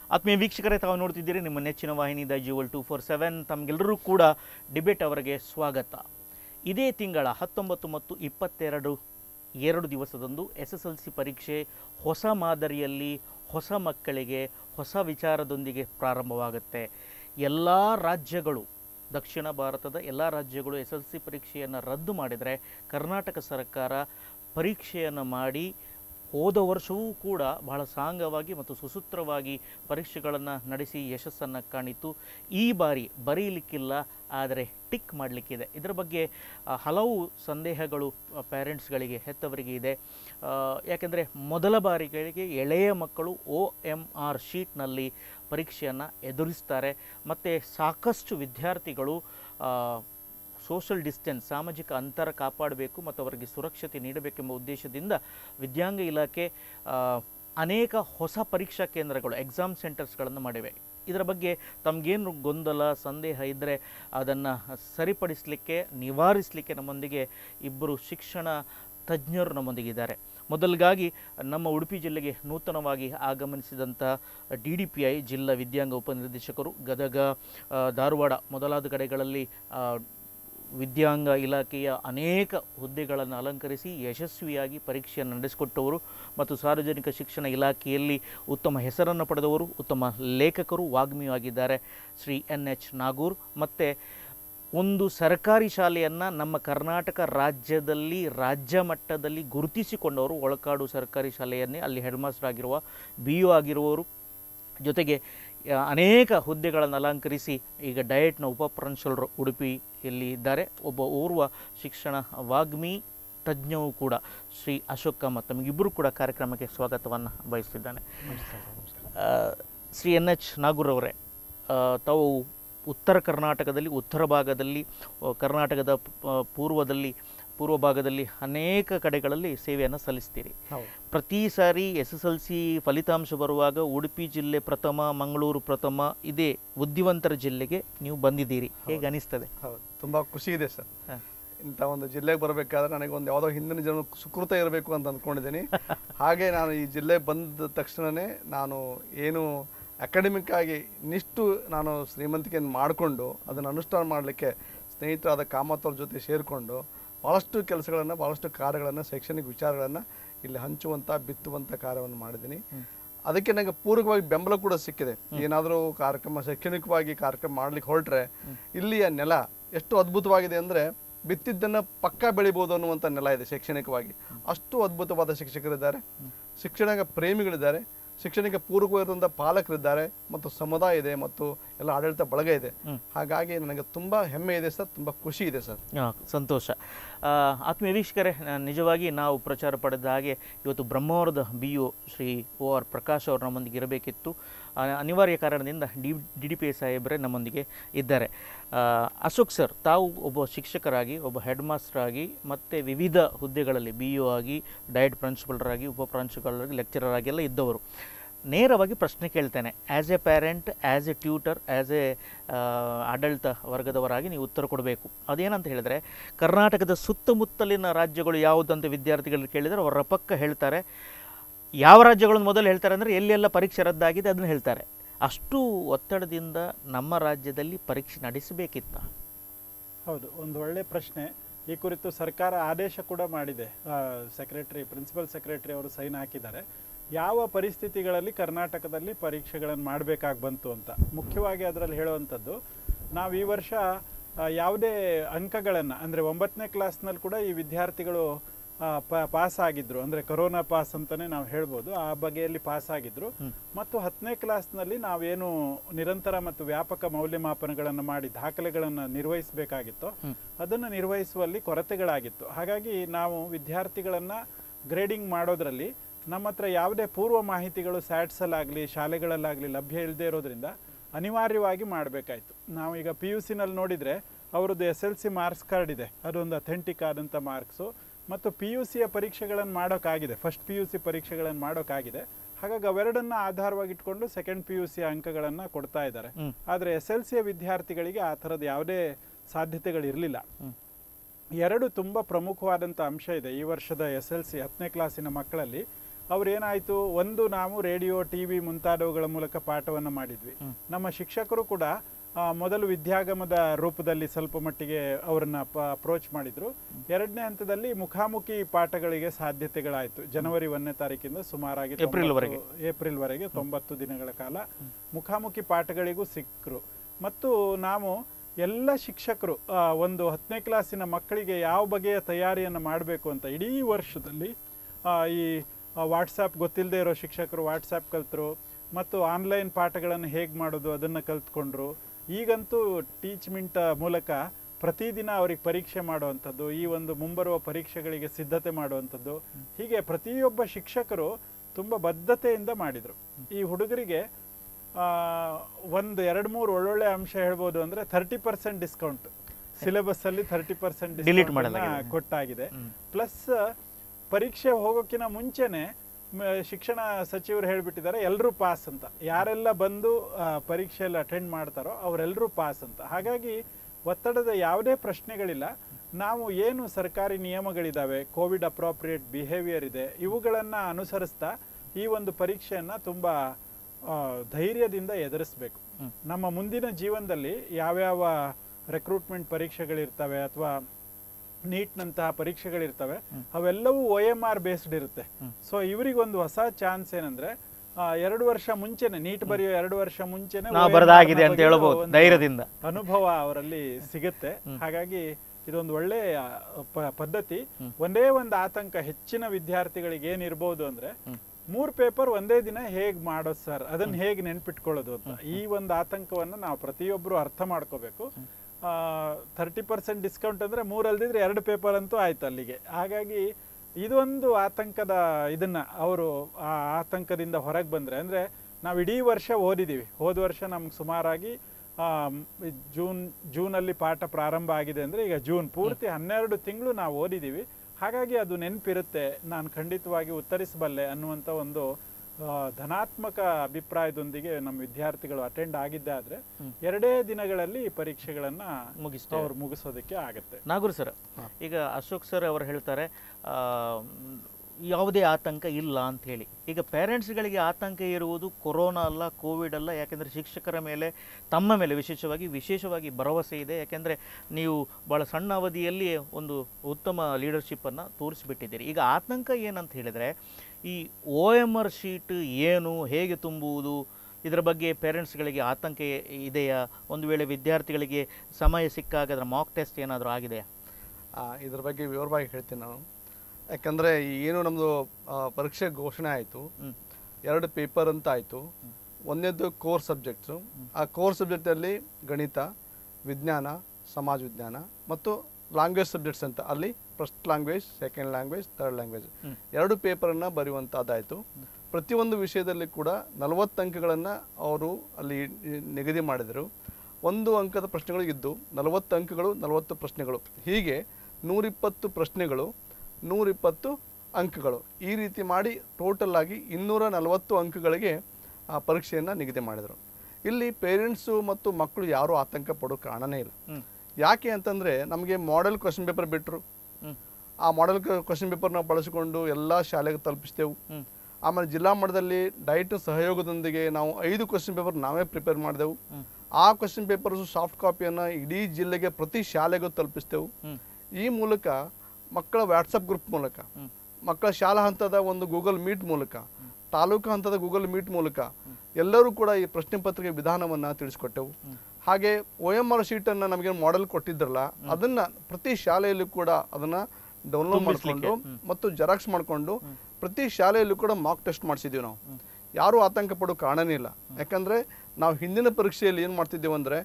ಆತ್ಮೀಯ ವೀಕ್ಷಕರೇ ತಾವು ನೋಡ್ತಿದ್ದೀರಿ ನಿಮ್ಮ ನೆಚ್ಚಿನ ವಾಹಿನಿ ದ ಜುವಲ್ ಟೂ ಫೋರ್ ಸೆವೆನ್ ತಮಗೆಲ್ಲರೂ ಕೂಡ ಡಿಬೇಟ್ ಅವರಿಗೆ ಸ್ವಾಗತ ಇದೇ ತಿಂಗಳ ಹತ್ತೊಂಬತ್ತು ಮತ್ತು ಇಪ್ಪತ್ತೆರಡು ಎರಡು ದಿವಸದಂದು ಎಸ್ ಎಸ್ ಎಲ್ ಸಿ ಪರೀಕ್ಷೆ ಹೊಸ ಮಾದರಿಯಲ್ಲಿ ಹೊಸ ಮಕ್ಕಳಿಗೆ ಹೊಸ ವಿಚಾರದೊಂದಿಗೆ ಪ್ರಾರಂಭವಾಗುತ್ತೆ ಎಲ್ಲ ರಾಜ್ಯಗಳು ದಕ್ಷಿಣ ಭಾರತದ ಎಲ್ಲ ರಾಜ್ಯಗಳು ಎಸ್ ಎಲ್ ಸಿ ಪರೀಕ್ಷೆಯನ್ನು ರದ್ದು ಮಾಡಿದರೆ ಕರ್ನಾಟಕ ಸರ್ಕಾರ ಪರೀಕ್ಷೆಯನ್ನು ಮಾಡಿ ಹೋದ ವರ್ಷವೂ ಕೂಡ ಬಹಳ ಸಾಂಗವಾಗಿ ಮತ್ತು ಸುಸೂತ್ರವಾಗಿ ಪರೀಕ್ಷೆಗಳನ್ನು ನಡೆಸಿ ಯಶಸ್ಸನ್ನು ಕಾಣಿತು ಈ ಬಾರಿ ಬರೀಲಿಕ್ಕಿಲ್ಲ ಆದರೆ ಟಿಕ್ ಮಾಡಲಿಕ್ಕಿದೆ ಇದರ ಬಗ್ಗೆ ಆ, ಹಲವು ಸಂದೇಹಗಳು ಪೇರೆಂಟ್ಸ್ಗಳಿಗೆ ಹೆತ್ತವರಿಗೆ ಇದೆ ಆ, ಯಾಕೆಂದರೆ ಮೊದಲ ಬಾರಿಗೆ ಎಳೆಯ ಮಕ್ಕಳು ಒ ಎಮ್ ಆರ್ ಶೀಟ್ನಲ್ಲಿ ಪರೀಕ್ಷೆಯನ್ನು ಎದುರಿಸ್ತಾರೆ ಮತ್ತು ಸಾಕಷ್ಟು ವಿದ್ಯಾರ್ಥಿಗಳು ಆ, ಸೋಷಲ್ ಡಿಸ್ಟೆನ್ಸ್ ಸಾಮಾಜಿಕ ಅಂತರ ಕಾಪಾಡಬೇಕು ಮತ್ತು ಅವರಿಗೆ ಸುರಕ್ಷತೆ ನೀಡಬೇಕೆಂಬ ಉದ್ದೇಶದಿಂದ ವಿದ್ಯಾಂಗ ಇಲಾಖೆ ಆ, ಅನೇಕ ಹೊಸ ಪರೀಕ್ಷಾ ಕೇಂದ್ರಗಳು ಎಕ್ಸಾಮ್ ಸೆಂಟರ್ಸ್ಗಳನ್ನು ಮಾಡಿವೆ ಇದರ ಬಗ್ಗೆ ತಮಗೇನು ಗೊಂದಲ ಸಂದೇಹ ಇದ್ದರೆ ಅದನ್ನು ಸರಿಪಡಿಸಲಿಕ್ಕೆ ನಿವಾರಿಸಲಿಕ್ಕೆ ನಮ್ಮೊಂದಿಗೆ ಇಬ್ಬರು ಶಿಕ್ಷಣ ತಜ್ಞರು ನಮ್ಮೊಂದಿಗಿದ್ದಾರೆ ಮೊದಲಿಗಾಗಿ ನಮ್ಮ ಉಡುಪಿ ಜಿಲ್ಲೆಗೆ ನೂತನವಾಗಿ ಆಗಮನಿಸಿದಂಥ ಡಿ ಡಿ ಪಿ ಐ ಜಿಲ್ಲಾ ವಿದ್ಯಾಂಗ ಉಪನಿರ್ದೇಶಕರು ಗದಗ ಆ, ಧಾರವಾಡ ಮೊದಲಾದ ಕಡೆಗಳಲ್ಲಿ ಆ, ವಿದ್ಯಾಂಗ ಇಲಾಖೆಯ ಅನೇಕ ಹುದ್ದೆಗಳನ್ನು ಅಲಂಕರಿಸಿ ಯಶಸ್ವಿಯಾಗಿ ಪರೀಕ್ಷೆಯನ್ನು ನಡೆಸಿಕೊಟ್ಟವರು ಮತ್ತು ಸಾರ್ವಜನಿಕ ಶಿಕ್ಷಣ ಇಲಾಖೆಯಲ್ಲಿ ಉತ್ತಮ ಹೆಸರನ್ನು ಪಡೆದವರು ಉತ್ತಮ ಲೇಖಕರು ವಾಗ್ಮಿಯೂ ಆಗಿದ್ದಾರೆ ಶ್ರೀ ಎನ್ ಎಚ್ ನಾಗೂರ್ ಮತ್ತು ಒಂದು ಸರ್ಕಾರಿ ಶಾಲೆಯನ್ನು ನಮ್ಮ ಕರ್ನಾಟಕ ರಾಜ್ಯದಲ್ಲಿ ರಾಜ್ಯ ಮಟ್ಟದಲ್ಲಿ ಗುರುತಿಸಿಕೊಂಡವರು ಒಳಕಾಡು ಸರ್ಕಾರಿ ಶಾಲೆಯನ್ನೇ ಅಲ್ಲಿ ಹೆಡ್ ಮಾಸ್ಟರ್ ಆಗಿರುವ ಬಿ ಯು ಆಗಿರುವವರು ಜೊತೆಗೆ ಆ, ಅನೇಕ ಹುದ್ದೆಗಳನ್ನು ಅಲಂಕರಿಸಿ ಈಗ ಡಯಟ್ನ ಉಪಪ್ರಾಂಶುಲರು ಉಡುಪಿಯಲ್ಲಿ ಇದ್ದಾರೆ ಒಬ್ಬ ಓರ್ವ ಶಿಕ್ಷಣ ವಾಗ್ಮಿ ತಜ್ಞವೂ ಕೂಡ ಶ್ರೀ ಅಶೋಕ್ ಕಾಮತ್ ತಮಗಿಬ್ಬರು ಕೂಡ ಕಾರ್ಯಕ್ರಮಕ್ಕೆ ಸ್ವಾಗತವನ್ನು ಬಯಸ್ತಿದ್ದಾನೆ ಆ, ಶ್ರೀ ಎನ್ ಎಚ್ ನಾಗೂರವರೇ ಆ, ತಾವು ಉತ್ತರ ಕರ್ನಾಟಕದಲ್ಲಿ ಉತ್ತರ ಭಾಗದಲ್ಲಿ ಆ, ಕರ್ನಾಟಕದ ಪ- ಪೂರ್ವದಲ್ಲಿ ಪೂರ್ವ ಭಾಗದಲ್ಲಿ ಅನೇಕ ಕಡೆಗಳಲ್ಲಿ ಸೇವೆಯನ್ನು ಸಲ್ಲಿಸ್ತೀರಿ ಹೌದು ಪ್ರತಿ ಸಾರಿ ಎಸ್ ಎಸ್ ಎಲ್ ಸಿ ಫಲಿತಾಂಶ ಬರುವಾಗ ಉಡುಪಿ ಜಿಲ್ಲೆ ಪ್ರಥಮ ಮಂಗಳೂರು ಪ್ರಥಮ ಇದೇ ಬುದ್ಧಿವಂತರ ಜಿಲ್ಲೆಗೆ ನೀವು ಬಂದಿದ್ದೀರಿ ಹೇಗೆ ಅನಿಸ್ತದೆ ಹೌದು ತುಂಬಾ ಖುಷಿ ಇದೆ ಸರ್ ಹ. ಇಂಥ ಒಂದು ಜಿಲ್ಲೆಗೆ ಬರಬೇಕಾದ್ರೆ ನನಗೆ ಒಂದು ಯಾವುದೋ ಹಿಂದಿನ ಜನ ಸುಕೃತ ಇರಬೇಕು ಅಂತ ಅಂದ್ಕೊಂಡಿದ್ದೀನಿ ಹಾಗೆ ನಾನು ಈ ಜಿಲ್ಲೆಗೆ ಬಂದ ತಕ್ಷಣವೇ ನಾನು ಏನು ಅಕಾಡೆಮಿಕ್ ಆಗಿ ನಿಷ್ಟು ನಾನು ಶ್ರೀಮಂತಿಕೆಯನ್ನು ಮಾಡಿಕೊಂಡು ಅದನ್ನು ಅನುಷ್ಠಾನ ಮಾಡಲಿಕ್ಕೆ ಸ್ನೇಹಿತರಾದ ಕಾಮತ್ ಅವ್ರ ಜೊತೆ ಸೇರಿಕೊಂಡು ಭಾಳಷ್ಟು ಕೆಲಸಗಳನ್ನು ಭಾಳಷ್ಟು ಕಾರ್ಯಗಳನ್ನು ಶೈಕ್ಷಣಿಕ ವಿಚಾರಗಳನ್ನು ಇಲ್ಲಿ ಹಂಚುವಂಥ ಬಿತ್ತುವಂಥ ಕಾರ್ಯವನ್ನು ಮಾಡಿದ್ದೀನಿ ಅದಕ್ಕೆ ನನಗೆ ಪೂರಕವಾಗಿ ಬೆಂಬಲ ಕೂಡ ಸಿಕ್ಕಿದೆ ಏನಾದರೂ ಕಾರ್ಯಕ್ರಮ ಶೈಕ್ಷಣಿಕವಾಗಿ ಕಾರ್ಯಕ್ರಮ ಮಾಡ್ಲಿಕ್ಕೆ ಹೊರಟ್ರೆ ಇಲ್ಲಿಯ ನೆಲ ಎಷ್ಟು ಅದ್ಭುತವಾಗಿದೆ ಅಂದರೆ ಬಿತ್ತಿದ್ದನ್ನು ಪಕ್ಕ ಬೆಳಿಬೋದು ಅನ್ನುವಂಥ ನೆಲ ಇದೆ ಶೈಕ್ಷಣಿಕವಾಗಿ ಅಷ್ಟು ಅದ್ಭುತವಾದ ಶಿಕ್ಷಕರಿದ್ದಾರೆ ಶಿಕ್ಷಣ ಪ್ರೇಮಿಗಳಿದ್ದಾರೆ ಶಿಕ್ಷಣಕ್ಕೆ ಪೂರಕವಾಗಿರುವಂಥ ಪಾಲಕರಿದ್ದಾರೆ ಮತ್ತು ಸಮುದಾಯ ಇದೆ ಮತ್ತು ಎಲ್ಲ ಆಡಳಿತ ಬಳಗ ಇದೆ ಹಾಗಾಗಿ ನನಗೆ ತುಂಬ ಹೆಮ್ಮೆ ಇದೆ ಸರ್ ತುಂಬ ಖುಷಿ ಇದೆ ಸರ್ ಆ, ಸಂತೋಷ ಆ, ಆತ್ಮೀಯ ವೀಕ್ಷಕರೇ ಆ, ನಿಜವಾಗಿ ನಾವು ಪ್ರಚಾರ ಪಡೆದ ಹಾಗೆ ಇವತ್ತು ಬ್ರಹ್ಮಾವರದ ಬಿ ಯು ಶ್ರೀ ಓ ಆರ್ ಪ್ರಕಾಶ್ ಅವರು ನಮ್ಮೊಂದಿಗೆ ಇರಬೇಕಿತ್ತು ಆ, ಅನಿವಾರ್ಯ ಕಾರಣದಿಂದ ಡಿ ಡಿ ಡಿ ಪಿ ಸಾಹೇಬರೇ ನಮ್ಮೊಂದಿಗೆ ಇದ್ದಾರೆ ಆ, ಅಶೋಕ್ ಸರ್ ತಾವು ಒಬ್ಬ ಶಿಕ್ಷಕರಾಗಿ ಒಬ್ಬ ಹೆಡ್ ಮಾಸ್ಟರ್ ಆಗಿ ಮತ್ತು ವಿವಿಧ ಹುದ್ದೆಗಳಲ್ಲಿ ಬಿ ಯು ಆಗಿ ಡಯಟ್ ಪ್ರಿನ್ಸಿಪಲ್ರಾಗಿ ಉಪಪ್ರಾಂಶುಪಾಲರಾಗಿ ಲೆಕ್ಚರರ್ ಆಗಿ ಎಲ್ಲ ಇದ್ದವರು ನೇರವಾಗಿ ಪ್ರಶ್ನೆ ಕೇಳ್ತೇನೆ as a parent as a tutor as a ಆಡಳಿತ ವರ್ಗದವರಾಗಿ ನೀವು ಉತ್ತರ ಕೊಡಬೇಕು ಅದೇನಂತ ಹೇಳಿದರೆ ಕರ್ನಾಟಕದ ಸುತ್ತಮುತ್ತಲಿನ ರಾಜ್ಯಗಳು ಯಾವುದಂತ ವಿದ್ಯಾರ್ಥಿಗಳು ಕೇಳಿದರೆ ಅವರ ಪಕ್ಕ ಹೇಳ್ತಾರೆ ಯಾವ ರಾಜ್ಯಗಳನ್ನು ಮೊದಲು ಹೇಳ್ತಾರೆ ಅಂದರೆ ಎಲ್ಲೆಲ್ಲ ಪರೀಕ್ಷೆ ರದ್ದಾಗಿದೆ ಅದನ್ನು ಹೇಳ್ತಾರೆ ಅಷ್ಟು ಒತ್ತಡದಿಂದ ನಮ್ಮ ರಾಜ್ಯದಲ್ಲಿ ಪರೀಕ್ಷೆ ನಡೆಸಬೇಕಿತ್ತ ಹೌದು ಒಂದು ಒಳ್ಳೆ ಪ್ರಶ್ನೆ ಈ ಕುರಿತು ಸರ್ಕಾರ ಆದೇಶ ಕೂಡ ಮಾಡಿದೆ ಸೆಕ್ರೆಟರಿ ಪ್ರಿನ್ಸಿಪಲ್ ಸೆಕ್ರೆಟರಿ ಅವರು ಸೈನ್ ಹಾಕಿದ್ದಾರೆ ಯಾವ ಪರಿಸ್ಥಿತಿಗಳಲ್ಲಿ ಕರ್ನಾಟಕದಲ್ಲಿ ಪರೀಕ್ಷೆಗಳನ್ನು ಮಾಡಬೇಕಾಗಿ ಬಂತು ಅಂತ ಮುಖ್ಯವಾಗಿ ಅದರಲ್ಲಿ ಹೇಳುವಂಥದ್ದು ನಾವು ಈ ವರ್ಷ ಆ, ಯಾವುದೇ ಅಂಕಗಳನ್ನು ಅಂದರೆ ಒಂಬತ್ತನೇ ಕ್ಲಾಸ್ನಲ್ಲಿ ಕೂಡ ಈ ವಿದ್ಯಾರ್ಥಿಗಳು ಆ, ಪ ಪಾಸ್ ಆಗಿದ್ರು ಅಂದರೆ ಕೊರೋನಾ ಪಾಸ್ ಅಂತಲೇ ನಾವು ಹೇಳ್ಬೋದು ಆ ಬಗೆಯಲ್ಲಿ ಪಾಸ್ ಆಗಿದ್ರು ಮತ್ತು ಹತ್ತನೇ ಕ್ಲಾಸ್ನಲ್ಲಿ ನಾವೇನು ನಿರಂತರ ಮತ್ತು ವ್ಯಾಪಕ ಮೌಲ್ಯಮಾಪನಗಳನ್ನು ಮಾಡಿ ದಾಖಲೆಗಳನ್ನು ನಿರ್ವಹಿಸಬೇಕಾಗಿತ್ತು ಅದನ್ನು ನಿರ್ವಹಿಸುವಲ್ಲಿ ಕೊರತೆಗಳಾಗಿತ್ತು ಹಾಗಾಗಿ ನಾವು ವಿದ್ಯಾರ್ಥಿಗಳನ್ನು ಗ್ರೇಡಿಂಗ್ ಮಾಡೋದ್ರಲ್ಲಿ ನಮ್ಮ ಹತ್ರ ಯಾವುದೇ ಪೂರ್ವ ಮಾಹಿತಿಗಳು ಸ್ಯಾಟ್ಸಲ್ಲಾಗಲಿ ಶಾಲೆಗಳಲ್ಲಾಗಲಿ ಲಭ್ಯ ಇಲ್ಲದೆ ಇರೋದ್ರಿಂದ ಅನಿವಾರ್ಯವಾಗಿ ಮಾಡಬೇಕಾಯ್ತು ನಾವು ಈಗ ಪಿ ಯು ಸಿನಲ್ಲಿ ನೋಡಿದರೆ ಅವರದ್ದು S L C marks card ಇದೆ ಅದೊಂದು ಅಥೆಂಟಿಕ್ ಆದಂಥ ಮಾರ್ಕ್ಸು ಮತ್ತು ಪಿ ಯು ಸಿಯ ಪರೀಕ್ಷೆಗಳನ್ನು ಮಾಡೋಕ್ಕಾಗಿದೆ ಫಸ್ಟ್ ಪಿ ಯು ಸಿ ಪರೀಕ್ಷೆಗಳನ್ನು ಮಾಡೋಕ್ಕಾಗಿದೆ ಹಾಗಾಗಿ ಅವೆರಡನ್ನ ಆಧಾರವಾಗಿ ಇಟ್ಕೊಂಡು ಸೆಕೆಂಡ್ ಪಿ ಯು ಸಿ ಅಂಕಗಳನ್ನು ಕೊಡ್ತಾ ಇದ್ದಾರೆ ಆದರೆ ಎಸ್ ಎಲ್ ಸಿಯ ವಿದ್ಯಾರ್ಥಿಗಳಿಗೆ ಆ ಥರದ್ದು ಯಾವುದೇ ಸಾಧ್ಯತೆಗಳಿರಲಿಲ್ಲ ಎರಡು ತುಂಬ ಪ್ರಮುಖವಾದಂಥ ಅಂಶ ಇದೆ ಈ ವರ್ಷದ ಎಸ್ ಎಲ್ ಸಿ ಹತ್ತನೇ ಕ್ಲಾಸಿನ ಮಕ್ಕಳಲ್ಲಿ ಅವ್ರು ಏನಾಯ್ತು ಒಂದು ನಾವು ರೇಡಿಯೋ ಟಿವಿ ಮುಂತಾದವುಗಳ ಮೂಲಕ ಪಾಠವನ್ನು ಮಾಡಿದ್ವಿ ನಮ್ಮ ಶಿಕ್ಷಕರು ಕೂಡ ಆ, ಮೊದಲು ವಿದ್ಯಾಗಮದ ರೂಪದಲ್ಲಿ ಸ್ವಲ್ಪ ಮಟ್ಟಿಗೆ ಅವರನ್ನ ಅಪ್ರೋಚ್ ಮಾಡಿದ್ರು ಎರಡನೇ ಹಂತದಲ್ಲಿ ಮುಖಾಮುಖಿ ಪಾಠಗಳಿಗೆ ಸಾಧ್ಯತೆಗಳಾಯಿತು ಜನವರಿ ಒಂದನೇ ತಾರೀಕಿಂದ ಸುಮಾರಾಗಿ ಏಪ್ರಿಲ್ ವರೆಗೆ. ತೊಂಬತ್ತು- ಏಪ್ರಿಲ್ ವರೆಗೆ ತೊಂಬತ್ತು ದಿನಗಳ ಕಾಲ ಮುಖಾಮುಖಿ ಪಾಠಗಳಿಗೂ ಸಿಕ್ಕರು ಮತ್ತು ನಾವು ಎಲ್ಲ ಶಿಕ್ಷಕರು ಆ, ಒಂದು ಹತ್ತನೇ ಕ್ಲಾಸಿನ ಮಕ್ಕಳಿಗೆ ಯಾವ ಬಗೆಯ ತಯಾರಿಯನ್ನು ಮಾಡಬೇಕು ಅಂತ ಇಡೀ ವರ್ಷದಲ್ಲಿ ಆ, ಈ ವಾಟ್ಸಾಪ್ ಗೊತ್ತಿಲ್ಲದೆ ಇರೋ ಶಿಕ್ಷಕರು ವಾಟ್ಸಾಪ್ ಕಲ್ತರು ಮತ್ತು ಆನ್ಲೈನ್ ಪಾಠಗಳನ್ನು ಹೇಗೆ ಮಾಡೋದು ಅದನ್ನು ಕಲ್ತ್ಕೊಂಡ್ರು ಈಗಂತೂ ಟೀಚ್ಮೆಂಟ್ ಮೂಲಕ ಪ್ರತಿದಿನ ಅವ್ರಿಗೆ ಪರೀಕ್ಷೆ ಮಾಡುವಂಥದ್ದು ಈ ಒಂದು ಮುಂಬರುವ ಪರೀಕ್ಷೆಗಳಿಗೆ ಸಿದ್ಧತೆ ಮಾಡುವಂಥದ್ದು ಹೀಗೆ ಪ್ರತಿಯೊಬ್ಬ ಶಿಕ್ಷಕರು ತುಂಬ ಬದ್ಧತೆಯಿಂದ ಮಾಡಿದರು ಈ ಹುಡುಗರಿಗೆ ಆ, ಒಂದು ಎರಡು ಮೂರು ಒಳ್ಳೊಳ್ಳೆ ಅಂಶ ಹೇಳ್ಬೋದು ಅಂದರೆ ಥರ್ಟಿ ಪರ್ಸೆಂಟ್ ಡಿಸ್ಕೌಂಟ್ ಸಿಲೆಬಸ್ಸಲ್ಲಿ ಥರ್ಟಿ ಪರ್ಸೆಂಟ್ Delete ಮಾಡಲಾಗಿದೆ. ಕೊಟ್ಟಾಗಿದೆ ಪ್ಲಸ್ ಪರೀಕ್ಷೆ ಹೋಗೋಕ್ಕಿಂತ ಮುಂಚೆನೆ ಮ- ಶಿಕ್ಷಣ ಸಚಿವರು ಹೇಳ್ಬಿಟ್ಟಿದ್ದಾರೆ ಎಲ್ಲರೂ ಪಾಸ್ ಅಂತ ಯಾರೆಲ್ಲ ಬಂದು ಆ, ಪರೀಕ್ಷೆಯಲ್ಲಿ ಅಟೆಂಡ್ ಮಾಡ್ತಾರೋ ಅವರೆಲ್ಲರೂ ಪಾಸ್ ಅಂತ ಹಾಗಾಗಿ ಒತ್ತಡದ ಯಾವುದೇ ಪ್ರಶ್ನೆಗಳಿಲ್ಲ ನಾವು ಏನು ಸರ್ಕಾರಿ ನಿಯಮಗಳಿದ್ದಾವೆ ಕೋವಿಡ್ ಅಪ್ರೋಪ್ರಿಯೇಟ್ ಬಿಹೇವಿಯರ್ ಇದೆ ಇವುಗಳನ್ನು ಅನುಸರಿಸ್ತಾ ಈ ಒಂದು ಪರೀಕ್ಷೆಯನ್ನು ತುಂಬ ಆ, ಧೈರ್ಯದಿಂದ ಎದುರಿಸಬೇಕು ನಮ್ಮ ಮುಂದಿನ ಜೀವನದಲ್ಲಿ ಯಾವ್ಯಾವ ರೆಕ್ರೂಟ್ಮೆಂಟ್ ಪರೀಕ್ಷೆಗಳಿರ್ತವೆ ಅಥವಾ ನೀಟ್ನಂತಹ ಪರೀಕ್ಷೆಗಳಿರ್ತವೆ ಅವೆಲ್ಲವೂ ಒ ಎಮ್ ಆರ್ ಬೇಸ್ಡ್ ಇರುತ್ತೆ ಸೊ ಇವರಿಗೊಂದು ಹೊಸ ಚಾನ್ಸ್ ಏನಂದ್ರೆ ಆ, ಎರಡು ವರ್ಷ ಮುಂಚೆನೆ ನೀಟ್ ಬರೆಯೋ ಎರಡು ವರ್ಷ ಮುಂಚೆನೆ ನಾವು OMR ನ ಬರದಾಗಿದೆ ಅಂತ ಬಗ್ಗೆ ಹೇಳ್ಬೋದು ಒಂದು ಧೈರ್ಯದಿಂದ ಅನುಭವ ಅವರಲ್ಲಿ ಸಿಗುತ್ತೆ ಹಾಗಾಗಿ ಇದೊಂದು ಒಳ್ಳೆಯ ಪ- ಪದ್ಧತಿ ಒಂದೇ ಒಂದು ಆತಂಕ ಹೆಚ್ಚಿನ ವಿದ್ಯಾರ್ಥಿಗಳಿಗೆ ಏನಿರ್ಬೋದು ಅಂದ್ರೆ ಮೂರ್ ಪೇಪರ್ ಒಂದೇ ದಿನ ಹೇಗ್ ಮಾಡೋದು ಸರ್ ಅದನ್ನ ಹೇಗ್ ನೆನ್ಪಿಟ್ಕೊಳ್ಳೋದು ಅಂತ ಈ ಒಂದು ಆತಂಕವನ್ನ ನಾವು ಪ್ರತಿಯೊಬ್ರು ಅರ್ಥ ಮಾಡ್ಕೋಬೇಕು ಥರ್ಟಿ ಪರ್ಸೆಂಟ್ ಡಿಸ್ಕೌಂಟ್ ಅಂದ್ರೆ ಮೂರಲ್ದಿದ್ರೆ ಎರಡು ಪೇಪರ್ ಅಂತೂ ಆಯ್ತು ಅಲ್ಲಿಗೆ ಹಾಗಾಗಿ ಇದೊಂದು ಆತಂಕದ ಇದನ್ನ ಅವರು ಆ ಆತಂಕದಿಂದ ಹೊರಗೆ ಬಂದ್ರೆ ಅಂದ್ರೆ ನಾವು ಇಡೀ ವರ್ಷ ಓದಿದೀವಿ ಹೋದ ವರ್ಷ ನಮ್ಗೆ ಸುಮಾರಾಗಿ ಆ, ಮ್, ಈ ಜೂನ್ ಜೂನಲ್ಲಿ ಪಾಠ ಪ್ರಾರಂಭ ಆಗಿದೆ ಅಂದ್ರೆ ಈಗ ಜೂನ್ ಪೂರ್ತಿ ಹನ್ನೆರಡು ತಿಂಗಳು ನಾವು ಓದಿದೀವಿ ಹಾಗಾಗಿ ಅದು ನೆನಪಿರುತ್ತೆ ನಾನು ಖಂಡಿತವಾಗಿ ಉತ್ತರಿಸಬಲ್ಲೆ ಅನ್ನುವಂಥ ಒಂದು ಆ, ಧನಾತ್ಮಕ ಅಭಿಪ್ರಾಯದೊಂದಿಗೆ ನಮ್ಮ ವಿದ್ಯಾರ್ಥಿಗಳು ಅಟೆಂಡ್ ಆಗಿದ್ದಾದ್ರೆ ಎರಡೇ ದಿನಗಳಲ್ಲಿ ಈ ಪರೀಕ್ಷೆಗಳನ್ನ ಮುಗಿಸ್ತೇವೆ. ಅವ್ರು ಮುಗಿಸೋದಕ್ಕೆ ಆಗುತ್ತೆ ನಾಗೂರ್ ಸರ್ ಈಗ ಅಶೋಕ್ ಸರ್ ಅವರು ಹೇಳ್ತಾರೆ ಆ, ಮ್, ಯಾವುದೇ ಆತಂಕ ಇಲ್ಲ ಅಂತ ಹೇಳಿ ಈಗ ಪೇರೆಂಟ್ಸ್ಗಳಿಗೆ ಆತಂಕ ಇರುವುದು ಕೊರೋನಾ ಅಲ್ಲ ಕೋವಿಡ್ ಅಲ್ಲ ಯಾಕೆಂದರೆ ಶಿಕ್ಷಕರ ಮೇಲೆ ತಮ್ಮ ಮೇಲೆ ವಿಶೇಷವಾಗಿ ವಿಶೇಷವಾಗಿ ಭರವಸೆ ಇದೆ ಯಾಕೆಂದರೆ ನೀವು ಭಾಳ ಸಣ್ಣ ಅವಧಿಯಲ್ಲಿ ಒಂದು ಉತ್ತಮ ಲೀಡರ್ಶಿಪ್ಪನ್ನು ತೋರಿಸಿಬಿಟ್ಟಿದ್ದೀರಿ ಈಗ ಆತಂಕ ಏನಂತ ಹೇಳಿದರೆ ಈ ಓ ಎಮ್ ಆರ್ ಶೀಟ್ ಏನು ಹೇಗೆ ತುಂಬುವುದು ಇದರ ಬಗ್ಗೆ ಪೇರೆಂಟ್ಸ್ಗಳಿಗೆ ಆತಂಕ ಇದೆಯಾ ಒಂದು ವೇಳೆ ವಿದ್ಯಾರ್ಥಿಗಳಿಗೆ ಸಮಯ ಸಿಕ್ಕಾಗ ಅದರ ಮಾಕ್ ಟೆಸ್ಟ್ ಏನಾದರೂ ಆಗಿದೆಯಾ ಆ, ಇದ್ರ ಬಗ್ಗೆ ವಿವರವಾಗಿ ಹೇಳ್ತೀನಿ ನಾನು ಯಾಕಂದರೆ ಏನು ನಮ್ಮದು ಪರೀಕ್ಷೆ ಘೋಷಣೆ ಆಯಿತು ಹ್ಮ್. ಎರಡು ಪೇಪರ್ ಅಂತ ಆಯಿತು ಒಂದನೇದು ಕೋರ್ ಸಬ್ಜೆಕ್ಟ್ಸು ಆ ಕೋರ್ ಸಬ್ಜೆಕ್ಟಲ್ಲಿ ಗಣಿತ ವಿಜ್ಞಾನ ಸಮಾಜ ವಿಜ್ಞಾನ ಮತ್ತು ಲ್ಯಾಂಗ್ವೇಜ್ ಸಬ್ಜೆಕ್ಟ್ಸ್ ಅಂತ ಅಲ್ಲಿ first language second language third language ಹ್ಮ್. ಎರಡು ಪೇಪರನ್ನು ಬರೆಯುವಂಥದ್ದಾಯಿತು ಪ್ರತಿಯೊಂದು ವಿಷಯದಲ್ಲಿ ಕೂಡ ನಲವತ್ತು ಅಂಕಗಳನ್ನು ಅವರು ಅಲ್ಲಿ ನಿಗದಿ ಮಾಡಿದರು ಒಂದು ಅಂಕದ ಪ್ರಶ್ನೆಗಳು ಇದ್ದು ನಲವತ್ತು ಅಂಕಗಳು ನಲವತ್ತು ಪ್ರಶ್ನೆಗಳು ಹೀಗೆ ನೂರಿಪ್ಪತ್ತು ಪ್ರಶ್ನೆಗಳು ನೂರಿಪ್ಪತ್ತು ಅಂಕಗಳು ಈ ರೀತಿ ಮಾಡಿ ಟೋಟಲ್ ಆಗಿ ಇನ್ನೂರ ನಲವತ್ತು ಅಂಕಗಳಿಗೆ ಆ ಪರೀಕ್ಷೆಯನ್ನು ನಿಗದಿ ಮಾಡಿದರು ಇಲ್ಲಿ ಪೇರೆಂಟ್ಸು ಮತ್ತು ಮಕ್ಕಳು ಯಾರೂ ಆತಂಕ ಪಡೋ ಕಾರಣನೇ ಇಲ್ಲ ಹ್ಮ್. ಯಾಕೆ ಅಂತಂದರೆ ನಮಗೆ ಮಾಡೆಲ್ ಕ್ವಶನ್ ಪೇಪರ್ ಬಿಟ್ಟರು ಹ್ಮ್. ಆ ಮಾಡೆಲ್ ಕ್ವಶನ್ ಪೇಪರ್ನ ಬಳಸಿಕೊಂಡು ಎಲ್ಲ ಶಾಲೆಗೆ ತಲುಪಿಸ್ತೇವೆ ಹ್ಮ್. ಆಮೇಲೆ ಜಿಲ್ಲಾ ಮಟ್ಟದಲ್ಲಿ ಡೈಟ್ ಸಹಯೋಗದೊಂದಿಗೆ ನಾವು ಐದು ಕ್ವಶನ್ ಪೇಪರ್ ನಾವೇ ಪ್ರಿಪೇರ್ ಮಾಡಿದೆವು ಹ್ಮ್. ಆ ಕ್ವಶನ್ ಪೇಪರ್ಸು ಸಾಫ್ಟ್ ಕಾಪಿಯನ್ನು ಇಡೀ ಜಿಲ್ಲೆಗೆ ಪ್ರತಿ ಶಾಲೆಗೂ ತಲುಪಿಸ್ತೇವೆ ಹ್ಮ್. ಈ ಮೂಲಕ ಮಕ್ಕಳ ವಾಟ್ಸಪ್ ಗ್ರೂಪ್ ಮೂಲಕ ಹ್ಮ್. ಮಕ್ಕಳ ಶಾಲಾ ಹಂತದ ಒಂದು ಗೂಗಲ್ ಮೀಟ್ ಮೂಲಕ ತಾಲೂಕು ಹಂತದ ಗೂಗಲ್ ಮೀಟ್ ಮೂಲಕ ಎಲ್ಲರೂ ಕೂಡ ಈ ಪ್ರಶ್ನೆ ಪತ್ರಿಕೆ ವಿಧಾನವನ್ನು ತಿಳಿಸ್ಕೊಟ್ಟೆವು ಹಾಗೆ ಒ ಎಮ್ ಆರ್ ಶೀಟನ್ನು ನಮಗೆ ಮಾಡೆಲ್ ಕೊಟ್ಟಿದ್ರಲ್ಲ ಅದನ್ನ ಪ್ರತಿ ಶಾಲೆಯಲ್ಲೂ ಕೂಡ ಅದನ್ನ ಡೌನ್ಲೋಡ್ ಮಾಡಿಕೊಂಡು ಮತ್ತು ಜೆರಾಕ್ಸ್ ಮಾಡಿಕೊಂಡು ಪ್ರತಿ ಶಾಲೆಯಲ್ಲೂ ಕೂಡ ಮಾಕ್ ಟೆಸ್ಟ್ ಮಾಡಿಸಿದ್ದೀವಿ ನಾವು ಯಾರೂ ಆತಂಕ ಪಡೋ ಕಾರಣನೇ ಇಲ್ಲ ಯಾಕಂದ್ರೆ ನಾವು ಹಿಂದಿನ ಪರೀಕ್ಷೆಯಲ್ಲಿ ಏನು ಮಾಡ್ತಿದ್ದೇವೆ ಅಂದರೆ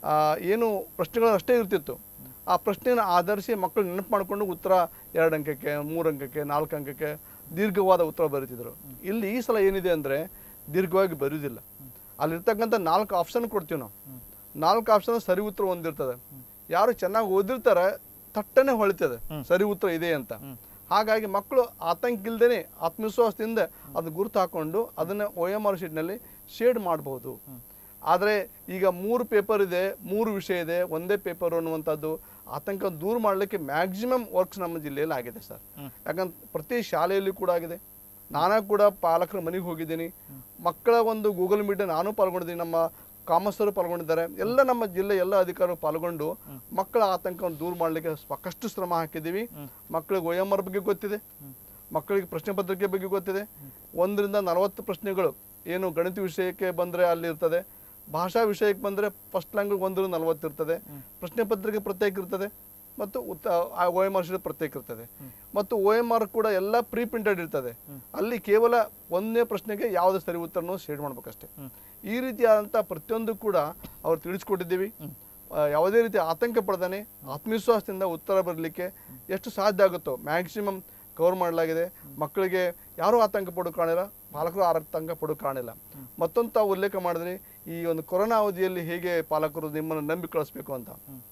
ಏನು ಪ್ರಶ್ನೆಗಳು ಅಷ್ಟೇ ಇರ್ತಿತ್ತು ಆ ಪ್ರಶ್ನೆನ ಆಧರಿಸಿ ಮಕ್ಕಳು ನೆನಪು ಮಾಡಿಕೊಂಡು ಉತ್ತರ ಎರಡು ಅಂಕಕ್ಕೆ ಮೂರು ಅಂಕಕ್ಕೆ ನಾಲ್ಕು ಅಂಕಕ್ಕೆ ದೀರ್ಘವಾದ ಉತ್ತರ ಬರೀತಿದ್ರು ಇಲ್ಲಿ ಈ ಸಲ ಏನಿದೆ ಅಂದರೆ ದೀರ್ಘವಾಗಿ ಬರೆಯುವುದಿಲ್ಲ ಅಲ್ಲಿರ್ತಕ್ಕಂಥ ನಾಲ್ಕು ಆಪ್ಷನ್ ಕೊಡ್ತೀವಿ ನಾವು ನಾಲ್ಕು ಆಪ್ಷನ್ ಸರಿ ಉತ್ತರ ಹೊಂದಿರ್ತದೆ ಯಾರು ಚೆನ್ನಾಗಿ ಓದಿರ್ತಾರೆ ತಟ್ಟನೆ ಹೊಳಿತದೆ ಸರಿ ಉತ್ತರ ಇದೆ ಅಂತ ಹಾಗಾಗಿ ಮಕ್ಕಳು ಆತಂಕ ಇಲ್ದೇನೆ ಆತ್ಮವಿಶ್ವಾಸದಿಂದ ಅದು ಗುರುತು ಹಾಕೊಂಡು ಅದನ್ನ ಒ ಎಮ್ ಆರ್ ಶೀಟ್ನಲ್ಲಿ ಶೇಡ್ ಮಾಡಬಹುದು ಆದರೆ ಈಗ ಮೂರು ಪೇಪರ್ ಇದೆ ಮೂರು ವಿಷಯ ಇದೆ ಒಂದೇ ಪೇಪರ್ ಅನ್ನುವಂಥದ್ದು ಆತಂಕ ದೂರ ಮಾಡಲಿಕ್ಕೆ ಮ್ಯಾಕ್ಸಿಮಮ್ ವರ್ಕ್ಸ್ ನಮ್ಮ ಜಿಲ್ಲೆಯಲ್ಲಿ ಆಗಿದೆ ಸರ್ ಯಾಕಂದ್ರೆ ಪ್ರತಿ ಶಾಲೆಯಲ್ಲಿ ಕೂಡ ಆಗಿದೆ ನಾನಾ ಕೂಡ ಪಾಲಕರ ಮನೆಗೆ ಹೋಗಿದ್ದೀನಿ ಮಕ್ಕಳ ಒಂದು ಗೂಗಲ್ ಮೀಟ್ ನಾನು ಪಾಲ್ಗೊಂಡಿದ್ದೀನಿ ನಮ್ಮ ಕಾಮರ್ಸರು ಪಾಲ್ಗೊಂಡಿದ್ದಾರೆ ಎಲ್ಲ ನಮ್ಮ ಜಿಲ್ಲೆ ಎಲ್ಲ ಅಧಿಕಾರಿಗಳು ಪಾಲ್ಗೊಂಡು ಮಕ್ಕಳ ಆತಂಕವನ್ನು ದೂರ ಮಾಡಲಿಕ್ಕೆ ಸಾಕಷ್ಟು ಶ್ರಮ ಹಾಕಿದ್ದೀವಿ ಮಕ್ಕಳಿಗೆ ಒ ಎಮ್ ಆರ್ ಬಗ್ಗೆ ಗೊತ್ತಿದೆ ಮಕ್ಕಳಿಗೆ ಪ್ರಶ್ನೆ ಪತ್ರಿಕೆ ಬಗ್ಗೆ ಗೊತ್ತಿದೆ ಒಂದರಿಂದ ನಲವತ್ತು ಪ್ರಶ್ನೆಗಳು ಏನು ಗಣಿತ ವಿಷಯಕ್ಕೆ ಬಂದರೆ ಅಲ್ಲಿ ಇರ್ತದೆ ಭಾಷಾ ವಿಷಯಕ್ಕೆ ಬಂದರೆ ಫಸ್ಟ್ ಲ್ಯಾಂಗ್ವೇಜ್ ಒಂದರಿಂದ ನಲವತ್ತು ಇರ್ತದೆ ಪ್ರಶ್ನೆ ಪತ್ರಿಕೆ ಪ್ರತ್ಯೇಕ ಇರ್ತದೆ ಮತ್ತು ಉತ್ತ ಒ ಎಮ್ ಆರ್ ಶೀಟ್ ಪ್ರತ್ಯೇಕ ಇರ್ತದೆ ಮತ್ತು ಒ ಎಮ್ ಆರ್ ಕೂಡ ಎಲ್ಲ ಪ್ರೀ ಪ್ರಿಂಟೆಡ್ ಇರ್ತದೆ ಅಲ್ಲಿ ಕೇವಲ ಒಂದನೇ ಪ್ರಶ್ನೆಗೆ ಯಾವುದೇ ಸರಿ ಉತ್ತರನೂ ಶೇಡ್ ಮಾಡ್ಬೇಕಷ್ಟೇ ಈ ರೀತಿಯಾದಂಥ ಪ್ರತಿಯೊಂದು ಕೂಡ ಅವ್ರು ತಿಳಿಸ್ಕೊಟ್ಟಿದ್ದೀವಿ ಆ, ಯಾವುದೇ ರೀತಿ ಆತಂಕ ಪಡ್ದಾನೆ ಆತ್ಮವಿಶ್ವಾಸದಿಂದ ಉತ್ತರ ಬರಲಿಕ್ಕೆ ಎಷ್ಟು ಸಾಧ್ಯ ಆಗುತ್ತೋ ಮ್ಯಾಕ್ಸಿಮಮ್ ಕವರ್ ಮಾಡಲಾಗಿದೆ ಮಕ್ಕಳಿಗೆ ಯಾರೂ ಆತಂಕ ಪಡೋ ಕಾಣಿಲ್ಲ ಪಾಲಕರು ಆತಂಕ ಪಡೋ ಕಾಣಿಲ್ಲ ಮತ್ತೊಂದು ತಾವು ಉಲ್ಲೇಖ ಮಾಡಿದ್ರಿ ಈ ಒಂದು ಕೊರೋನಾ ಅವಧಿಯಲ್ಲಿ ಹೇಗೆ ಪಾಲಕರು ನಿಮ್ಮನ್ನು ನಂಬಿ ಕಳಿಸ್ಬೇಕು ಅಂತ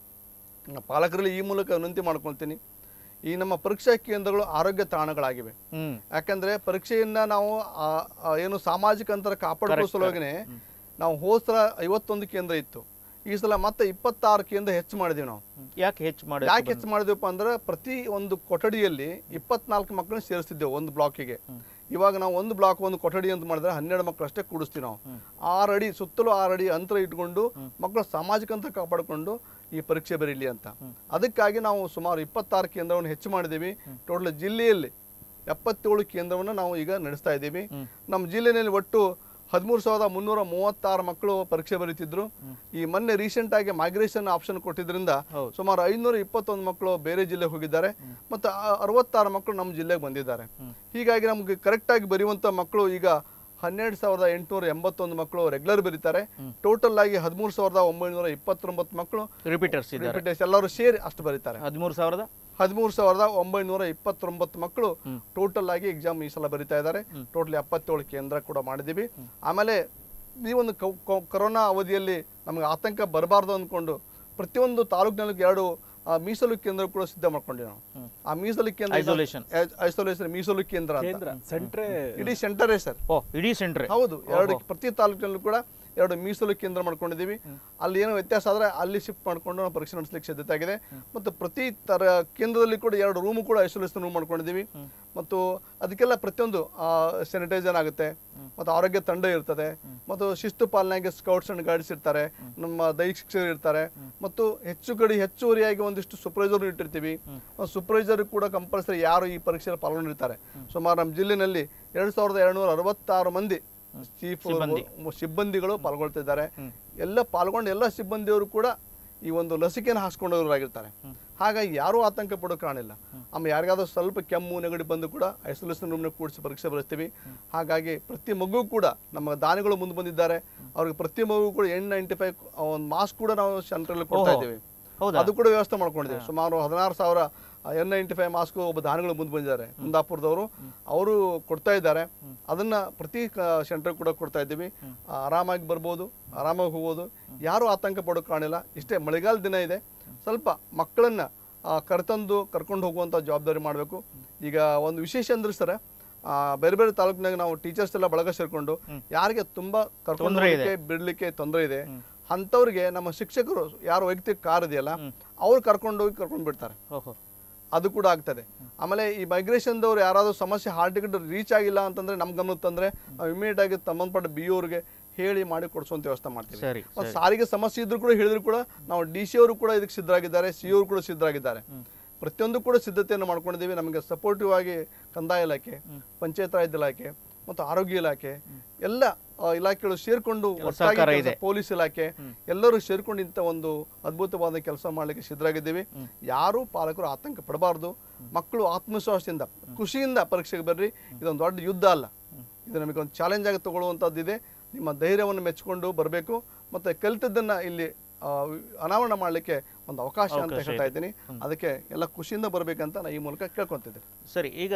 ನಾನು ಪಾಲಕರಲ್ಲಿ ಈ ಮೂಲಕ ವಿನಂತಿ ಮಾಡ್ಕೊಳ್ತೀನಿ ಈ ನಮ್ಮ ಪರೀಕ್ಷಾ ಕೇಂದ್ರಗಳು ಆರೋಗ್ಯ ತಾಣಗಳಾಗಿವೆ ಹ್ಮ್ ಯಾಕಂದ್ರೆ ಪರೀಕ್ಷೆಯನ್ನ ನಾವು ಆ, ಆ, ಏನು ಸಾಮಾಜಿಕ ಅಂತರ ಕಾಪಾಡಿಕೊಳ್ಳೋ ಸಲುವಾಗಿನೇ ನಾವು ಹೋದ ಸಲ ಐವತ್ತೊಂದು ಕೇಂದ್ರ ಇತ್ತು ಈ ಸಲ ಮತ್ತೆ ಇಪ್ಪತ್ತಾರು ಕೇಂದ್ರ ಹೆಚ್ಚು ಮಾಡಿದೀವಿ ನಾವು ಹ್ಮ್. ಯಾಕೆ ಹೆಚ್ಚು ಮಾಡಿ ಯಾಕೆ ಹೆಚ್ಚು ಮಾಡಿದ್ವಪ್ಪ ಅಂದ್ರೆ ಪ್ರತಿ ಒಂದು ಕೊಠಡಿಯಲ್ಲಿ ಇಪ್ಪತ್ನಾಲ್ಕು ಮಕ್ಕಳನ್ನ ಸೇರಿಸ್ತಿದ್ದೇವೆ ಒಂದು ಬ್ಲಾಕಿಗೆ ಇವಾಗ ನಾವು ಒಂದು ಬ್ಲಾಕ್ ಒಂದು ಕೊಠಡಿ ಅಂತ ಮಾಡಿದ್ರೆ ಹನ್ನೆರಡು ಮಕ್ಕಳು ಅಷ್ಟೇ ಕೂಡಿಸ್ತೀವಿ ನಾವು ಆರು ಅಡಿ ಸುತ್ತಲೂ ಆರು ಅಡಿ ಅಂತರ ಇಟ್ಕೊಂಡು ಮಕ್ಕಳು ಸಾಮಾಜಿಕ ಅಂತರ ಕಾಪಾಡಿಕೊಂಡು ಈ ಪರೀಕ್ಷೆ ಬರೀಲಿ ಅಂತ ಅದಕ್ಕಾಗಿ ನಾವು ಸುಮಾರು ಇಪ್ಪತ್ತಾರು ಕೇಂದ್ರವನ್ನು ಹೆಚ್ಚು ಮಾಡಿದ್ದೀವಿ ಟೋಟಲ್ ಜಿಲ್ಲೆಯಲ್ಲಿ ಎಪ್ಪತ್ತೇಳು ಕೇಂದ್ರವನ್ನು ನಾವು ಈಗ ನಡೆಸ್ತಾ ಇದ್ದೀವಿ ನಮ್ಮ ಜಿಲ್ಲೆಯಲ್ಲಿ ಒಟ್ಟು ಹದಿಮೂರು ಸಾವಿರದ ಮುನ್ನೂರ ಮೂವತ್ತಾರು ಮಕ್ಕಳು ಪರೀಕ್ಷೆ ಬರೀತಿದ್ರು ಈ ಮೊನ್ನೆ ರೀಸೆಂಟ್ ಆಗಿ ಮೈಗ್ರೇಷನ್ ಆಪ್ಷನ್ ಕೊಟ್ಟಿದ್ರಿಂದ ಹೌದು. ಸುಮಾರು ಐನೂರ ಇಪ್ಪತ್ತೊಂದು ಮಕ್ಕಳು ಬೇರೆ ಜಿಲ್ಲೆಗೆ ಹೋಗಿದ್ದಾರೆ ಮತ್ತು ಆ- ಅರವತ್ತಾರು ಮಕ್ಕಳು ನಮ್ಮ ಜಿಲ್ಲೆಗೆ ಬಂದಿದ್ದಾರೆ ಹೀಗಾಗಿ ನಮಗೆ ಕರೆಕ್ಟಾಗಿ ಬರೆಯುವಂಥ ಮಕ್ಕಳು ಈಗ ಹನ್ನೆರಡು ಸಾವಿರದ ಎಂಟುನೂರ ಎಂಬತ್ತೊಂದು ಮಕ್ಕಳು ರೆಗ್ಯುಲರ್ ಬರೀತಾರೆ ಟೋಟಲ್ ಆಗಿ ಹದಿಮೂರು ಸಾವಿರದ ಒಂಬೈನೂರ ಇಪ್ಪತ್ತೊಂಬತ್ತು ಮಕ್ಕಳು ರಿಪೀಟರ್ಸ್ ಇದ್ದಾರೆ ರಿಪೀಟರ್ಸ್ ಎಲ್ಲರೂ ಸೇರಿ ಅಷ್ಟು ಬರೀತಾರೆ ಹದಿಮೂರು ಸಾವಿರದ ಹದಿಮೂರು ಸಾವಿರದ ಒಂಬೈನೂರ ಇಪ್ಪತ್ತೊಂಬತ್ತು ಮಕ್ಕಳು ಟೋಟಲ್ ಆಗಿ ಎಕ್ಸಾಮ್ ಈ ಸಲ ಬರೀತಾ ಇದ್ದಾರೆ ಟೋಟಲ್ ಎಪ್ಪತ್ತೇಳು ಕೇಂದ್ರ ಕೂಡ ಮಾಡಿದ್ದೀವಿ ಆಮೇಲೆ ಈ ಒಂದು ಕೌ- ಕೌ- ಕೊರೋನಾ ಅವಧಿಯಲ್ಲಿ ನಮಗೆ ಆತಂಕ ಬರಬಾರ್ದು ಅಂದ್ಕೊಂಡು ಪ್ರತಿಯೊಂದು ತಾಲೂಕಿನಲ್ಲೂ ಎರಡು ಆ, ಮೀಸಲು ಕೇಂದ್ರ ಕೂಡ ಸಿದ್ಧ ಮಾಡ್ಕೊಂಡ್ವಿ ನಾವು ಆ ಮೀಸಲು ಕೇಂದ್ರ Isolation. ಐಸೋಲೇಷನ್ ಮೀಸಲು ಕೇಂದ್ರ ಅಂತ ಕೇಂದ್ರ ಸೆಂಟ್ರೇ ಇಡೀ ಸೆಂಟರೇ ಸರ್ ಓ ಇಡೀ ಸೆಂಟ್ರ್ ಹೌದು ಎರಡು ಪ್ರತಿ ತಾಲೂಕಿನಲ್ಲೂ ಕೂಡ ಎರಡು ಮೀಸಲು ಕೇಂದ್ರ ಮಾಡ್ಕೊಂಡಿದ್ದೀವಿ ಅಲ್ಲಿ ಏನೋ ವ್ಯತ್ಯಾಸ ಆದರೆ ಅಲ್ಲಿ ಶಿಫ್ಟ್ ಮಾಡ್ಕೊಂಡು ನಾವು ಪರೀಕ್ಷೆ ನಡೆಸಲಿಕ್ಕೆ ಸಿದ್ಧತೆ ಆಗಿದೆ ಮತ್ತು ಪ್ರತಿ ತರ ಕೇಂದ್ರದಲ್ಲಿ ಕೂಡ ಎರಡು ರೂಮು ಕೂಡ ಐಸೋಲೇಷನ್ ರೂಮ್ ಮಾಡ್ಕೊಂಡಿದ್ದೀವಿ ಮತ್ತು ಅದಕ್ಕೆಲ್ಲ ಪ್ರತಿಯೊಂದು ಸ್ಯಾನಿಟೈಸರ್ ಆಗುತ್ತೆ ಮತ್ತು ಆರೋಗ್ಯ ತಂಡ ಇರ್ತದೆ ಮತ್ತು ಶಿಸ್ತು ಪಾಲನೆಗೆ ಸ್ಕೌಟ್ಸ್ ಅಂಡ್ ಗೈಡ್ಸ್ ಇರ್ತಾರೆ ನಮ್ಮ ದೈಹಿಕ ಶಿಕ್ಷಕರು ಇರ್ತಾರೆ ಮತ್ತು ಹೆಚ್ಚು ಕಡೆ ಹೆಚ್ಚುವರಿಯಾಗಿ ಒಂದಿಷ್ಟು ಸೂಪರ್ವೈಸರ್ ಇಟ್ಟಿರ್ತೀವಿ ಸೂಪರ್ವೈಸರ್ ಕೂಡ ಕಂಪಲ್ಸರಿ ಯಾರು ಈ ಪರೀಕ್ಷೆಯಲ್ಲಿ ಪಾಲ್ಗೊಂಡಿರ್ತಾರೆ ಸುಮಾರು ನಮ್ಮ ಜಿಲ್ಲೆನಲ್ಲಿ ಎರಡು ಸಾವಿರದ ಎರಡುನೂರ ಅರವತ್ತಾರು ಮಂದಿ ಚೀಫ್ ಸಿಬ್ಬಂದಿ. ಸಿಬ್ಬಂದಿಗಳು ಪಾಲ್ಗೊಳ್ತಿದ್ದಾರೆ ಎಲ್ಲ ಪಾಲ್ಗೊಂಡು ಎಲ್ಲ ಸಿಬ್ಬಂದಿಯವರು ಕೂಡ ಈ ಒಂದು ಲಸಿಕೆಯನ್ನು ಹಾಸ್ಕೊಂಡವರಾಗಿರ್ತಾರೆ ಹಾಗಾಗಿ ಯಾರೂ ಆತಂಕ ಪಡೋ ಕಾರಣಿಲ್ಲ ಆಮೇಲೆ ಯಾರಿಗಾದ್ರೂ ಸ್ವಲ್ಪ ಕೆಮ್ಮು ನೆಗಡಿ ಬಂದು ಕೂಡ ಐಸೋಲೇಷನ್ ರೂಮ್ನ ಕೂಡಿಸಿ ಪರೀಕ್ಷೆ ಬರೆಸ್ತೀವಿ ಹಾಗಾಗಿ ಪ್ರತಿ ಮಗು ಕೂಡ ನಮ್ಮ ದಾನಿಗಳು ಮುಂದೆ ಬಂದಿದ್ದಾರೆ ಅವ್ರಿಗೆ ಪ್ರತಿ ಮಗು ಕೂಡ ಎನ್ ನೈಂಟಿ ಫೈವ್ ಒಂದು ಮಾಸ್ಕ್ ಕೂಡ ನಾವು ಸೆಂಟ್ರಲ್ಲಿ ಕೊಡ್ತಾ ಓಹೋ. ಇದ್ದೀವಿ ಹೌದಾ ಅದು ಕೂಡ ವ್ಯವಸ್ಥೆ ಮಾಡ್ಕೊಂಡಿದ್ದೀವಿ ಸುಮಾರು ಹದಿನಾರು ಸಾವಿರ ಎನ್ ನೈಂಟಿ ಫೈವ್ ಮಾಸ್ಕ್ ಒಬ್ಬ ದಾನಿಗಳು ಮುಂದೆ ಬಂದಿದ್ದಾರೆ ಕುಂದಾಪುರದವರು ಅವರು ಕೊಡ್ತಾ ಇದ್ದಾರೆ ಅದನ್ನ ಪ್ರತಿ ಸೆಂಟರ್ ಕೂಡ ಕೊಡ್ತಾ ಇದ್ದೀವಿ ಆ, ಆರಾಮಾಗಿ ಬರ್ಬೋದು ಆರಾಮಾಗಿ ಹೋಗ್ಬೋದು ಯಾರೂ ಆತಂಕ ಪಡೋ ಕಾಣಿಲ್ಲ ಇಷ್ಟೇ ಮಳೆಗಾಲ ದಿನ ಇದೆ ಸ್ವಲ್ಪ ಮಕ್ಕಳನ್ನ ಆ, ಕರೆತಂದು ಕರ್ಕೊಂಡು ಹೋಗುವಂಥ ಜವಾಬ್ದಾರಿ ಮಾಡಬೇಕು ಈಗ ಒಂದು ವಿಶೇಷ ಅಂದ್ರೆ ಸರ್ ಆ, ಬೇರೆ ಬೇರೆ ತಾಲೂಕಿನಾಗ ನಾವು ಟೀಚರ್ಸ್ ಎಲ್ಲ ಬಳಗ ಸೇರ್ಕೊಂಡು ಯಾರಿಗೆ ತುಂಬಾ ಕರ್ಕೊಂಡು ತೊಂದ್ರೆ ಇದೆ. ಹೋಗ್ಲಿಕ್ಕೆ ಬಿಡ್ಲಿಕ್ಕೆ ತೊಂದರೆ ಇದೆ ಅಂಥವ್ರಿಗೆ ನಮ್ಮ ಶಿಕ್ಷಕರು ಯಾರು ವೈಯಕ್ತಿಕ ಕಾರ್ ಇದೆಯಲ್ಲ ಅವ್ರು ಕರ್ಕೊಂಡು ಹೋಗಿ ಕರ್ಕೊಂಡು ಬಿಡ್ತಾರೆ ಓಹೋ ಅದು ಕೂಡ ಆಗ್ತದೆ ಆಮೇಲೆ ಈ ಮೈಗ್ರೇಷನ್ದವ್ರು ಯಾರಾದರೂ ಸಮಸ್ಯೆ ಹಾಲ್ ಟಿಕೆಟ್ ರೀಚ್ ಆಗಿಲ್ಲ ಅಂತಂದ್ರೆ ನಮ್ಮ ಗಮನಕ್ಕೆ ತಂದ್ರೆ ನಾವು ಇಮಿಡಿಯೇಟ್ ಆಗಿ ಸಂಬಂಧಪಟ್ಟ ಬಿ ಅವ್ರಿಗೆ ಹೇಳಿ ಮಾಡಿ ಕೊಡಿಸುವಂತ ವ್ಯವಸ್ಥೆ ಮಾಡ್ತೀವಿ ಸರಿ ಮತ್ತು ಸಾರಿಗೆ ಸಮಸ್ಯೆ ಇದ್ರು ಕೂಡ ಹೇಳಿದ್ರು ಕೂಡ ನಾವು ಡಿ ಸಿ ಅವರು ಕೂಡ ಇದಕ್ಕೆ ಸಿದ್ಧರಾಗಿದ್ದಾರೆ ಸಿ ಅವರು ಕೂಡ ಸಿದ್ಧರಾಗಿದ್ದಾರೆ ಪ್ರತಿಯೊಂದು ಕೂಡ ಸಿದ್ಧತೆಯನ್ನು ಮಾಡ್ಕೊಂಡಿದ್ದೀವಿ ನಮಗೆ ಸಪೋರ್ಟಿವ್ ಆಗಿ ಕಂದಾಯ ಇಲಾಖೆ ಪಂಚಾಯತ್ ರಾಜ್ ಇಲಾಖೆ ಮತ್ತು ಆರೋಗ್ಯ ಇಲಾಖೆ ಎಲ್ಲ ಆ, ಇಲಾಖೆಗಳು ಸೇರ್ಕೊಂಡು ಒಟ್ಟಾಗಿ ಸಹಕಾರ ಕೆಲ್ಸ- ಇದೆ. ಪೊಲೀಸ್ ಇಲಾಖೆ ಎಲ್ಲರೂ ಸೇರ್ಕೊಂಡು ಇಂಥ ಒಂದು ಅದ್ಭುತವಾದ ಕೆಲಸ ಮಾಡಲಿಕ್ಕೆ ಸಿದ್ಧರಾಗಿದ್ದೀವಿ ಯಾರೂ ಪಾಲಕರು ಆತಂಕ ಪಡಬಾರ್ದು ಮಕ್ಕಳು ಆತ್ಮವಿಶ್ವಾಸದಿಂದ ಖುಷಿಯಿಂದ ಪರೀಕ್ಷೆಗೆ ಬರ್ರಿ ಇದೊಂದು ದೊಡ್ಡ ಯುದ್ಧ ಅಲ್ಲ ಇದು ನಮಗೆ ಒಂದು ಚಾಲೆಂಜ್ ಆಗಿ ತಗೊಳ್ಳುವಂಥದ್ದಿದೆ ನಿಮ್ಮ ಧೈರ್ಯವನ್ನು ಮೆಚ್ಚಿಕೊಂಡು ಬರಬೇಕು ಮತ್ತು ಕಲಿತದ್ದನ್ನು ಇಲ್ಲಿ ಆ, ಅನಾವರಣ ಮಾಡಲಿಕ್ಕೆ ಒಂದು ಅವಕಾಶ ಅಂತ ಅವಕಾಶ ಹೇಳ್ತಾ ಇದ್ದೀನಿ ಅದಕ್ಕೆ ಎಲ್ಲ ಖುಷಿಯಿಂದ ಬರಬೇಕಂತ ನಾನು ಈ ಮೂಲಕ ಕೇಳ್ಕೊತಿದ್ದೀನಿ ಸರಿ ಈಗ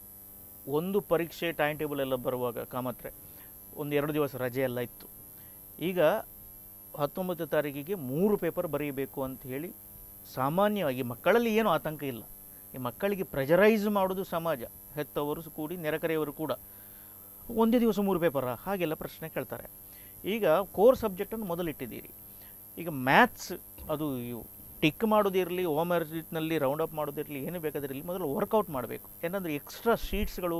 ಒಂದು ಪರೀಕ್ಷೆ ಟೈಮ್ ಟೇಬಲ್ ಎಲ್ಲ ಬರುವಾಗ ಕಾಮತ್ರೆ ಒಂದು ಎರಡು ದಿವಸ ರಜೆ ಎಲ್ಲ ಇತ್ತು ಈಗ ಹತ್ತೊಂಬತ್ತು ತಾರೀಕಿಗೆ ಮೂರು ಪೇಪರ್ ಬರೆಯಬೇಕು ಅಂತ ಹೇಳಿ ಸಾಮಾನ್ಯವಾಗಿ ಮಕ್ಕಳಲ್ಲಿ ಏನು ಆತಂಕ ಇಲ್ಲ ಈ ಮಕ್ಕಳಿಗೆ ಪ್ರೆಜರೈಸ್ ಮಾಡೋದು ಸಮಾಜ ಹೆತ್ತವರು ಸ- ಕೂಡಿ ನೆರೆಕರೆಯವರು ಕೂಡ ಒಂದೇ ದಿವಸ ಮೂರು ಪೇಪರ ಹಾಗೆಲ್ಲ ಪ್ರಶ್ನೆ ಕೇಳ್ತಾರೆ ಈಗ ಕೋರ್ ಸಬ್ಜೆಕ್ಟನ್ನು ಮೊದಲಿಟ್ಟಿದ್ದೀರಿ ಈಗ ಮ್ಯಾಥ್ಸ್ ಅದು ಇವು ಟಿಕ್ ಮಾಡೋದಿರಲಿ ಹೋಮ್ ನಲ್ಲಿ ರೌಂಡ್ ಅಪ್ ಮಾಡೋದಿರಲಿ ಏನು ಬೇಕಾದಿರಲಿ ಮೊದಲು ವರ್ಕೌಟ್ ಮಾಡಬೇಕು ಏನಂದರೆ ಎಕ್ಸ್ಟ್ರಾ ಶೀಟ್ಸ್ಗಳು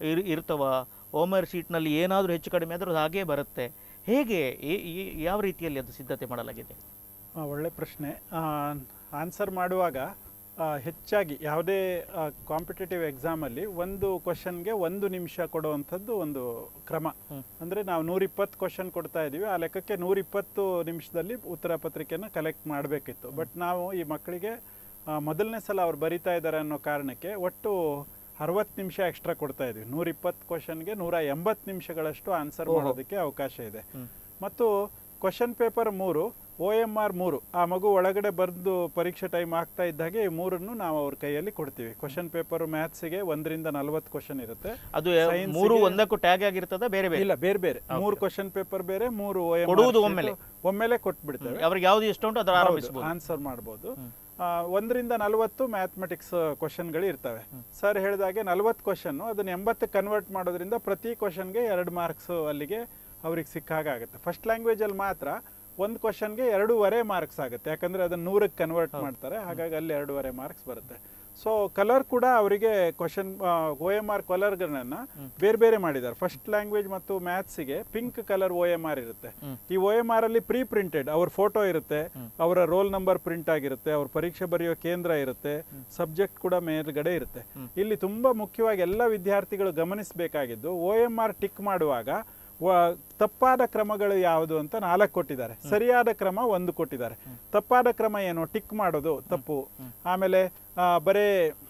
ಇರ್ ಇರ್ತವ ಹೋಮರ್ ಶೀಟ್ನಲ್ಲಿ ಏನಾದರೂ ಹೆಚ್ಚು ಕಡಿಮೆ ಆದರೂ ಅದು ಹಾಗೇ ಬರುತ್ತೆ ಹೇಗೆ ಏ- ಏ- ಯಾವ ರೀತಿಯಲ್ಲಿ ಅದು ಸಿದ್ಧತೆ ಮಾಡಲಾಗಿದೆ ಆ, ಒಳ್ಳೆ ಪ್ರಶ್ನೆ ಆನ್ಸರ್ ಮಾಡುವಾಗ ಆ, ಹೆಚ್ಚಾಗಿ ಯಾವುದೇ ಕಾಂಪಿಟೇಟಿವ್ ಎಕ್ಸಾಮಲ್ಲಿ ಒಂದು ಕ್ವಶನ್ಗೆ ಒಂದು ನಿಮಿಷ ಕೊಡುವಂಥದ್ದು ಒಂದು ಕ್ರಮ ಹ್ಮ್. ಅಂದರೆ ನಾವು ನೂರಿಪ್ಪತ್ತು ಕ್ವಶನ್ ಕೊಡ್ತಾ ಇದ್ದೀವಿ ಆ ಲೆಕ್ಕಕ್ಕೆ ನೂರಿಪ್ಪತ್ತು ನಿಮಿಷದಲ್ಲಿ ಉತ್ತರ ಪತ್ರಿಕೆನ ಕಲೆಕ್ಟ್ ಮಾಡಬೇಕಿತ್ತು ಬಟ್ ನಾವು ಈ ಮಕ್ಕಳಿಗೆ ಆ, ಮೊದಲನೇ ಸಲ ಅವ್ರು ಬರಿತಾ ಇದ್ದಾರೆ ಅನ್ನೋ ಕಾರಣಕ್ಕೆ ಒಟ್ಟು ಅರವತ್ತು ನಿಮಿಷ ಎಕ್ಸ್ಟ್ರಾ ಕೊಡ್ತಾ ಇದ್ವಿ ನೂರಿಪ್ಪತ್ತು ಕ್ವಶನ್ಗೆ ನೂರ ಎಂಬತ್ತು ನಿಮಿಷಗಳಷ್ಟು ಆನ್ಸರ್ ಓಹೋ. ಮಾಡೋದಕ್ಕೆ ಅವಕಾಶ ಇದೆ ಹ್ಮ್. ಮತ್ತು ಕ್ವಶನ್ ಪೇಪರ್ ಮೂರು ಒ ಎಮ್ ಆರ್ ಮೂರು ಆ ಮಗು ಒಳಗಡೆ ಬರೆದು ಪರೀಕ್ಷೆ ಟೈಮ್ ಆಗ್ತಾ ಇದ್ದಾಗೆ ಈ ಮೂರನ್ನು ನಾವು ಅವ್ರ ಕೈಯಲ್ಲಿ ಕೊಡ್ತೀವಿ ಕ್ವಶನ್ ಪೇಪರ್ ಮ್ಯಾಥ್ಸ್ಗೆ ಒಂದರಿಂದ ನಲವತ್ತು ಕ್ವಶನ್ ಇರುತ್ತೆ ಅದು Science ಮೂರು ಗೆ- ಒಂದಕ್ಕೂ ಟ್ಯಾಗ್ ಆಗಿರ್ತದ ಬೇರೆ ಬೇರೆ ಇಲ್ಲ ಬೇರೆ ಬೇರೆ Okay. ಮೂರು ಕ್ವಶನ್ ಪೇಪರ್ ಬೇರೆ ಮೂರು ಕೊಡುವುದು ಒಮ್ಮೆಲೆ. ಒಮ್ಮೆಲೆ ಕೊಟ್ಬಿಡ್ತೇವೆ ಅವ್ರಿಗೆ ಯಾವ್ದು ಇಷ್ಟ ಉಂಟು ಅದರ ಆರಂಭಿಸಬಹುದು ಆನ್ಸರ್ ಮಾಡ್ಬೋದು ಹ್ಮ್. ಆ, ಒಂದರಿಂದ ನಲವತ್ತು ಮ್ಯಾಥಮೆಟಿಕ್ಸ್ ಕ್ವಶನ್ಗಳು ಇರ್ತವೆ ಸರ್ ಹೇಳಿದಾಗೆ ನಲವತ್ತು ಕ್ವಶನ್ ಅದನ್ನ ಎಂಬತ್ತಕ್ಕೆ ಕನ್ವರ್ಟ್ ಮಾಡೋದ್ರಿಂದ ಪ್ರತಿ ಕ್ವಶನ್ಗೆ ಎರಡು ಮಾರ್ಕ್ಸ್ ಅಲ್ಲಿಗೆ ಅವ್ರಿಗೆ ಸಿಕ್ಕಾಗ ಆಗುತ್ತೆ ಫಸ್ಟ್ ಲ್ಯಾಂಗ್ವೇಜಲ್ಲಿ ಮಾತ್ರ ಒಂದು ಕ್ವಶನ್ಗೆ ಎರಡೂವರೆ ಮಾರ್ಕ್ಸ್ ಆಗುತ್ತೆ ಯಾಕಂದ್ರೆ ಅದನ್ನ ನೂರಕ್ಕೆ ಕನ್ವರ್ಟ್ ಮಾಡ್ತಾರೆ ಹಾಗಾಗಿ ಅಲ್ಲಿ ಎರಡೂವರೆ ಮಾರ್ಕ್ಸ್ ಬರುತ್ತೆ ಸೊ ಕಲರ್ ಕೂಡ ಅವರಿಗೆ ಕ್ವಶನ್ ಒ ಎಮ್ ಆರ್ ಕಲರ್ಗಳನ್ನ ಬೇರೆ ಬೇರೆ ಮಾಡಿದ್ದಾರೆ ಫಸ್ಟ್ ಲ್ಯಾಂಗ್ವೇಜ್ ಮತ್ತು ಮ್ಯಾಥ್ಸಿಗೆ pink colour O M R ಇರುತ್ತೆ ಹ್ಮ್. ಈ ಒ ಎಮ್ ಆರ್ ಅಲ್ಲಿ ಪ್ರೀ ಪ್ರಿಂಟೆಡ್ ಅವ್ರ ಫೋಟೋ ಇರುತ್ತೆ ಅವರ ರೋಲ್ ನಂಬರ್ ಪ್ರಿಂಟ್ ಆಗಿರುತ್ತೆ ಅವ್ರ ಪರೀಕ್ಷೆ ಬರೆಯೋ ಕೇಂದ್ರ ಇರುತ್ತೆ ಸಬ್ಜೆಕ್ಟ್ ಕೂಡ ಮೇಲ್ಗಡೆ ಇರುತ್ತೆ ಇಲ್ಲಿ ತುಂಬಾ ಮುಖ್ಯವಾಗಿ ಎಲ್ಲ ವಿದ್ಯಾರ್ಥಿಗಳು ಗಮನಿಸಬೇಕಾಗಿದ್ದು ಒ ಎಮ್ ಆರ್ ಟಿಕ್ ಮಾಡುವಾಗ ವ- ತಪ್ಪಾದ ಕ್ರಮಗಳು ಯಾವುದು ಅಂತ ನಾಲ್ಕು ಕೊಟ್ಟಿದ್ದಾರೆ ಸರಿಯಾದ ಕ್ರಮ ಒಂದು ಕೊಟ್ಟಿದ್ದಾರೆ ತಪ್ಪಾದ ಕ್ರಮ ಏನು ಟಿಕ್ ಮಾಡೋದು ತಪ್ಪು ಆಮೇಲೆ ಆ, ಬರೇ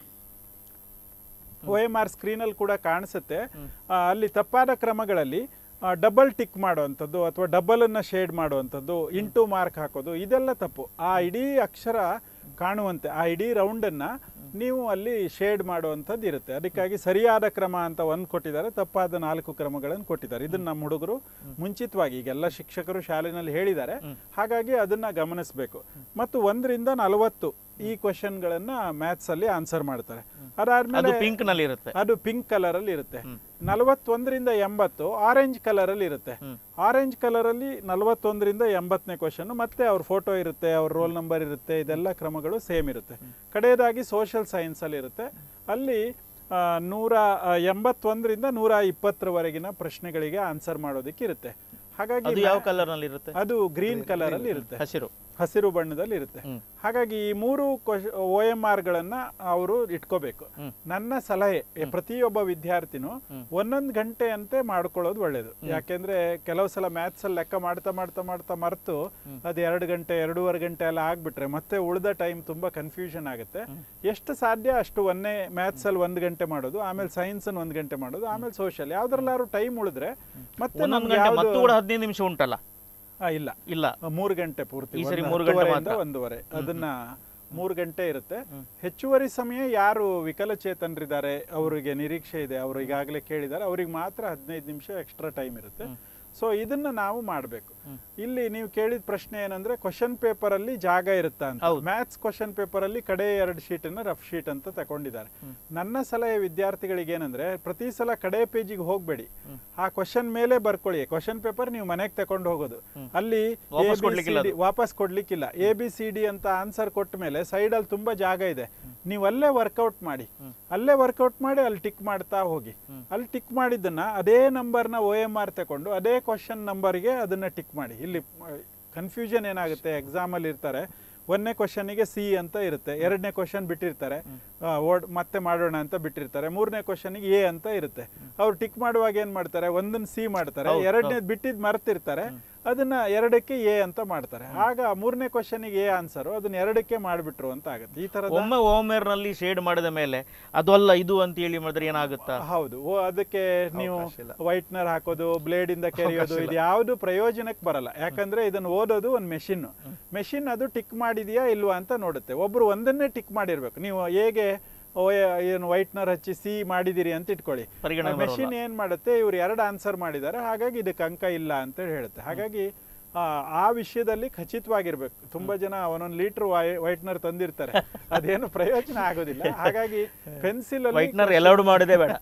ಒ ಎಮ್ ಆರ್ ಸ್ಕ್ರೀನಲ್ಲಿ ಕೂಡ ಕಾಣಿಸುತ್ತೆ ಆ, ಅಲ್ಲಿ ತಪ್ಪಾದ ಕ್ರಮಗಳಲ್ಲಿ ಡಬಲ್ ಟಿಕ್ ಮಾಡುವಂಥದ್ದು ಅಥವಾ ಡಬಲನ್ನು ಶೇಡ್ ಮಾಡುವಂಥದ್ದು ಇಂಟು ಮಾರ್ಕ್ ಹಾಕೋದು ಇದೆಲ್ಲ ತಪ್ಪು ಆ ಇಡೀ ಅಕ್ಷರ ಕಾಣುವಂತೆ ಆ ಇಡೀ ರೌಂಡನ್ನು ನೀವು ಅಲ್ಲಿ ಶೇಡ್ ಮಾಡುವಂಥದ್ದು ಇರುತ್ತೆ ಅದಕ್ಕಾಗಿ ಸರಿಯಾದ ಕ್ರಮ ಅಂತ ಒಂದು ಕೊಟ್ಟಿದ್ದಾರೆ ತಪ್ಪಾದ ನಾಲ್ಕು ಕ್ರಮಗಳನ್ನು ಕೊಟ್ಟಿದ್ದಾರೆ ಇದನ್ನ ನಮ್ಮ ಹುಡುಗರು ಮುಂಚಿತವಾಗಿ ಈಗೆಲ್ಲ ಶಿಕ್ಷಕರು ಶಾಲೆನಲ್ಲಿ ಹೇಳಿದ್ದಾರೆ ಹಾಗಾಗಿ ಅದನ್ನ ಗಮನಿಸಬೇಕು ಮತ್ತು ಒಂದರಿಂದ ನಲವತ್ತು ಈ ಕ್ವಶನ್ಗಳನ್ನ ಮ್ಯಾಥ್ಸ್ ಅಲ್ಲಿ ಆನ್ಸರ್ ಮಾಡ್ತಾರೆ ಅದು ಅದಾದ್ಮೇಲೆ ಪಿಂಕ್ ನಲ್ಲಿ ಇರುತ್ತೆ ಅದು ಪಿಂಕ್ ಕಲರ್ ಅಲ್ಲಿ ಇರುತ್ತೆ ನಲವತ್ತೊಂದರಿಂದ ಎಂಬತ್ತು ಆರೆಂಜ್ ಕಲರ್ ಅಲ್ಲಿ ಇರುತ್ತೆ ಹ್ಮ್. ಆರೆಂಜ್ ಕಲರ್ ಅಲ್ಲಿ ನಲವತ್ತೊಂದರಿಂದ ಎಂಬತ್ತನೇ ಕ್ವಶನ್ ಮತ್ತೆ ಅವ್ರ ಫೋಟೋ ಇರುತ್ತೆ ಅವ್ರ ರೋಲ್ ನಂಬರ್ ಇರುತ್ತೆ ಇದೆಲ್ಲ ಕ್ರಮಗಳು ಸೇಮ್ ಇರುತ್ತೆ ಕಡೆಯದಾಗಿ ಸೋಷಿಯಲ್ ಸೈನ್ಸ್ ಅಲ್ಲಿ ಇರುತ್ತೆ ಅಲ್ಲಿ ಆ, ನೂರ ಆ, ಎಂಬತ್ತೊಂದರಿಂದ ನೂರ ಇಪ್ಪತ್ತರವರೆಗಿನ ಪ್ರಶ್ನೆಗಳಿಗೆ ಆನ್ಸರ್ ಮಾಡೋದಕ್ಕೆ ಇರುತ್ತೆ ಹಾಗಾಗಿ ಅದು ಯಾವ ಕಲರ್ ನಲ್ಲಿ ಇರುತ್ತೆ ಅದು ಗ್ರೀನ್ ಕಲರ್ ಅಲ್ಲಿ ಇರುತ್ತೆ ಹಸಿರು ಹಸಿರು ಬಣ್ಣದಲ್ಲಿ ಇರುತ್ತೆ ಹ್ಮ್. ಹಾಗಾಗಿ ಈ ಮೂರು ಒ ಎಂ ಗಳನ್ನ ಅವರು ಇಟ್ಕೋಬೇಕು ಹ್ಮ್. ನನ್ನ ಸಲಹೆ ಎ- ಪ್ರತಿಯೊಬ್ಬ ವಿದ್ಯಾರ್ಥಿನೂ ಒಂದೊಂದು ಗಂಟೆ ಅಂತೆ ಮಾಡ್ಕೊಳ್ಳೋದು ಒಳ್ಳೇದು ಯಾಕೆಂದ್ರೆ ಕೆಲವು ಸಲ ಮ್ಯಾಥ್ಸ್ ಅಲ್ಲಿ ಲೆಕ್ಕ ಮಾಡ್ತಾ ಮಾಡ್ತಾ ಮಾಡ್ತಾ ಮರೆತು ಅದು ಎರಡು ಗಂಟೆ ಎರಡೂವರೆ ಗಂಟೆ ಎಲ್ಲ ಆಗ್ಬಿಟ್ರೆ ಮತ್ತೆ ಉಳಿದ ಟೈಮ್ ತುಂಬಾ ಕನ್ಫ್ಯೂಷನ್ ಆಗುತ್ತೆ ಎಷ್ಟು ಸಾಧ್ಯ ಅಷ್ಟು ಒಂದೇ ಮ್ಯಾಥ್ಸ್ ಅಲ್ಲಿ ಒಂದ್ ಗಂಟೆ ಮಾಡೋದು ಆಮೇಲೆ ಸೈನ್ಸ್ ಅನ್ನು ಒಂದ್ ಗಂಟೆ ಮಾಡೋದು ಆಮೇಲೆ ಸೋಷಿಯಲ್ ಯಾವ್ದ್ರಲ್ಲಾದ್ರು ಟೈಮ್ ಉಳಿದ್ರೆ ಮತ್ತೆ ಒಂದೊಂದು ನಮ್ಗೆ ಗಂಟೆ ಯಾವ್ದು- ಮತ್ತು ಕೂಡ ಹದಿನೈದು ನಿಮಿಷ ಉಂಟಲ್ಲ ಆ, ಇಲ್ಲ ಇಲ್ಲ ಮೂರು ಗಂಟೆ ಪೂರ್ತಿ ಈ ಸರಿ ಒಂದು ಮೂರು ಗಂಟೆ ಹತ್ತುವರೆಯಿಂದ ಮಾತ್ರ. ಒಂದೂವರೆ ಅದನ್ನ ಮೂರು ಗಂಟೆ ಇರುತ್ತೆ ಹೆಚ್ಚುವರಿ ಸಮಯ ಯಾರು ವಿಕಲಚೇತನರಿದ್ದಾರೆ ಅವರಿಗೆ ನಿರೀಕ್ಷೆ ಇದೆ ಅವರು ಈಗಾಗಲೇ ಕೇಳಿದ್ದಾರೆ ಅವ್ರಿಗೆ ಮಾತ್ರ ಹದಿನೈದು ನಿಮಿಷ ಎಕ್ಸ್ಟ್ರಾ ಟೈಮ್ ಇರುತ್ತೆ ಸೊ ಇದನ್ನ ನಾವು ಮಾಡಬೇಕು ಇಲ್ಲಿ ನೀವು ಕೇಳಿದ ಪ್ರಶ್ನೆ ಏನಂದ್ರೆ ಕ್ವಶನ್ ಪೇಪರ್ ಅಲ್ಲಿ ಜಾಗ ಇರುತ್ತಾ ಅಂತ ಹೌದು. ಮ್ಯಾಥ್ಸ್ ಕ್ವಶನ್ ಪೇಪರ್ ಅಲ್ಲಿ ಕಡೆ ಎರಡು ಶೀಟ್ ಅನ್ನ ರಫ್ ಶೀಟ್ ಅಂತ ತಗೊಂಡಿದ್ದಾರೆ ನನ್ನ ಸಲಹೆ ವಿದ್ಯಾರ್ಥಿಗಳಿಗೆ ಏನಂದ್ರೆ ಪ್ರತಿ ಸಲ ಕಡೆ ಪೇಜಿಗೆ ಹೋಗ್ಬೇಡಿ ಆ ಕ್ವಶನ್ ಮೇಲೆ ಬರ್ಕೊಳ್ಳಿ ಕ್ವಶನ್ ಪೇಪರ್ ನೀವು ಮನೆಗೆ ತಕೊಂಡು ಹೋಗೋದು ಅಲ್ಲಿ ವಾಪಸ್ A, B, ಕೊಡ್ಲಿಕ್ಕಿಲ್ಲ C, D ವಾಪಸ್ ಕೊಡ್ಲಿಕ್ಕಿಲ್ಲ ಎ ಬಿ ಸಿ ಡಿ ಅಂತ ಆನ್ಸರ್ ಕೊಟ್ಟ ಮೇಲೆ ಸೈಡ್ ಅಲ್ಲಿ ತುಂಬಾ ಜಾಗ ಇದೆ ನೀವು ಅಲ್ಲೇ ವರ್ಕೌಟ್ ಮಾಡಿ ಅಲ್ಲೇ ವರ್ಕೌಟ್ ಮಾಡಿ ಅಲ್ಲಿ ಟಿಕ್ ಮಾಡ್ತಾ ಹೋಗಿ ಅಲ್ಲಿ ಟಿಕ್ ಮಾಡಿದ್ದನ್ನ ಅದೇ ನಂಬರ್ನ ಒ ಎಂ ಆರ್ ತಕೊಂಡು ಅದೇ ಕ್ವಶನ್ ನಂಬರ್ಗೆ ಅದನ್ನ ಟಿಕ್ ಮಾಡಿ ಇಲ್ಲಿ ಕನ್ಫ್ಯೂಷನ್ ಏನಾಗುತ್ತೆ ಎಕ್ಸಾಮ್ ಅಲ್ಲಿ ಇರ್ತಾರೆ ಒಂದನೇ ಕ್ವಶನ್ಗೆ ಸಿ ಅಂತ ಇರುತ್ತೆ ಎರಡನೇ ಕ್ವಶನ್ ಬಿಟ್ಟಿರ್ತಾರೆ ಆ, ಓಡ್ ಮತ್ತೆ ಮಾಡೋಣ ಅಂತ ಬಿಟ್ಟಿರ್ತಾರೆ ಮೂರನೇ ಕ್ವಶನ್ಗೆ ಎ ಅಂತ ಇರುತ್ತೆ ಅವ್ರು ಟಿಕ್ ಮಾಡುವಾಗ ಏನ್ ಮಾಡ್ತಾರೆ ಒಂದನ್ನ ಸಿ ಮಾಡ್ತಾರೆ ಹೌದು, ಎರಡನೇದು ಬಿಟ್ಟಿದ್ ಮರ್ತಿರ್ತಾರೆ ಅದನ್ನ ಎರಡಕ್ಕೆ ಎ ಅಂತ ಮಾಡ್ತಾರೆ ಆಗ ಮೂರನೇ ಕ್ವಶನ್ಗೆ ಎ ಆನ್ಸರ್ ಅದನ್ನ ಎರಡಕ್ಕೆ ಮಾಡಿಬಿಟ್ರು ಅಂತ ಆಗುತ್ತೆ ಈ ತರದ ಒಮ್ಮೆ ಓಮೇರ್ ನಲ್ಲಿ ಶೇಡ್ ಮಾಡಿದ ಮೇಲೆ ಅದು ಅಲ್ಲ ಇದು ಅಂತ ಹೇಳಿ ಮಾಡಿದ್ರೆ ಏನಾಗುತ್ತಾ ಹೌದು ಓ ಅದಕ್ಕೆ ನೀವು ಅವಕಾಶ ಇಲ್ಲ. ವೈಟ್ನರ್ ಹಾಕೋದು ಬ್ಲೇಡ್ ಇಂದ ಕೆರೆಯೋದು ಇದು ಯಾವುದು ಪ್ರಯೋಜನಕ್ಕೆ ಬರಲ್ಲ ಯಾಕಂದ್ರೆ ಇದನ್ನ ಓದೋದು ಒಂದು ಮೆಷಿನ್ ಮೆಷಿನ್ ಅದು ಟಿಕ್ ಮಾಡಿದೆಯಾ ಇಲ್ವಾ ಅಂತ ನೋಡುತ್ತೆ ಒಬ್ರು ಒಂದನ್ನೇ ಟಿಕ್ ಮಾಡಿರ್ಬೇಕು ನೀವು ಹೇಗೆ ಓ, ಏನು ವೈಟ್ನರ್ ಹಚ್ಚಿ ಸಿ ಮಾಡಿದಿರಿ ಅಂತ ಇಟ್ಕೊಳ್ಳಿ ಪರಿಗಣನೆ ಮೆಷಿನ್ ಏನ್ ಮಾಡುತ್ತೆ ಇವ್ರು ಎರಡು ಆನ್ಸರ್ ಮಾಡಿದ್ದಾರೆ ಹಾಗಾಗಿ ಇದಕ್ಕೆ ಅಂಕ ಇಲ್ಲ ಅಂತ ಹೇಳುತ್ತೆ ಹಾಗಾಗಿ ಆ, ಆ ವಿಷಯದಲ್ಲಿ ಖಚಿತವಾಗಿರ್ಬೇಕು ತುಂಬಾ ಜನ ಒಂದೊಂದು ಲೀಟರ್ ವೈಟ್ನರ್ ತಂದಿರ್ತಾರೆ ಅದೇನು ಪ್ರಯೋಜನ ಆಗೋದಿಲ್ಲ ಹಾಗಾಗಿ ಪೆನ್ಸಿಲ್ ಅಲ್ಲಿ ವೈಟ್ನರ್ ಎಲ್ಲೌಡ್ ಮಾಡಿದೆ ಬೇಡ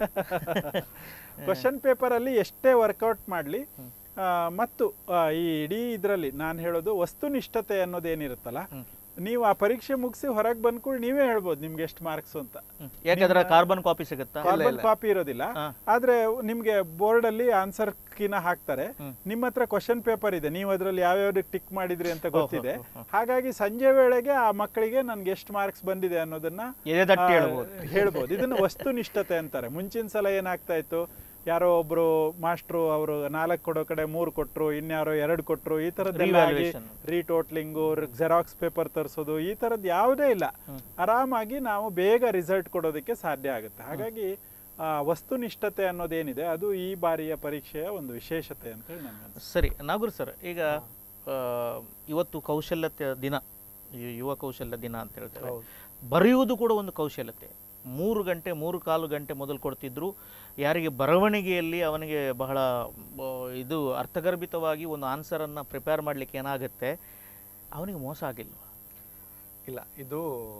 ಕ್ವಶನ್ ಪೇಪರ್ ಅಲ್ಲಿ ಎಷ್ಟೇ ವರ್ಕೌಟ್ ಮಾಡಲಿ ಮತ್ತು ಆ, ಈ ಇಡೀ ಇದರಲ್ಲಿ ನಾನು ಹೇಳೋದು ವಸ್ತುನಿಷ್ಠತೆ ಅನ್ನೋದೇನಿರುತ್ತಲ್ಲ ನೀವು ಆ ಪರೀಕ್ಷೆ ಮುಗಿಸಿ ಹೊರಗೆ ಬಂದ್ಕೊಂಡು ನೀವೇ ಹೇಳ್ಬೋದು ನಿಮ್ಗೆ ಎಷ್ಟು ಮಾರ್ಕ್ಸ್ ಅಂತ ಹ್ಮ್. ಯಾಕಂದ್ರೆ ಕಾರ್ಬನ್ ಕಾಪಿ ಸಿಗುತ್ತಾ ಕಾರ್ಬನ್ ಕಾಪಿ ಇರೋದಿಲ್ಲ ಹಾ. ಆದ್ರೆ ನಿಮ್ಗೆ ಬೋರ್ಡ್ ಅಲ್ಲಿ ಆನ್ಸರ್ ಕೀನ ಹಾಕ್ತಾರೆ ನಿಮ್ಮ ಹತ್ರ ಕ್ವಶನ್ ಪೇಪರ್ ಇದೆ ನೀವು ಅದ್ರಲ್ಲಿ ಯಾವ್ಯಾವ್ದು ಟಿಕ್ ಮಾಡಿದ್ರಿ ಅಂತ ಗೊತ್ತಿದೆ ಹಾಗಾಗಿ ಸಂಜೆ ವೇಳೆಗೆ ಆ ಮಕ್ಕಳಿಗೆ ನನ್ಗೆ ಎಷ್ಟು ಮಾರ್ಕ್ಸ್ ಬಂದಿದೆ ಅನ್ನೋದನ್ನ ಎದೆ ತಟ್ಟಿ ಆ, ಹೇಳ್ಬೋದು. ಹೇಳ್ಬೋದು ಇದನ್ನ ವಸ್ತುನಿಷ್ಠತೆ ಅಂತಾರೆ ಮುಂಚಿನ ಸಲ ಏನಾಗ್ತಾ ಇತ್ತು ಯಾರೋ ಒಬ್ರು ಮಾಸ್ಟ್ರು ಅವರು ನಾಲ್ಕು ಕೊಡೋ ಕಡೆ ಮೂರು ಕೊಟ್ರು ಇನ್ಯಾರೋ ಎರಡು ಕೊಟ್ರು ಈ ತರದ್ದೆಲ್ಲ ಆಗಿ Revaluation. ರೀಟೋಟ್ಲಿಂಗು ಜೆರಾಕ್ಸ್ ಪೇಪರ್ ತರಿಸೋದು ಈ ತರದ್ ಯಾವುದೇ ಇಲ್ಲ ಆರಾಮಾಗಿ ನಾವು ಬೇಗ ರಿಸಲ್ಟ್ ಕೊಡೋದಕ್ಕೆ ಸಾಧ್ಯ ಆಗುತ್ತೆ ಹಾಗಾಗಿ ಆ, ವಸ್ತುನಿಷ್ಠತೆ ಅನ್ನೋದೇನಿದೆ ಅದು ಈ ಬಾರಿಯ ಪರೀಕ್ಷೆಯ ಒಂದು ವಿಶೇಷತೆ ಅಂತ ಹೇಳಿ ನನ್ನ ಅನ್ಸುತ್ತೆ. ಸರಿ ನಾಗೂರ್ ಸರ್ ಈಗ ಆ, ಇವತ್ತು ಕೌಶಲ್ಯತೆ ದಿನ ಯು- ಯುವ ಕೌಶಲ್ಯ ದಿನ ಅಂತ ಹೇಳ್ತೇವೆ ಹೌದು. ಬರೆಯುವುದು ಕೂಡ ಒಂದು ಕೌಶಲ್ಯತೆ ಮೂರು ಗಂಟೆ ಮೂರು ಕಾಲು ಗಂಟೆ ಮೊದಲು ಕೊಡ್ತಿದ್ರು ಯಾರಿಗೆ ಬರವಣಿಗೆಯಲ್ಲಿ ಅವನಿಗೆ ಬಹಳ ಆ, ಇದು ಅರ್ಥಗರ್ಭಿತವಾಗಿ ಒಂದು ಆನ್ಸರನ್ನು ಪ್ರಿಪೇರ್ ಮಾಡಲಿಕ್ಕೆ ಏನಾಗುತ್ತೆ ಅವನಿಗೆ ಮೋಸ ಆಗಿಲ್ವಾ ಇಲ್ಲ ಇದು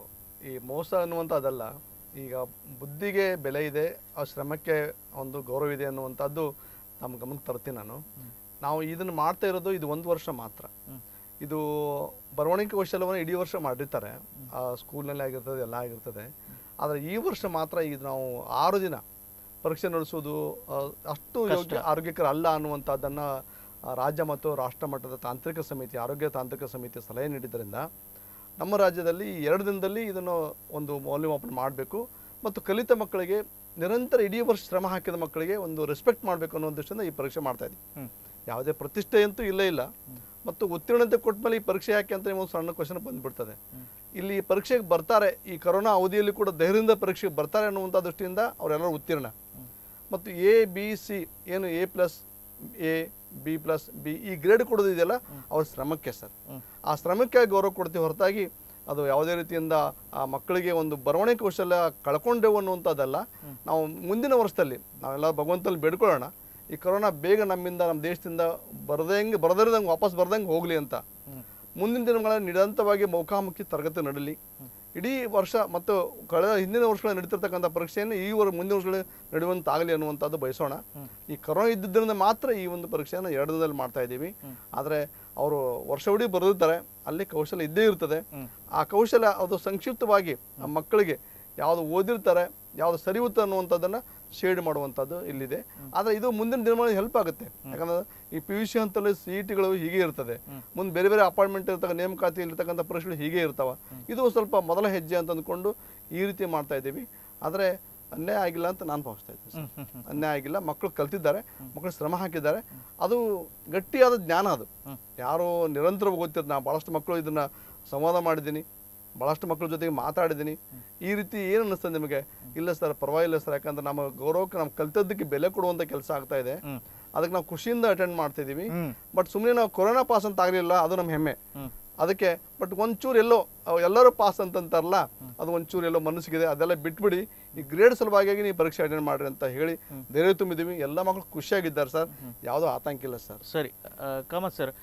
ಈ ಮೋಸ ಅನ್ನುವಂಥದ್ದಲ್ಲ ಈಗ ಬುದ್ಧಿಗೆ ಬೆಲೆ ಇದೆ ಆ ಶ್ರಮಕ್ಕೆ ಒಂದು ಗೌರವ ಇದೆ ಅನ್ನುವಂಥದ್ದು ನಮ್ಮ ಗಮನಕ್ಕೆ ತರ್ತೀನಿ ನಾನು ನಾವು ಇದನ್ನು ಮಾಡ್ತಾ ಇರೋದು ಇದು ಒಂದು ವರ್ಷ ಮಾತ್ರ ಇದು ಬರವಣಿಗೆ ಕೌಶಲ್ಯವನ್ನು ಇಡೀ ವರ್ಷ ಮಾಡಿರ್ತಾರೆ ಆ ಸ್ಕೂಲ್ನಲ್ಲಿ ಆಗಿರ್ತದೆ ಎಲ್ಲ ಆಗಿರ್ತದೆ ಆದರೆ ಈ ವರ್ಷ ಮಾತ್ರ ಇದು ನಾವು ಆರು ದಿನ ಪರೀಕ್ಷೆ ನಡೆಸೋದು ಆ, ಅಷ್ಟು ಯೋಗ್ಯ ಆರೋಗ್ಯಕರ ಅಲ್ಲ ಅನ್ನುವಂಥದ್ದನ್ನು ರಾಜ್ಯ ಮತ್ತು ರಾಷ್ಟ್ರ ಮಟ್ಟದ ತಾಂತ್ರಿಕ ಸಮಿತಿ ಆರೋಗ್ಯ ತಾಂತ್ರಿಕ ಸಮಿತಿ ಸಲಹೆ ನೀಡಿದ್ದರಿಂದ ನಮ್ಮ ರಾಜ್ಯದಲ್ಲಿ ಈ ಎರಡು ದಿನದಲ್ಲಿ ಇದನ್ನು ಒಂದು ಮೌಲ್ಯಮಾಪನ ಮಾಡಬೇಕು ಮತ್ತು ಕಲಿತ ಮಕ್ಕಳಿಗೆ ನಿರಂತರ ಇಡೀ ವರ್ಷ ಶ್ರಮ ಹಾಕಿದ ಮಕ್ಕಳಿಗೆ ಒಂದು ರೆಸ್ಪೆಕ್ಟ್ ಮಾಡಬೇಕು ಅನ್ನೋ ದೃಷ್ಟಿಯಿಂದ ಈ ಪರೀಕ್ಷೆ ಮಾಡ್ತಾ ಇದ್ದೀವಿ ಹ್ಮ್. ಯಾವುದೇ ಪ್ರತಿಷ್ಠೆ ಅಂತೂ ಇಲ್ಲೇ ಇಲ್ಲ ಮತ್ತು ಉತ್ತೀರ್ಣತೆ ಕೊಟ್ಟ ಮೇಲೆ ಈ ಪರೀಕ್ಷೆ ಯಾಕೆ ಅಂತ ಒಂದು ಸಣ್ಣ ಕ್ವಶನ್ ಬಂದ್ಬಿಡ್ತದೆ ಇಲ್ಲಿ ಈ ಪರೀಕ್ಷೆಗೆ ಬರ್ತಾರೆ ಈ ಕರೋನಾ ಅವಧಿಯಲ್ಲಿ ಕೂಡ ಧೈರ್ಯದಿಂದ ಪರೀಕ್ಷೆಗೆ ಬರ್ತಾರೆ ಅನ್ನುವಂಥ ದೃಷ್ಟಿಯಿಂದ ಅವರೆಲ್ಲರೂ ಉತ್ತೀರ್ಣ ಮತ್ತು ಎ ಬಿ ಸಿ ಏನು A plus A B plus B ಈ ಗ್ರೇಡ್ ಕೊಡೋದಿದೆಯಲ್ಲ ಅವ್ರ ಶ್ರಮಕ್ಕೆ ಸರ್ ಆ ಶ್ರಮಕ್ಕೆ ಗೌರವ ಕೊಡ್ತೀವಿ ಹೊರತಾಗಿ ಅದು ಯಾವುದೇ ರೀತಿಯಿಂದ ಆ ಮಕ್ಕಳಿಗೆ ಒಂದು ಬರವಣಿಗೆ ಕೌಶಲ್ಯ ಕಳ್ಕೊಂಡೆವು ಅನ್ನುವಂಥದ್ದಲ್ಲ ನಾವು ಮುಂದಿನ ವರ್ಷದಲ್ಲಿ ನಾವೆಲ್ಲ ಭಗವಂತಲ್ಲಿ ಬೇಡ್ಕೊಳ್ಳೋಣ ಈ ಕೊರೋನಾ ಬೇಗ ನಮ್ಮಿಂದ ನಮ್ಮ ದೇಶದಿಂದ ಬರದಂಗೆ ಬರದಿರದಂಗೆ ವಾಪಸ್ ಬರ್ದಂಗೆ ಹೋಗಲಿ ಅಂತ ಮುಂದಿನ ದಿನಗಳಲ್ಲಿ ನಿರಂತರವಾಗಿ ಮುಖಾಮುಖಿ ತರಗತಿ ನಡೀಲಿ ಇಡೀ ವರ್ಷ ಮತ್ತು ಕಳೆದ ಹಿಂದಿನ ವರ್ಷಗಳಲ್ಲಿ ನಡೀತಿರ್ತಕ್ಕಂಥ ಪರೀಕ್ಷೆಯನ್ನು ಈ ವರ್ ಮುಂದಿನ ವರ್ಷಗಳಲ್ಲಿ ನಡೆಯುವಂತಾಗಲಿ ಅನ್ನುವಂಥದ್ದು ಬಯಸೋಣ ಈ ಕೊರೋನಾ ಇದ್ದಿದ್ದರಿಂದ ಮಾತ್ರ ಈ ಒಂದು ಪರೀಕ್ಷೆಯನ್ನು ಎರಡು ದಿನದಲ್ಲಿ ಮಾಡ್ತಾ ಇದ್ದೀವಿ ಆದರೆ ಅವರು ವರ್ಷವಿಡೀ ಬರೆದಿರ್ತಾರೆ ಅಲ್ಲಿ ಕೌಶಲ್ಯ ಇದ್ದೇ ಇರ್ತದೆ ಆ ಕೌಶಲ್ಯ ಅದು ಸಂಕ್ಷಿಪ್ತವಾಗಿ ಆ ಮಕ್ಕಳಿಗೆ ಯಾವುದು ಓದಿರ್ತಾರೆ ಯಾವುದು ಸರಿಯುತ್ತೆ ಅನ್ನುವಂಥದ್ದನ್ನು ಶೇಡ್ ಮಾಡುವಂಥದ್ದು ಇಲ್ಲಿದೆ ಆದರೆ ಇದು ಮುಂದಿನ ದಿನಗಳಲ್ಲಿ ಹೆಲ್ಪ್ ಆಗುತ್ತೆ ಯಾಕಂದ್ರೆ ಈ ಪಿ ಯು ಸಿ ಹಂತದಲ್ಲಿ ಸಿ ಇ ಟಿಗಳು ಹೀಗೆ ಇರ್ತದೆ ಮುಂದೆ ಬೇರೆ ಬೇರೆ ಅಪಾಯಿಂಟ್ಮೆಂಟ್ ಇರ್ತಕ್ಕ ನೇಮಕಾತಿ ಇರ್ತಕ್ಕಂಥ ಪರೀಕ್ಷೆಗಳು ಹೀಗೆ ಇರ್ತಾವ ಇದು ಸ್ವಲ್ಪ ಮೊದಲ ಹೆಜ್ಜೆ ಅಂತ ಅಂದ್ಕೊಂಡು ಈ ರೀತಿ ಮಾಡ್ತಾ ಇದ್ದೀವಿ ಆದರೆ ಅನ್ಯಾಯ ಆಗಿಲ್ಲ ಅಂತ ನಾನು ಭಾವಿಸ್ತಾ ಇದ್ದೀನಿ ಸರ್. ಅನ್ಯಾಯ ಆಗಿಲ್ಲ ಮಕ್ಕಳು ಕಲ್ತಿದ್ದಾರೆ ಮಕ್ಕಳು ಶ್ರಮ ಹಾಕಿದ್ದಾರೆ ಅದು ಗಟ್ಟಿಯಾದ ಜ್ಞಾನ ಅದು ಯಾರು ನಿರಂತರವಾಗಿ ಓದ್ತಿದ್ದು ನಾ ಭಾಳಷ್ಟು ಮಕ್ಕಳು ಇದನ್ನ ಸಂವಾದ ಮಾಡಿದ್ದೀನಿ ಭಾಳಷ್ಟು ಮಕ್ಕಳ ಜೊತೆಗೆ ಮಾತಾಡಿದ್ದೀನಿ ಈ ರೀತಿ ಏನು ಅನ್ನಿಸ್ತದೆ ನಿಮಗೆ ಇಲ್ಲ ಸರ್ ಪರವಾಗಿಲ್ಲ ಸರ್ ಯಾಕಂದ್ರೆ ನಮ್ಮ ಗೌರವಕ್ಕೆ ನಾವು ಕಲ್ತದ್ದಕ್ಕೆ ಬೆಲೆ ಕೊಡುವಂಥ ಕೆಲಸ ಆಗ್ತಾ ಇದೆ ಅದಕ್ಕೆ ನಾವು ಖುಷಿಯಿಂದ ಅಟೆಂಡ್ ಮಾಡ್ತಿದ್ದೀವಿ ಬಟ್ ಸುಮ್ಮನೆ ನಾವು ಕೊರೋನಾ ಪಾಸ್ ಅಂತ ಆಗಲಿಲ್ಲ ಅದು ನಮ್ಮ ಹೆಮ್ಮೆ ಅದಕ್ಕೆ ಬಟ್ ಒಂಚೂರು ಎಲ್ಲೋ ಅವ್ ಎಲ್ಲರೂ ಪಾಸ್ ಅಂತಂತಾರಲ್ಲ ಅದು ಒಂಚೂರು ಎಲ್ಲೋ ಮನಸ್ಸಿಗಿದೆ ಅದೆಲ್ಲ ಬಿಟ್ಬಿಡಿ ಈ ಗ್ರೇಡ್ ಸಲುವಾಗಿ ನೀವು ಪರೀಕ್ಷೆ ಅಟೆಂಡ್ ಮಾಡ್ರಿ ಅಂತ ಹೇಳಿ ಧೈರ್ಯ ತುಂಬಿದ್ದೀವಿ ಎಲ್ಲ ಮಕ್ಕಳು ಖುಷಿಯಾಗಿದ್ದಾರೆ ಸರ್ ಯಾವುದೋ ಆತಂಕ ಇಲ್ಲ ಸರ್ ಸರಿ ಆ, ಕಾಮತ್ ಸರ್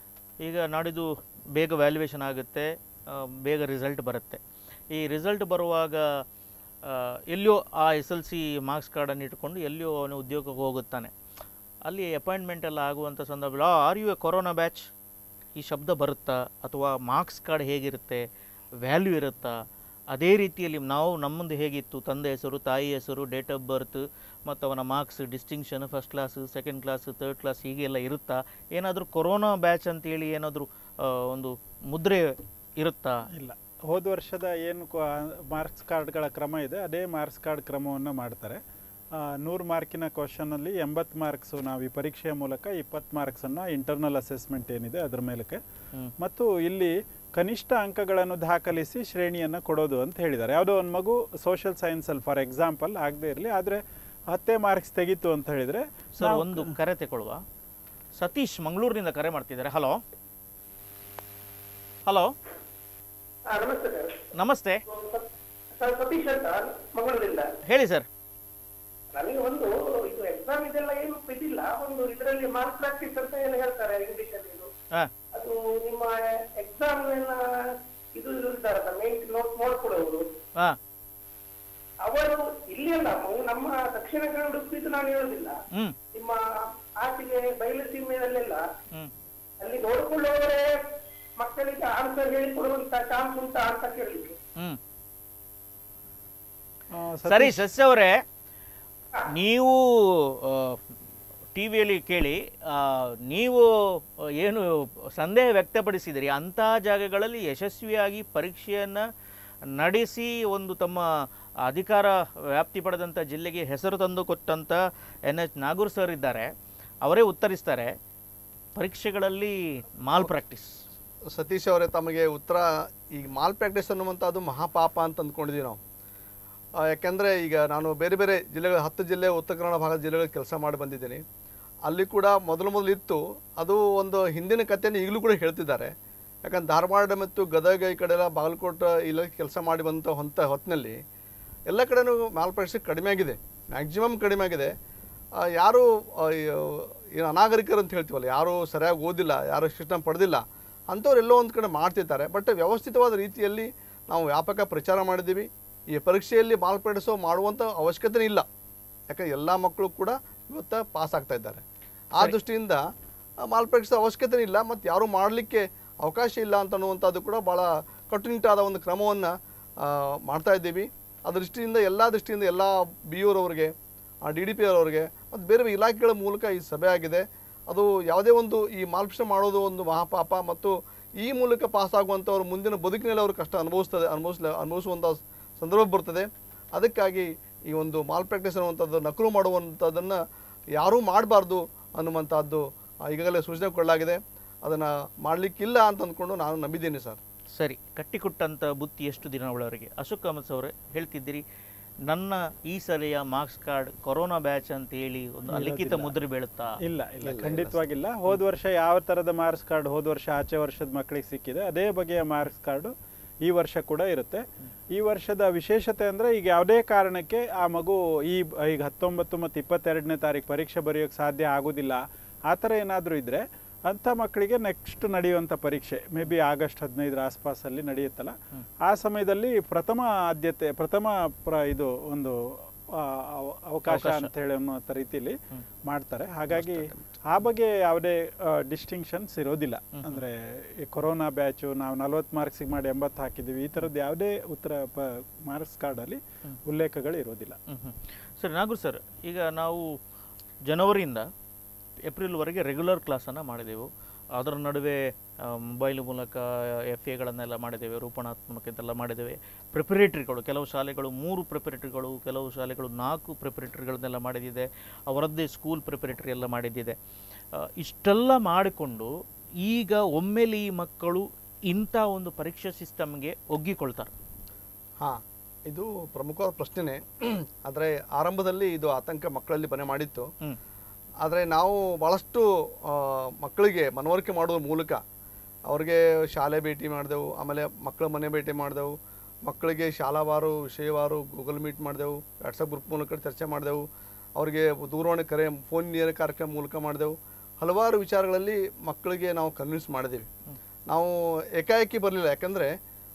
ಈಗ ನಾಡಿದ್ದು ಬೇಗ ವ್ಯಾಲ್ಯೂಯೇಷನ್ ಆಗುತ್ತೆ ಆ, ಬೇಗ ರಿಸಲ್ಟ್ ಬರುತ್ತೆ ಈ ರಿಸಲ್ಟ್ ಬರುವಾಗ ಆ, ಎಲ್ಲಿಯೋ ಆ ಎಸ್ ಎಲ್ ಸಿ ಮಾರ್ಕ್ಸ್ ಕಾರ್ಡನ್ನು ಇಟ್ಕೊಂಡು ಎಲ್ಲಿಯೋ ಅವನು ಉದ್ಯೋಗಕ್ಕೆ ಹೋಗುತ್ತಾನೆ ಅಲ್ಲಿ ಅಪಾಯಿಂಟ್ಮೆಂಟ್ ಎಲ್ಲ ಆಗುವಂಥ ಸಂದರ್ಭ are you a corona batch ಈ ಶಬ್ದ ಬರುತ್ತಾ ಅಥವಾ ಮಾರ್ಕ್ಸ್ ಕಾರ್ಡ್ ಹೇಗಿರುತ್ತೆ ವ್ಯಾಲ್ಯೂ ಇರುತ್ತಾ ಅದೇ ರೀತಿಯಲ್ಲಿ ನಾವು ನಮ್ಮದು ಹೇಗಿತ್ತು ತಂದೆ ಹೆಸರು ತಾಯಿ ಹೆಸರು ಡೇಟ್ ಆಫ್ ಬರ್ತ್ ಮತ್ತು ಅವನ marks distinction first class second class third class ಹೀಗೆಲ್ಲ ಇರುತ್ತಾ ಏನಾದರೂ ಕೊರೋನಾ ಬ್ಯಾಚ್ ಅಂತೇಳಿ ಏನಾದರೂ ಒಂದು ಮುದ್ರೆ ಇರುತ್ತಾ ಇಲ್ಲ ಹೋದ ವರ್ಷದ ಏನು ಮಾರ್ಕ್ಸ್ ಕಾರ್ಡ್ಗಳ ಕ್ರಮ ಇದೆ ಅದೇ ಮಾರ್ಕ್ಸ್ ಕಾರ್ಡ್ ಕ್ರಮವನ್ನು ಮಾಡ್ತಾರೆ ನೂರು ಮಾರ್ಕಿನ ಕ್ವಶನಲ್ಲಿ ಎಂಬತ್ತು ಮಾರ್ಕ್ಸು ನಾವು ಈ ಪರೀಕ್ಷೆಯ ಮೂಲಕ ಇಪ್ಪತ್ತು ಮಾರ್ಕ್ಸನ್ನು ಇಂಟರ್ನಲ್ ಅಸೆಸ್ಮೆಂಟ್ ಏನಿದೆ ಅದರ ಮೇಲಕ್ಕೆ ಹ್ಮ್. ಮತ್ತು ಇಲ್ಲಿ ಕನಿಷ್ಠ ಅಂಕಗಳನ್ನು ದಾಖಲಿಸಿ ಶ್ರೇಣಿಯನ್ನು ಕೊಡೋದು ಅಂತ ಹೇಳಿದ್ದಾರೆ ಯಾವುದೋ ಒಂದು ಮಗು ಸೋಷಿಯಲ್ ಸೈನ್ಸಲ್ಲಿ ಫಾರ್ ಎಕ್ಸಾಂಪಲ್ ಆಗದೆ ಇರಲಿ ಆದರೆ ಹತ್ತೇ ಮಾರ್ಕ್ಸ್ ತೆಗಿತು ಅಂತ ಹೇಳಿದರೆ ಸರ್ ಒಂದು ಕರೆ ತಗೊಳ್ಳುವ ಸತೀಶ್ ಮಂಗಳೂರಿನಿಂದ ಕರೆ ಮಾಡ್ತಿದ್ದಾರೆ ಹಲೋ ಹಲೋ ಹಾ, ನಮಸ್ತೆ ಸರ್ ನಮಸ್ತೆ ಸರ್ ಸತೀಶ್ ಅಂತ ಮಂಗಳೂರಿಂದ ಹೇಳಿ ಸರ್ ನನಗೆ ಒಂದು ಇದು ಎಕ್ಸಾಮ್ ಇದೆಲ್ಲ ಏನು ಇದಿಲ್ಲ ಒಂದು ಇದರಲ್ಲಿ ಮಾರ್ಕ್ ಪ್ರಾಕ್ಟೀಸ್ ಅಂತ ಏನು ಹೇಳ್ತಾರೆ ಇಂಗ್ಲಿಷ್ ಅಲ್ಲಿ ಇದು ಹಾಂ ಅದು ನಿಮ್ಮ ಎಕ್ಸಾಮ್ ಇದು ಇರ್ತಾರಲ್ಲ ಮೇನ್ ನೋಟ್ ನೋಡ್ಕೊಡೋರು ಹಾಂ ಅವರು ಇಲ್ಲಿ ಅಲ್ಲ ಮು- ನಮ್ಮ ದಕ್ಷಿಣ ಕನ್ನಡ ಉಡುಪಿದು ನಾನು ಹೇಳುದಿಲ್ಲ ಹ್ಞೂ ನಿಮ್ಮ ಆಚೆಗೆ ಬಯಲು ಸೀಮೆಯಲ್ಲೆಲ್ಲ ಹ್ಞೂ ಅಲ್ಲಿ ನೋಡಿಕೊಳ್ಳುವವರೇ ಮಕ್ಕಳಿಗೆ ಆನ್ಸರ್ ಹೇಳಿ ಕೊಡುವಂತ ಚಾನ್ಸ್ ಉಂಟಾ ಅಂತ ಕೇಳಲಿಕ್ಕೆ ಹ್ಮ್ ಆ, ಸರಿ ಸಸ್ಯ ಅವರೇ ನೀವು ಟಿ ವಿಯಲ್ಲಿ ಕೇಳಿ ಆ, ನೀವು ಆ, ಏನು ಸಂದೇಹ ವ್ಯಕ್ತಪಡಿಸಿದಿರಿ ಅಂಥ ಜಾಗಗಳಲ್ಲಿ ಯಶಸ್ವಿಯಾಗಿ ಪರೀಕ್ಷೆಯನ್ನು ನಡೆಸಿ ಒಂದು ತಮ್ಮ ಅಧಿಕಾರ ವ್ಯಾಪ್ತಿ ಪಡೆದಂಥ ಜಿಲ್ಲೆಗೆ ಹೆಸರು ತಂದು ಕೊಟ್ಟಂಥ ಎನ್ ಎಚ್ ನಾಗೂರ್ ಸರ್ ಇದ್ದಾರೆ ಅವರೇ ಉತ್ತರಿಸ್ತಾರೆ ಪರೀಕ್ಷೆಗಳಲ್ಲಿ ಮಾಲ್ ಪ್ರಾಕ್ಟೀಸ್ ಸತೀಶ್ ಅವರೇ ತಮಗೆ ಉತ್ತರ ಈ ಮಾಲ್ ಪ್ರಾಕ್ಟೀಸ್ ಅನ್ನುವಂಥದ್ದು ಮಹಾಪಾಪ ಅಂತ ಅಂದ್ಕೊಂಡಿದ್ದೀವಿ ನಾವು ಆ, ಯಾಕೆಂದರೆ ಈಗ ನಾನು ಬೇರೆ ಬೇರೆ ಜಿಲ್ಲೆಗಳ ಹತ್ತು ಜಿಲ್ಲೆ ಉತ್ತರ ಕನ್ನಡ ಭಾಗದ ಜಿಲ್ಲೆಗಳಲ್ಲಿ ಕೆಲಸ ಮಾಡಿ ಬಂದಿದ್ದೀನಿ ಅಲ್ಲಿ ಕೂಡ ಮೊದಲು ಮೊದಲು ಇತ್ತು ಅದು ಒಂದು ಹಿಂದಿನ ಕಥೆಯನ್ನು ಈಗಲೂ ಕೂಡ ಹೇಳ್ತಿದ್ದಾರೆ ಯಾಕಂದ್ರೆ ಧಾರವಾಡ ಮತ್ತು ಗದಗ ಈ ಕಡೆ ಎಲ್ಲ ಬಾಗಲಕೋಟೆ ಇಲ್ಲ ಕೆಲಸ ಮಾಡಿ ಬಂತ ಹೊಂತ ಹೊತ್ತಿನಲ್ಲಿ ಎಲ್ಲ ಕಡೆನೂ ಮಾಲ್ ಪ್ರಾಕ್ಟೀಸ್ ಕಡಿಮೆ ಆಗಿದೆ ಮ್ಯಾಕ್ಸಿಮಮ್ ಕಡಿಮೆ ಆಗಿದೆ ಆ, ಯಾರು ಆ, ಏನು ಅನಾಗರಿಕರು ಅಂತ ಹೇಳ್ತೀವಲ್ಲ ಯಾರು ಸರಿಯಾಗಿ ಓದಿಲ್ಲ ಯಾರು ಶಿಕ್ಷಣ ಪಡೆದಿಲ್ಲ ಅಂಥವ್ರು ಎಲ್ಲೋ ಒಂದು ಕಡೆ ಮಾಡ್ತಿರ್ತಾರೆ ಬಟ್ ವ್ಯವಸ್ಥಿತವಾದ ರೀತಿಯಲ್ಲಿ ನಾವು ವ್ಯಾಪಕ ಪ್ರಚಾರ ಮಾಡಿದ್ದೀವಿ ಈ ಪರೀಕ್ಷೆಯಲ್ಲಿ ಮಾಲ್ಪಡಿಸೋ ಮಾಡುವಂಥ ಅವಶ್ಯಕತೆ ಇಲ್ಲ ಯಾಕಂದ್ರೆ ಎಲ್ಲ ಮಕ್ಕಳು ಕೂಡ ಇವತ್ತು ಪಾಸ್ ಆಗ್ತಾ ಇದ್ದಾರೆ ಆ ದೃಷ್ಟಿಯಿಂದ ಮಾಲ್ಪಡಿಸೋ ಅವಶ್ಯಕತೆ ಇಲ್ಲ ಮತ್ತು ಯಾರು ಮಾಡಲಿಕ್ಕೆ ಅವಕಾಶ ಇಲ್ಲ ಅಂತ ಅನ್ನುವಂಥದ್ದು ಕೂಡ ಭಾಳ ಕಟ್ಟುನಿಟ್ಟಾದ ಒಂದು ಕ್ರಮವನ್ನು ಮಾಡ್ತಾ ಇದ್ದೀವಿ ಆ ದೃಷ್ಟಿಯಿಂದ ಎಲ್ಲ ದೃಷ್ಟಿಯಿಂದ ಎಲ್ಲ ಬಿ ಅವರವರಿಗೆ ಡಿ ಡಿ ಪಿ ಅವರವರಿಗೆ ಮತ್ತು ಬೇರೆ ಬೇರೆ ಇಲಾಖೆಗಳ ಮೂಲಕ ಈ ಸಭೆ ಆಗಿದೆ ಅದು ಯಾವುದೇ ಒಂದು ಈ ಮಾಲ್ಪಿಷ ಮಾಡೋದು ಒಂದು ಮಹಾಪಾಪ ಮತ್ತು ಈ ಮೂಲಕ ಪಾಸ್ ಆಗುವಂಥವ್ರು ಮುಂದಿನ ಬದುಕಿನಲ್ಲಿ ಅವರು ಕಷ್ಟ ಅನುಭವಿಸ್ತದೆ ಅನುಭವಿಸ್ಲ ಅನುಭವಿಸುವಂಥ ಸಂದರ್ಭ ಬರ್ತದೆ ಅದಕ್ಕಾಗಿ ಈ ಒಂದು ಮಾಲ್ ಪ್ರಾಕ್ಟೀಸ್ ಅನ್ನುವಂಥದ್ದು ನಕಲು ಮಾಡುವಂಥದ್ದನ್ನು ಯಾರೂ ಮಾಡಬಾರ್ದು ಅನ್ನುವಂಥದ್ದು ಆ, ಈಗಾಗಲೇ ಸೂಚನೆ ಕೊಡಲಾಗಿದೆ ಅದನ್ನು ಮಾಡಲಿಕ್ಕಿಲ್ಲ ಅಂತ ಅಂದ್ಕೊಂಡು ನಾನು ನಂಬಿದ್ದೀನಿ ಸರ್ ಸರಿ ಕಟ್ಟಿಕೊಟ್ಟಂಥ ಬುತ್ತಿ ಎಷ್ಟು ದಿನಗಳವರೆಗೆ ಅಶೋಕ್ ಅಹಮದ್ ಅವರೇ ಹೇಳ್ತಿದ್ದೀರಿ ನನ್ನ ಈ ಸಲೆಯ ಮಾರ್ಕ್ಸ್ ಕಾರ್ಡ್ ಕೊರೋನಾ ಬ್ಯಾಚ್ ಅಂತ ಹೇಳಿ ಒಂದು ಅಲಿಖಿತ ಮುದ್ರೆ ಬೀಳುತ್ತಾ ಇಲ್ಲ ಇಲ್ಲ ಖಂಡಿತವಾಗಿಲ್ಲ ಹೋದ ವರ್ಷ ಯಾವ ತರದ ಮಾರ್ಕ್ಸ್ ಕಾರ್ಡ್ ಹೋದ ವರ್ಷ ಆಚೆ ವರ್ಷದ ಮಕ್ಕಳಿಗೆ ಸಿಕ್ಕಿದೆ ಅದೇ ಬಗೆಯ ಮಾರ್ಕ್ಸ್ ಕಾರ್ಡು ಈ ವರ್ಷ ಕೂಡ ಇರುತ್ತೆ ಈ ವರ್ಷದ ವಿಶೇಷತೆ ಅಂದ್ರೆ ಈಗ ಯಾವುದೇ ಕಾರಣಕ್ಕೆ ಆ ಮಗು ಈ ಈಗ ಹತ್ತೊಂಬತ್ತು ಮತ್ತು ಇಪ್ಪತ್ತೆರಡನೇ ತಾರೀಕು ಪರೀಕ್ಷೆ ಬರೆಯೋಕೆ ಸಾಧ್ಯ ಆಗೋದಿಲ್ಲ ಆ ಥರ ಏನಾದರೂ ಇದ್ರೆ ಅಂಥ ಮಕ್ಕಳಿಗೆ ನೆಕ್ಸ್ಟ್ ನಡೆಯುವಂಥ ಪರೀಕ್ಷೆ ಮೇ ಬಿ ಆಗಸ್ಟ್ ಹದಿನೈದರ ಆಸ್ಪಾಸಲ್ಲಿ ನಡೆಯುತ್ತಲ್ಲ ಆ ಸಮಯದಲ್ಲಿ ಪ್ರಥಮ ಆದ್ಯತೆ ಪ್ರಥಮ ಪ್ರ ಇದು ಒಂದು ಆ, ಅವ- ಅವಕಾಶ ಅಂತ ಹೇಳಿ ಅನ್ನುವಂಥ ರೀತಿಯಲ್ಲಿ ಮಾಡ್ತಾರೆ ಹಾಗಾಗಿ ಆ ಬಗ್ಗೆ ಯಾವುದೇ ಡಿಸ್ಟಿಂಕ್ಷನ್ಸ್ ಇರೋದಿಲ್ಲ ಅಂದ್ರೆ ಈ ಕೊರೋನಾ ಬ್ಯಾಚು ನಾವು ನಲ್ವತ್ತು ಮಾರ್ಕ್ಸಿಗೆ ಮಾಡಿ ಎಂಬತ್ತು ಹಾಕಿದ್ದೀವಿ ಈ ಥರದ್ದು ಯಾವುದೇ ಉತ್ತರ ಪ ಮಾರ್ಕ್ಸ್ ಕಾರ್ಡಲ್ಲಿ ಉಲ್ಲೇಖಗಳು ಇರೋದಿಲ್ಲ ಹ್ಮ್ ಹ್ಮ್. ಸರಿ ನಾಗೂರ್ ಸರ್ ಈಗ ನಾವು ಜನವರಿಯಿಂದ ಏಪ್ರಿಲ್ವರೆಗೆ ರೆಗ್ಯುಲರ್ ಕ್ಲಾಸನ್ನು ಮಾಡಿದೆವು ಅದರ ನಡುವೆ ಮೊಬೈಲ್ ಮೂಲಕ ಎಫ್ ಎಗಳನ್ನೆಲ್ಲ ಮಾಡಿದ್ದೇವೆ ರೂಪಣಾತ್ಮಕ ಇದೆಲ್ಲ ಮಾಡಿದ್ದೇವೆ ಪ್ರಿಪರೇಟ್ರಿಗಳು ಕೆಲವು ಶಾಲೆಗಳು ಮೂರು ಪ್ರಿಪರೇಟ್ರಿಗಳು ಕೆಲವು ಶಾಲೆಗಳು ನಾಲ್ಕು ಪ್ರಿಪರೇಟ್ರಿಗಳನ್ನೆಲ್ಲ ಮಾಡಿದ್ದಿದೆ ಅವರದ್ದೇ ಸ್ಕೂಲ್ ಪ್ರಿಪರೇಟ್ರಿ ಎಲ್ಲ ಮಾಡಿದ್ದಿದೆ ಆ, ಇಷ್ಟೆಲ್ಲ ಮಾಡಿಕೊಂಡು ಈಗ ಒಮ್ಮೆಲೆ ಈ ಮಕ್ಕಳು ಇಂಥ ಒಂದು ಪರೀಕ್ಷಾ ಸಿಸ್ಟಮ್ಗೆ ಒಗ್ಗಿಕೊಳ್ತಾರೆ ಹಾಂ ಇದು ಪ್ರಮುಖವಾದ ಪ್ರಶ್ನೆನೇ ಆದರೆ ಆರಂಭದಲ್ಲಿ ಇದು ಆತಂಕ ಮಕ್ಕಳಲ್ಲಿ ಮನೆ ಮಾಡಿತ್ತು ಹ್ಮ್. ಆದರೆ ನಾವು ಭಾಳಷ್ಟು ಆ, ಮಕ್ಕಳಿಗೆ ಮನವರಿಕೆ ಮಾಡುವ ಮೂಲಕ ಅವ್ರಿಗೆ ಶಾಲೆ ಭೇಟಿ ಮಾಡಿದೆವು ಆಮೇಲೆ ಮಕ್ಕಳ ಮನೆ ಭೇಟಿ ಮಾಡಿದೆವು ಮಕ್ಕಳಿಗೆ ಶಾಲಾವಾರು ವಿಷಯವಾರು ಗೂಗಲ್ ಮೀಟ್ ಮಾಡಿದೆವು ವಾಟ್ಸಪ್ ಗ್ರೂಪ್ ಮೂಲಕ ಚರ್ಚೆ ಮಾಡಿದೆವು ಅವರಿಗೆ ದೂರವಾಣಿ ಕರೆ ಫೋನ್ ನೇರ ಕಾರ್ಯಕ್ರಮ ಮೂಲಕ ಮಾಡಿದೆವು ಹಲವಾರು ವಿಚಾರಗಳಲ್ಲಿ ಮಕ್ಕಳಿಗೆ ನಾವು ಕನ್ವಿನ್ಸ್ ಮಾಡಿದ್ದೀವಿ ನಾವು ಏಕಾಏಕಿ ಬರಲಿಲ್ಲ ಯಾಕಂದರೆ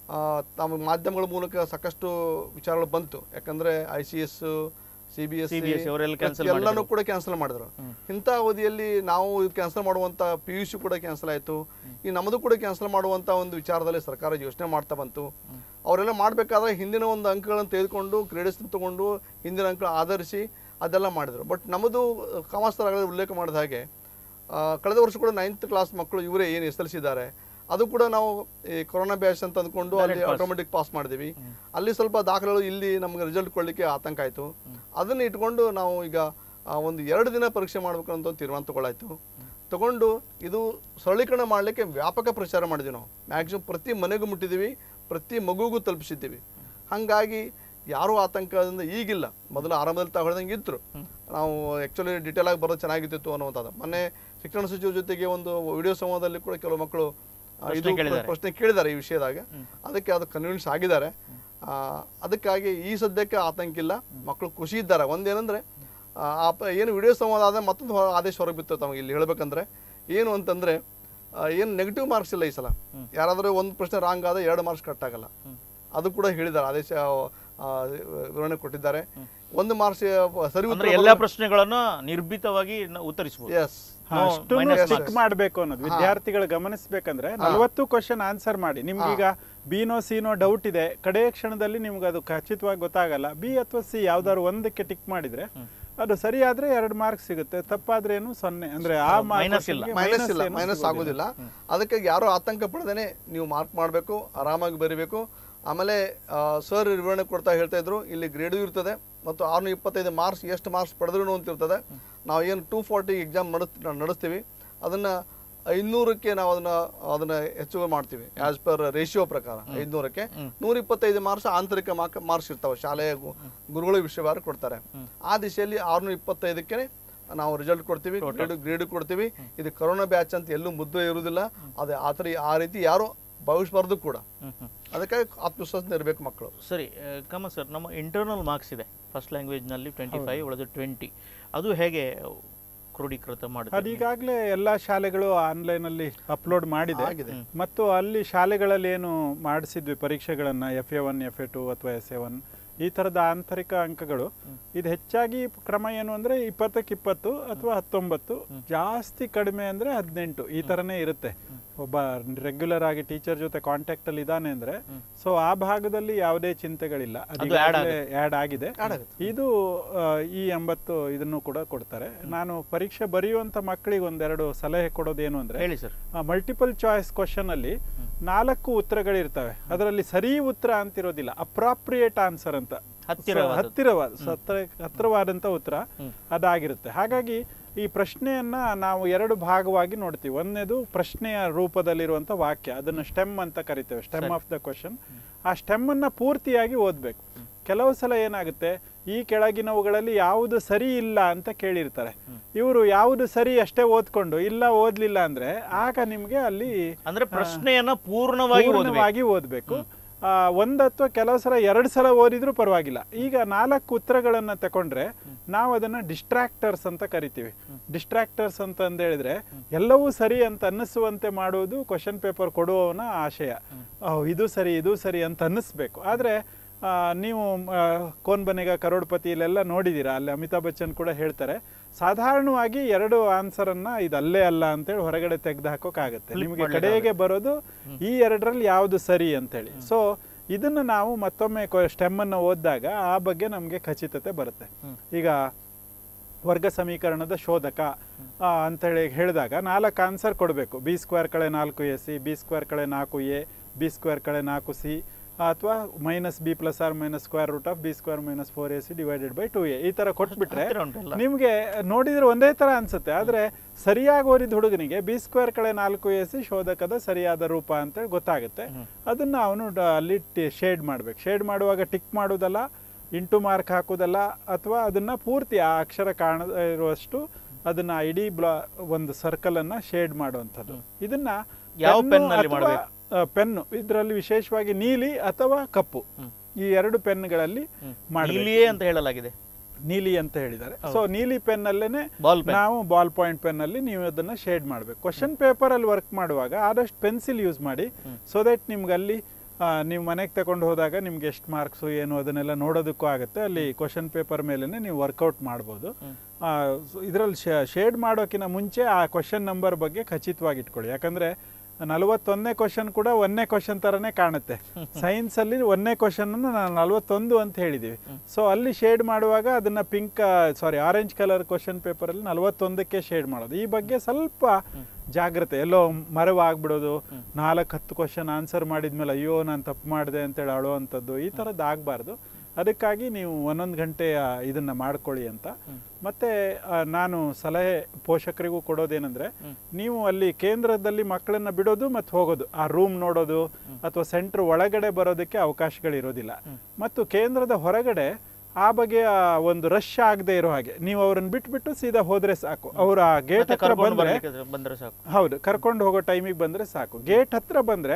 ತಮ್ಮ ಮಾಧ್ಯಮಗಳ ಮೂಲಕ ಸಾಕಷ್ಟು ವಿಚಾರಗಳು ಬಂತು ಯಾಕಂದರೆ I C S C B S CBSE ಅವರೆಲ್ಲ cancel ಎಲ್ಲನೂ ಕೂಡ ಕ್ಯಾನ್ಸಲ್ ಮಾಡಿದ್ರು ಇಂಥ ಅವಧಿಯಲ್ಲಿ ನಾವು ಕ್ಯಾನ್ಸಲ್ ಮಾಡುವಂಥ ಪಿ ಯು ಸಿ ಕೂಡ ಕ್ಯಾನ್ಸಲ್ ಆಯಿತು ಈ ನಮ್ಮದು ಕೂಡ ಕ್ಯಾನ್ಸಲ್ ಮಾಡುವಂಥ ಒಂದು ವಿಚಾರದಲ್ಲಿ ಸರ್ಕಾರ ಯೋಚನೆ ಮಾಡ್ತಾ ಬಂತು ಅವರೆಲ್ಲ ಮಾಡಬೇಕಾದ್ರೆ ಹಿಂದಿನ ಒಂದು ಅಂಕಗಳನ್ನು ತೆಗೆದುಕೊಂಡು ಕ್ರೆಡಿಟ್ಸ್ ತಗೊಂಡು ಹಿಂದಿನ ಅಂಕ ಆಧರಿಸಿ ಅದೆಲ್ಲ ಮಾಡಿದರು ಬಟ್ ನಮ್ಮದು ಕಾಮರ್ಸ್ತರ ಉಲ್ಲೇಖ ಮಾಡಿದ ಹಾಗೆ ಆ, ಕಳೆದ ವರ್ಷ ಕೂಡ ನೈನ್ತ್ ಕ್ಲಾಸ್ ಮಕ್ಕಳು ಇವರೇ ಏನು ಎಸ್ ಎಲ್ ಸಿ ಇದ್ದಾರೆ ಅದು ಕೂಡ ನಾವು ಈ ಕೊರೋನಾ ಬ್ಯಾಚ್ ಅಂತ ಅಂದ್ಕೊಂಡು ಅಲ್ಲಿ ಆಟೋಮೆಟಿಕ್ ಪಾಸ್ ಮಾಡಿದ್ವಿ ಅಲ್ಲಿ ಸ್ವಲ್ಪ ದಾಖಲೆಗಳು ಇಲ್ಲಿ ನಮಗೆ ರಿಸಲ್ಟ್ ಕೊಡಲಿಕ್ಕೆ ಆತಂಕ ಆಯಿತು ಅದನ್ನು ಇಟ್ಕೊಂಡು ನಾವು ಈಗ ಆ, ಒಂದು ಎರಡು ದಿನ ಪರೀಕ್ಷೆ ಮಾಡಬೇಕು ಅಂತ ಒಂದು ತೀರ್ಮಾನ ತಗೊಳ್ಳಾಯ್ತು ತಗೊಂಡು ಇದು ಸರಳೀಕರಣ ಮಾಡಲಿಕ್ಕೆ ವ್ಯಾಪಕ ಪ್ರಚಾರ ಮಾಡಿದ್ವಿ ನಾವು ಮ್ಯಾಕ್ಸಿಮಮ್ ಪ್ರತಿ ಮನೆಗೂ ಮುಟ್ಟಿದ್ದೀವಿ ಪ್ರತಿ ಮಗುಗೂ ತಲುಪಿಸಿದ್ದೀವಿ ಹಾಗಾಗಿ ಯಾರೂ ಆತಂಕದಿಂದ ಈಗಿಲ್ಲ ಮೊದಲು ಆರಂಭದಲ್ಲಿ ತಗೊಳ್ದಂಗೆ ಇದ್ರು ನಾವು ಆ್ಯಕ್ಚುಲಿ ಡೀಟೇಲ್ ಆಗಿ ಬರೋದು ಚೆನ್ನಾಗಿತ್ತು ಅನ್ನುವಂಥದ್ದು ಮೊನ್ನೆ ಶಿಕ್ಷಣ ಸಚಿವ ಜೊತೆಗೆ ಒಂದು ವಿಡಿಯೋ ಸಂವಾದದಲ್ಲಿ ಕೂಡ ಕೆಲವು ಮಕ್ಕಳು ಆ, ಇದು ಕೇಳಿದ್ದಾರೆ. ಪ್ರಶ್ನೆ ಕೇಳಿದ್ದಾರೆ ಈ ವಿಷಯದಾಗ ಅದಕ್ಕೆ ಅದು ಕನ್ವಿನ್ಸ್ ಆಗಿದ್ದಾರೆ ಆ, ಅದಕ್ಕಾಗಿ ಈ ಸದ್ಯಕ್ಕೆ ಆತಂಕ ಇಲ್ಲ ಮಕ್ಕಳು ಖುಷಿ ಇದ್ದಾರೆ ಒಂದೇನಂದ್ರೆ ಆ, ಆ ಪ- ಏನು ವಿಡಿಯೋ ಸಂವಾದ ಆದ ಮತ್ತೊಂದು ಹೊ- ಆದೇಶ ಹೊರಗೆ ಬಿತ್ತು ತಮಗೆ ಇಲ್ಲಿ ಹೇಳ್ಬೇಕಂದ್ರೆ ಏನು ಅಂತಂದ್ರೆ ಆ, ಏನು ನೆಗೆಟಿವ್ ಮಾರ್ಕ್ಸ್ ಇಲ್ಲ ಈ ಸಲ ಯಾರಾದರೂ ಒಂದು ಪ್ರಶ್ನೆ ರಾಂಗ್ ಆದ ಎರಡು ಮಾರ್ಕ್ಸ್ ಕಟ್ ಆಗಲ್ಲ ಅದು ಕೂಡ ಹೇಳಿದ್ದಾರೆ ಆದೇಶ ಆ, ವಿವರಣೆ ಕೊಟ್ಟಿದ್ದಾರೆ ಒಂದು ಮಾರ್ಕ್ಸ್ ಸರಿ ಅಂದ್ರೆ ಎಲ್ಲಾ ಪ್ರಶ್ನೆಗಳನ್ನ ನಿರ್ಭೀತವಾಗಿ ನ- ಉತ್ತರಿಸಬಹುದು ಎಸ್ No, ಅಷ್ಟನ್ನು minus ಸ್ಟಿಕ್ marks. ಮಾಡಬೇಕು ಅನ್ನೋದು ವಿದ್ಯಾರ್ಥಿಗಳು ಗಮನಿಸ್ಬೇಕಂದ್ರೆ ನಲವತ್ತು ಕ್ವಶನ್ ಆನ್ಸರ್ ಮಾಡಿ ನಿಮ್ಗೀಗ ಬಿನೋ ಸಿನೋ ಡೌಟ್ ಇದೆ ಕಡೆಯ ಕ್ಷಣದಲ್ಲಿ ನಿಮ್ಗೆ ಅದು ಖಚಿತವಾಗಿ ಗೊತ್ತಾಗಲ್ಲ ಬಿ ಅಥವಾ ಸಿ ಯಾವ್ದಾದ್ರು ಒಂದಕ್ಕೆ ಟಿಕ್ ಮಾಡಿದ್ರೆ ಅದು ಸರಿ ಆದ್ರೆ ಎರಡು ಮಾರ್ಕ್ಸ್ ಸಿಗುತ್ತೆ ತಪ್ಪಾದ್ರೆ ಏನು ಸೊನ್ನೆ ಅಂದ್ರೆ ಆ Minus ಇಲ್ಲ. ಮೈನಸ್ ಇಲ್ಲ ಮೈನಸ್ ಆಗೋದಿಲ್ಲ ಅದಕ್ಕಾಗಿ ಯಾರು ಆತಂಕ ಪಡದೇನೆ ನೀವು ಮಾರ್ಕ್ ಮಾಡಬೇಕು ಆರಾಮಾಗಿ ಬರಿಬೇಕು ಆಮೇಲೆ ಸರ್ ವಿವರಣೆ ಕೊಡ್ತಾ ಹೇಳ್ತಾ ಇದ್ರು ಇಲ್ಲಿ ಗ್ರೇಡು ಇರ್ತದೆ ಮತ್ತು ಆರ್ನೂರ ಇಪ್ಪತ್ತೈದು ಮಾರ್ಕ್ಸ್ ಎಷ್ಟು ಮಾರ್ಕ್ಸ್ ಪಡೆದ್ರು ಅಂತ ಇರ್ತದೆ ನಾವು ಏನು ಟೂ ಫಾರ್ಟಿ ಎಕ್ಸಾಮ್ ನಡೆಸ್ ನಡೆಸ್ತೀವಿ ಅದನ್ನು ಐನೂರಕ್ಕೆ ನಾವು ಅದನ್ನ ಅದನ್ನ ಹೆಚ್ಚು ಮಾಡ್ತೀವಿ ಆಸ್ ಪರ್ ರೇಷಿಯೋ ಪ್ರಕಾರ ಐದುನೂರಕ್ಕೆ ನೂರ ಇಪ್ಪತ್ತೈದು ಮಾರ್ಕ್ಸ್ ಆಂತರಿಕ ಮಾರ್ಕ್ಸ್ ಇರ್ತಾವೆ ಶಾಲೆಯ ಗು- ಗುರುಗಳು ವಿಷಯವಾರ ಕೊಡ್ತಾರೆ ಆ ದಿಶೆಯಲ್ಲಿ ಆರ್ನೂರ ಇಪ್ಪತ್ತೈದಕ್ಕೆ ನಾವು ರಿಸಲ್ಟ್ ಕೊಡ್ತೀವಿ ಗ್ರೇಡ್ ಗ್ರೇಡ್ ಕೊಡ್ತೀವಿ ಇದು ಕರೋನಾ ಬ್ಯಾಚ್ ಅಂತ ಎಲ್ಲೂ ಮುದ್ರೆ ಇರುವುದಿಲ್ಲ ಅದು ಆ ಥರ ಆ ರೀತಿ ಯಾರು ಭಾವಿಸಬಾರ್ದು ಕೂಡ ಹ್ಮ್, ಹ್ಮ್. ಅದಕ್ಕಾಗಿ ಆತ್ಮವಿಶ್ವಾಸದಿಂದ ಇರಬೇಕು ಮಕ್ಕಳು ಸರಿ ಆ, ಕಮ ಸರ್ ನಮ್ಮ ಇಂಟರ್ನಲ್ ಮಾರ್ಕ್ಸ್ ಇದೆ ಫಸ್ಟ್ ಲ್ಯಾಂಗ್ವೇಜ್ನಲ್ಲಿ ಟ್ವೆಂಟಿ ಫೈವ್ ಉಳಿದು ಟ್ವೆಂಟಿ ಅದು ಹೇಗೆ ಕ್ರೋಢೀಕೃತ ಮಾಡುತ್ತೆ ಅದೀಗಾಗಲೇ ಎಲ್ಲಾ ಶಾಲೆಗಳು ಆನ್ಲೈನ್ ಅಲ್ಲಿ ಅಪ್ಲೋಡ್ ಮಾಡಿದೆ ಆಗಿದೆ. ಮತ್ತು ಅಲ್ಲಿ ಶಾಲೆಗಳಲ್ಲಿ ಏನು ಮಾಡಿಸಿದ್ವಿ ಪರೀಕ್ಷೆಗಳನ್ನ F A one F A two ಅಥವಾ ಎಸ್ ಎ ಒನ್ ಈ ತರದ ಆಂತರಿಕ ಅಂಕಗಳು ಇದು ಹೆಚ್ಚಾಗಿ ಕ್ರಮ ಏನು ಅಂದ್ರೆ ಇಪ್ಪತ್ತಕ್ಕೆ ಇಪ್ಪತ್ತು ಅಥವಾ ಹತ್ತೊಂಬತ್ತು ಜಾಸ್ತಿ ಕಡಿಮೆ ಅಂದ್ರೆ ಹದಿನೆಂಟು ಈ ತರನೇ ಇರುತ್ತೆ ಒಬ್ಬ ರೆಗ್ಯುಲರ್ ಆಗಿ ಟೀಚರ್ ಜೊತೆ ಕಾಂಟ್ಯಾಕ್ಟ್ ಅಲ್ಲಿ ಇದಾನೆ ಅಂದ್ರೆ ಸೊ ಆ ಭಾಗದಲ್ಲಿ ಯಾವುದೇ ಚಿಂತೆಗಳಿಲ್ಲ ಅದು add ಆಡ್ ಆಗಿದೆ ಇದು ಆ, ಈ ಎಂಬತ್ತು ಇದನ್ನು ಕೂಡ ಕೊಡ್ತಾರೆ ನಾನು ಪರೀಕ್ಷೆ ಬರೆಯುವಂತ ಮಕ್ಕಳಿಗೆ ಒಂದೆರಡು ಸಲಹೆ ಕೊಡೋದೇನು ಅಂದ್ರೆ ಹೇಳಿ ಸರ್ ಮಲ್ಟಿಪಲ್ ಚಾಯ್ಸ್ ಕ್ವಶನ್ ಅಲ್ಲಿ ನಾಲ್ಕು ಉತ್ತರಗಳಿರ್ತವೆ ಅದರಲ್ಲಿ ಸರಿ ಉತ್ತರ ಅಂತಿರೋದಿಲ್ಲ ಅಪ್ರಾಪ್ರಿಯೇಟ್ ಆನ್ಸರ್ ಅಂತ ಹತ್ತಿರವಾದದ್ದು. ಹತ್ತಿರವಾದ ಸತ್ರ- ಹತ್ತಿರವಾದಂತ ಉತ್ತರ ಅದಾಗಿರುತ್ತೆ ಹಾಗಾಗಿ ಈ ಪ್ರಶ್ನೆಯನ್ನ ನಾವು ಎರಡು ಭಾಗವಾಗಿ ನೋಡ್ತೀವಿ ಒಂದನೇದು ಪ್ರಶ್ನೆಯ ರೂಪದಲ್ಲಿರುವಂತ ವಾಕ್ಯ ಅದನ್ನ ಸ್ಟೆಮ್ ಅಂತ ಕರಿತೇವೆ ಸ್ಟೆಮ್ ಆಫ್ ದ ಕ್ವಶನ್ ಆ ಸ್ಟೆಮ್ ಅನ್ನ ಪೂರ್ತಿಯಾಗಿ ಓದ್ಬೇಕು ಕೆಲವು ಸಲ ಏನಾಗುತ್ತೆ ಈ ಕೆಳಗಿನವುಗಳಲ್ಲಿ ಯಾವುದು ಸರಿ ಇಲ್ಲ ಅಂತ ಕೇಳಿರ್ತಾರೆ ಇವರು ಯಾವುದು ಸರಿ ಅಷ್ಟೇ ಓದ್ಕೊಂಡು ಇಲ್ಲ ಓದ್ಲಿಲ್ಲ ಅಂದ್ರೆ ಆಗ ನಿಮ್ಗೆ ಅಲ್ಲಿ ಅಂದ್ರೆ ಪ್ರಶ್ನೆಯನ್ನ ಪೂರ್ಣವಾಗಿ ಓದಬೇಕು ಪೂರ್ಣವಾಗಿ ಓದ್ಬೇಕು ಆ, ಒಂದ್ ಅಥವಾ ಕೆಲವು ಸಲ ಎರಡು ಸಲ ಓದಿದ್ರು ಪರವಾಗಿಲ್ಲ ಈಗ ನಾಲ್ಕು ಉತ್ತರಗಳನ್ನ ತಕೊಂಡ್ರೆ ನಾವು ಅದನ್ನ ಡಿಸ್ಟ್ರಾಕ್ಟರ್ಸ್ ಅಂತ ಕರಿತೀವಿ ಡಿಸ್ಟ್ರಾಕ್ಟರ್ಸ್ ಅಂತ ಅಂದ್ ಹೇಳಿದ್ರೆ ಎಲ್ಲವೂ ಸರಿ ಅಂತ ಅನ್ನಿಸುವಂತೆ ಮಾಡುವುದು ಕ್ವಶನ್ ಪೇಪರ್ ಕೊಡುವವನ ಆಶಯ ಓ, ಇದು ಸರಿ ಇದು ಸರಿ ಅಂತ ಅನ್ನಿಸ್ಬೇಕು ಆದ್ರೆ ಆ, ನೀವು ಆ, ಕೋನ್ ಬನೆಗ ಕರೋಡ್ಪತಿ ಇಲ್ಲೆಲ್ಲ ನೋಡಿದೀರಾ ಅಲ್ಲಿ ಅಮಿತಾಬ್ ಬಚ್ಚನ್ ಕೂಡ ಹೇಳ್ತಾರೆ ಸಾಧಾರಣವಾಗಿ ಎರಡು ಆನ್ಸರ್ ಅನ್ನ ಇದು ಅಲ್ಲೇ ಅಲ್ಲ ಅಂತೇಳಿ ಹೊರಗಡೆ ತೆಗೆದು ಹಾಕೋಕ್ಕಾಗತ್ತೆ ನಿಮಗೆ ಕಡೆಗೆ ಬರೋದು ಈ ಎರಡರಲ್ಲಿ ಯಾವುದು ಸರಿ ಅಂತೇಳಿ ಸೊ ಇದನ್ನ ನಾವು ಮತ್ತೊಮ್ಮೆ ಸ್ಟೆಮ್ ಅನ್ನ ಓದಿದಾಗ ಆ ಬಗ್ಗೆ ನಮಗೆ ಖಚಿತತೆ ಬರುತ್ತೆ ಈಗ ವರ್ಗ ಸಮೀಕರಣದ ಶೋಧಕ ಆ, ಅಂತೇಳಿ ಹೇಳಿದಾಗ ನಾಲ್ಕು ಆನ್ಸರ್ ಕೊಡಬೇಕು ಬಿ ಸ್ಕ್ವೇರ್ ಕಳೆ ನಾಲ್ಕು ಎ ಸಿ ಬಿ ಸ್ಕ್ವೇರ್ ಕಳೆ ನಾಲ್ಕು ಎ ಬಿ ಸ್ಕ್ವೇರ್ ಕಳೆ ನಾಲ್ಕು ಸಿ ಅಥವಾ minus B plus or minus square root of B square minus four A C divided by two A ಈ ತರ ಕೊಟ್ಬಿಟ್ರೆ ಹತ್ತಿರ ಉಂಟಲ್ಲ ನಿಮ್ಗೆ ನೋಡಿದ್ರೆ ಒಂದೇ ತರ ಅನ್ಸುತ್ತೆ ಆದ್ರೆ ಸರಿಯಾಗಿ ಓದಿದ ಹುಡುಗನಿಗೆ ಬಿ ಸ್ಕ್ವೇರ್ ಕಳೆ ನಾಲ್ಕು ಎ ಸಿ ಶೋಧಕದ ಸರಿಯಾದ ರೂಪ ಅಂತೇಳಿ ಗೊತ್ತಾಗುತ್ತೆ ಅದನ್ನ ಅವನು ಡ- ಅಲ್ಲಿ ಶೇಡ್ ಮಾಡ್ಬೇಕು ಶೇಡ್ ಮಾಡುವಾಗ ಟಿಕ್ ಮಾಡುವುದಲ್ಲ ಇಂಟು ಮಾರ್ಕ್ ಹಾಕುವುದಲ್ಲ ಅಥವಾ ಅದನ್ನ ಪೂರ್ತಿ ಆ ಅಕ್ಷರ ಕಾಣ ಇರುವಷ್ಟು ಅದನ್ನ ಇಡೀ ಬ್ಲಾ ಒಂದು ಸರ್ಕಲ್ ಅನ್ನ ಶೇಡ್ ಮಾಡುವಂಥದ್ದು ಇದನ್ನ ಯಾವ ಪೆನ್ನು pen ನಲ್ಲಿ ಅಥವಾ, ಮಾಡ್ಬೇಕು? ಆ, ಪೆನ್ನು ಇದರಲ್ಲಿ ವಿಶೇಷವಾಗಿ ನೀಲಿ ಅಥವಾ ಕಪ್ಪು ಈ ಎರಡು ಪೆನ್ಗಳಲ್ಲಿ ಮಾಡಬೇಕು ಇಲ್ಲಿಯೇ ಅಂತ ಹೇಳಲಾಗಿದೆ ನೀಲಿ ಅಂತ ಹೇಳಿದ್ದಾರೆ ಸೊ ನೀಲಿ ಪೆನ್ ಅಲ್ಲೇನೆ ಬಾಲ್ ಪೆನ್ ನಾವು ಬಾಲ್ ಪಾಯಿಂಟ್ ಪೆನ್ ಅಲ್ಲಿ ನೀವು ಅದನ್ನ ಶೇಡ್ ಮಾಡಬೇಕು ಕ್ವಶನ್ ಪೇಪರ್ ಅಲ್ಲಿ ವರ್ಕ್ ಮಾಡುವಾಗ ಆದಷ್ಟು ಪೆನ್ಸಿಲ್ ಯೂಸ್ ಮಾಡಿ ಸೊ ದಟ್ ನಿಮ್ಗೆ ಅಲ್ಲಿ ಆ, ನೀವು ಮನೆಗೆ ತಗೊಂಡು ಹೋದಾಗ ನಿಮ್ಗೆ ಎಷ್ಟು ಮಾರ್ಕ್ಸು ಏನು ಅದನ್ನೆಲ್ಲ ನೋಡೋದಕ್ಕೂ ಆಗುತ್ತೆ ಅಲ್ಲಿ ಕ್ವಶನ್ ಪೇಪರ್ ಮೇಲೆನೆ ನೀವು ವರ್ಕೌಟ್ ಮಾಡ್ಬೋದು ಇದರಲ್ಲಿ ಶೇಡ್ ಮಾಡೋಕ್ಕಿಂತ ಮುಂಚೆ ಆ ಕ್ವಶನ್ ನಂಬರ್ ಬಗ್ಗೆ ಖಚಿತವಾಗಿ ಇಟ್ಕೊಳ್ಳಿ ಯಾಕಂದ್ರೆ ನಲವತ್ತೊಂದನೇ ಕ್ವಶನ್ ಕೂಡ ಒಂದನೇ ಕ್ವಶನ್ ತರನೇ ಕಾಣುತ್ತೆ ಸೈನ್ಸ್ ಅಲ್ಲಿ ಒಂದನೇ ಕ್ವಶನ್ ನಾನು ನಲವತ್ತೊಂದು ಅಂತ ಹೇಳಿದೀವಿ ಸೊ ಅಲ್ಲಿ ಶೇಡ್ ಮಾಡುವಾಗ ಅದನ್ನ pink sorry orange colour question paper ಅಲ್ಲಿ ನಲವತ್ತೊಂದಕ್ಕೆ ಶೇಡ್ ಮಾಡೋದು ಈ ಬಗ್ಗೆ ಸ್ವಲ್ಪ ಜಾಗ್ರತೆ ಎಲ್ಲೋ ಮರವಾಗ್ಬಿಡೋದು ನಾಲ್ಕು ಹತ್ತು ಕ್ವಶನ್ ಆನ್ಸರ್ ಮಾಡಿದ್ಮೇಲೆ ಅಯ್ಯೋ ನಾನು ತಪ್ಪು ಮಾಡಿದೆ ಅಂತೇಳಿ ಅಳುವಂಥದ್ದು ಈ ಥರದ್ದು ಆಗಬಾರ್ದು ಅದಕ್ಕಾಗಿ ನೀವು ಒಂದೊಂದು ಗಂಟೆ ಆ, ಇದನ್ನ ಮಾಡ್ಕೊಳ್ಳಿ ಅಂತ ಮತ್ತೆ ಆ, ನಾನು ಸಲಹೆ ಪೋಷಕರಿಗೂ ಕೊಡೋದೇನೆಂದ್ರೆ ನೀವು ಅಲ್ಲಿ ಕೇಂದ್ರದಲ್ಲಿ ಮಕ್ಕಳನ್ನ ಬಿಡೋದು ಮತ್ತು ಹೋಗೋದು ಆ ರೂಮ್ ನೋಡೋದು ಅಥವಾ ಸೆಂಟರ್ ಒಳಗಡೆ ಬರೋದಕ್ಕೆ ಅವಕಾಶಗಳಿರೋದಿಲ್ಲ ಮತ್ತು ಕೇಂದ್ರದ ಹೊರಗಡೆ ಆ ಬಗೆಯ ಒಂದು ರಶ್ ಆಗದೆ ಇರೋ ಹಾಗೆ ನೀವು ಅವ್ರನ್ನ ಬಿಟ್ಬಿಟ್ಟು ಸೀದಾ ಹೋದ್ರೆ ಸಾಕು ಅವ್ರ ಗೇಟ್ ಮತ್ತೆ ಹತ್ರ ಕರ್ಕೊಂಡು ಬಂದ್ರೆ ಬರ್ಲಿಕ್ಕೆ ಬಂದ್ರೆ ಸಾಕು ಹೌದು ಕರ್ಕೊಂಡು ಹೋಗೋ ಟೈಮಿಗೆ ಬಂದ್ರೆ ಸಾಕು ಗೇಟ್ ಹತ್ರ ಬಂದ್ರೆ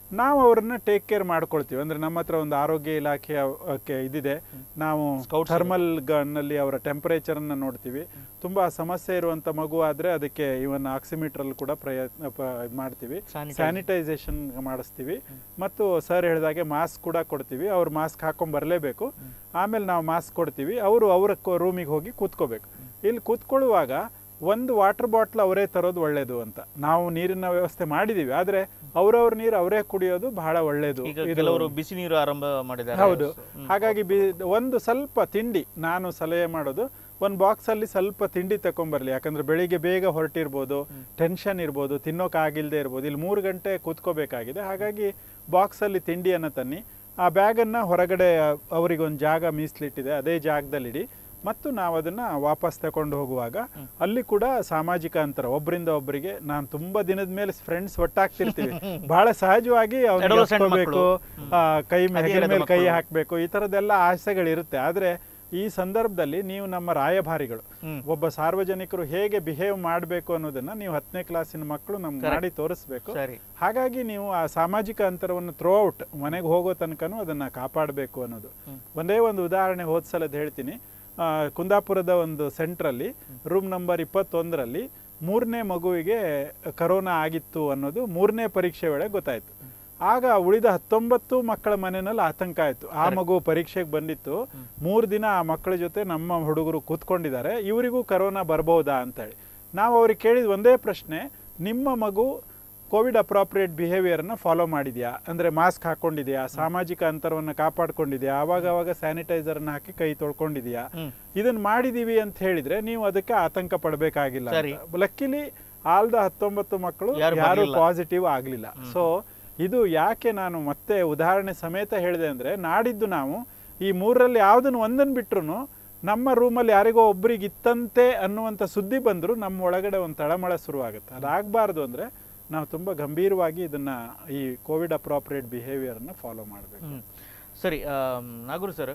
ನಾವು ಅವ್ರನ್ನ ಟೇಕ್ ಕೇರ್ ಮಾಡ್ಕೊಳ್ತೀವಿ ಅಂದ್ರೆ ನಮ್ಮ ಹತ್ರ ಒಂದು ಆರೋಗ್ಯ ಇಲಾಖೆಯ ಅಕ್ಕೆ ಇದಿದೆ ನಾವು Scouts ಥರ್ಮಲ್ ಗನ್ನಲ್ಲಿ ಅವರ ಟೆಂಪರೇಚರನ್ನು ನೋಡ್ತೀವಿ ತುಂಬ ಸಮಸ್ಯೆ ಇರುವಂಥ ಮಗು ಆದರೆ ಅದಕ್ಕೆ ಇವನ್ ಆಕ್ಸಿಮೀಟ್ರಲ್ಲಿ ಕೂಡ ಪ್ರಯತ್ನ ಪ- ಇದ್ ಮಾಡ್ತೀವಿ Sanitize. ಸ್ಯಾನಿಟೈಸೇಷನ್ ಮಾಡಿಸ್ತೀವಿ ಮತ್ತು ಸರ್ ಹೇಳಿದಾಗೆ ಮಾಸ್ಕ್ ಕೂಡ ಕೊಡ್ತೀವಿ ಅವ್ರು ಮಾಸ್ಕ್ ಹಾಕೊಂಡ್ ಬರಲೇಬೇಕು ಆಮೇಲೆ ನಾವು ಮಾಸ್ಕ್ ಕೊಡ್ತೀವಿ ಅವರು ಅವರ ರೂಮಿಗೆ ಹೋಗಿ ಕೂತ್ಕೋಬೇಕು ಇಲ್ಲಿ ಕೂತ್ಕೊಳ್ಳುವಾಗ ಒಂದು ವಾಟರ್ ಬಾಟ್ಲ್ ಅವರೇ ತರೋದು ಒಳ್ಳೇದು ಅಂತ ನಾವು ನೀರಿನ ವ್ಯವಸ್ಥೆ ಮಾಡಿದೀವಿ ಆದ್ರೆ ಅವ್ರವ್ರ ನೀರು ಅವರೇ ಕುಡಿಯೋದು ಬಹಳ ಒಳ್ಳೇದು ಈಗ ಇದು- ಕೆಲವರು ಬಿಸಿ ನೀರು ಆರಂಭ ಮಾಡಿದ್ದಾರೆ ಹೌದು ಹಾಗಾಗಿ ಬಿ ಒಂದು ಸ್ವಲ್ಪ ತಿಂಡಿ ನಾನು ಸಲಹೆ ಮಾಡೋದು ಒಂದು ಬಾಕ್ಸ್ ಅಲ್ಲಿ ಸ್ವಲ್ಪ ತಿಂಡಿ ತಕೊಂಬರ್ಲಿ ಯಾಕಂದ್ರೆ ಬೆಳಿಗ್ಗೆ ಬೇಗ ಹೊರಟಿರ್ಬೋದು ಟೆನ್ಷನ್ ಇರ್ಬೋದು ತಿನ್ನೋಕ್ಕಾಗಿಲ್ದೇ ಇರ್ಬೋದು ಇಲ್ಲಿ ಮೂರು ಗಂಟೆ ಕೂತ್ಕೋಬೇಕಾಗಿದೆ ಹಾಗಾಗಿ ಬಾಕ್ಸ್ ಅಲ್ಲಿ ತಿಂಡಿಯನ್ನು ತನ್ನಿ ಆ ಬ್ಯಾಗನ್ನು ಹೊರಗಡೆ ಅವರಿಗೊಂದು ಜಾಗ ಮೀಸಲಿಟ್ಟಿದೆ ಅದೇ ಜಾಗದಲ್ಲಿ ಇಡಿ ಮತ್ತು ನಾವು ಅದನ್ನ ವಾಪಸ್ ತಕೊಂಡು ಹೋಗುವಾಗ ಅಲ್ಲಿ ಕೂಡ ಸಾಮಾಜಿಕ ಅಂತರ ಒಬ್ಬರಿಂದ ಒಬ್ಬರಿಗೆ ನಾನು ತುಂಬಾ ದಿನದ ಮೇಲೆ ಫ್ರೆಂಡ್ಸ್ ಒಟ್ಟಾಗ್ತಿರ್ತೀವಿ ಬಹಳ ಸಹಜವಾಗಿ ಅವ್ನಿಗೆ Adolescent ಹಚ್ಕೋಬೇಕು, ಮಕ್ಕಳು. ಆ, ಕೈ ಹೆಗಲ ಹದಿಹರೆಯದ ಮೇಲೆ ಕೈ ಮಕ್ಕಳು. ಹಾಕಬೇಕು ಈ ಥರದ್ದೆಲ್ಲ ಆಸೆಗಳಿರುತ್ತೆ ಆದರೆ ಈ ಸಂದರ್ಭದಲ್ಲಿ ನೀವು ನಮ್ಮ ರಾಯಭಾರಿಗಳು ಹ್ಮ್. ಒಬ್ಬ ಸಾರ್ವಜನಿಕರು ಹೇಗೆ ಬಿಹೇವ್ ಮಾಡಬೇಕು ಅನ್ನೋದನ್ನ ನೀವು ಹತ್ತನೇ ಕ್ಲಾಸಿನ ಮಕ್ಕಳು ನಮ್ಗೆ ಮಾಡಿ ತೋರಿಸ್ಬೇಕು ಸರಿ ಹಾಗಾಗಿ ನೀವು ಆ ಸಾಮಾಜಿಕ ಅಂತರವನ್ನು ಥ್ರೋ ಔಟ್ ಮನೆಗೆ ಹೋಗೋ ತನಕನೂ ಅದನ್ನ ಕಾಪಾಡಬೇಕು ಅನ್ನೋದು ಒಂದೇ ಒಂದು ಉದಾಹರಣೆ ಹೋದ್ಸಲದ ಹೇಳ್ತೀನಿ ಆ, ಕುಂದಾಪುರದ ಒಂದು ಸೆಂಟ್ರಲ್ಲಿ ರೂಮ್ ನಂಬರ್ ಇಪ್ಪತ್ತೊಂದರಲ್ಲಿ ಮೂರನೇ ಮಗುವಿಗೆ ಕರೋನಾ ಆಗಿತ್ತು ಅನ್ನೋದು ಮೂರನೇ ಪರೀಕ್ಷೆ ವೇಳೆ ಗೊತ್ತಾಯ್ತು ಆಗ ಉಳಿದ ಹತ್ತೊಂಬತ್ತು ಮಕ್ಕಳ ಮನೆಯಲ್ಲಿ ಆತಂಕ ಆಯ್ತು ಆ ಮಗು ಪರೀಕ್ಷೆಗೆ ಬಂದಿತ್ತು ಮೂರು ದಿನ ಆ ಮಕ್ಕಳ ಜೊತೆ ನಮ್ಮ ಹುಡುಗರು ಕೂತ್ಕೊಂಡಿದ್ದಾರೆ ಇವರಿಗೂ ಕರೋನಾ ಬರ್ಬೋದಾ ಅಂತೇಳಿ ನಾವು ಅವ್ರಿಗೆ ಕೇಳಿದ ಒಂದೇ ಪ್ರಶ್ನೆ ನಿಮ್ಮ ಮಗು ಕೋವಿಡ್ ಅಪ್ರಾಪ್ರಿಯೇಟ್ ಬಿಹೇವಿಯರ್ನ ಫಾಲೋ ಮಾಡಿದ್ಯಾ ಅಂದರೆ ಮಾಸ್ಕ್ ಹಾಕೊಂಡಿದ್ಯಾ ಸಾಮಾಜಿಕ ಅಂತರವನ್ನು ಕಾಪಾಡ್ಕೊಂಡಿದ್ಯಾ ಆವಾಗ ಅವಾಗ ಸ್ಯಾನಿಟೈಸರ್ನ ಹಾಕಿ ಕೈ ತೊಳ್ಕೊಂಡಿದ್ಯಾ ಹ್ಮ್. ಇದನ್ನ ಮಾಡಿದೀವಿ ಅಂತ ಹೇಳಿದ್ರೆ ನೀವು ಅದಕ್ಕೆ ಆತಂಕ ಪಡಬೇಕಾಗಿಲ್ಲ ಸರಿ. ಲಕ್ಕಿಲಿ ಆಲ್ದ ಹತ್ತೊಂಬತ್ತು ಮಕ್ಕಳು ಯಾರು ಯಾರು ಬರ್ಲಿಲ್ಲ. ಪಾಸಿಟಿವ್ ಆಗಲಿಲ್ಲ ಸೊ ಇದು ಯಾಕೆ ನಾನು ಮತ್ತೆ ಉದಾಹರಣೆ ಸಮೇತ ಹೇಳಿದೆ ಅಂದ್ರೆ ನಾಡಿದ್ದು ನಾವು ಈ ಮೂರರಲ್ಲಿ ಯಾವುದನ್ನು ಒಂದನ್ನು ಬಿಟ್ರು ನಮ್ಮ ರೂಮಲ್ಲಿ ಯಾರಿಗೋ ಒಬ್ರಿಗೆ ಇತ್ತಂತೆ ಅನ್ನುವಂಥ ಸುದ್ದಿ ಬಂದರೂ ನಮ್ಮ ಒಳಗಡೆ ಒಂದು ತಳಮಳ ಶುರುವಾಗುತ್ತೆ ಅದಾಗಬಾರ್ದು ಅಂದರೆ ನಾವು ತುಂಬ ಗಂಭೀರವಾಗಿ ಇದನ್ನ ಈ ಕೋವಿಡ್ ಅಪ್ರಾಪ್ರಿಯೇಟ್ ಬಿಹೇವಿಯರನ್ನು ಫಾಲೋ ಮಾಡಬೇಕು ಹ್ಮ್. ಸರಿ ಆಮ್, ನಾಗೂರು ಸರ್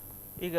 ಈಗ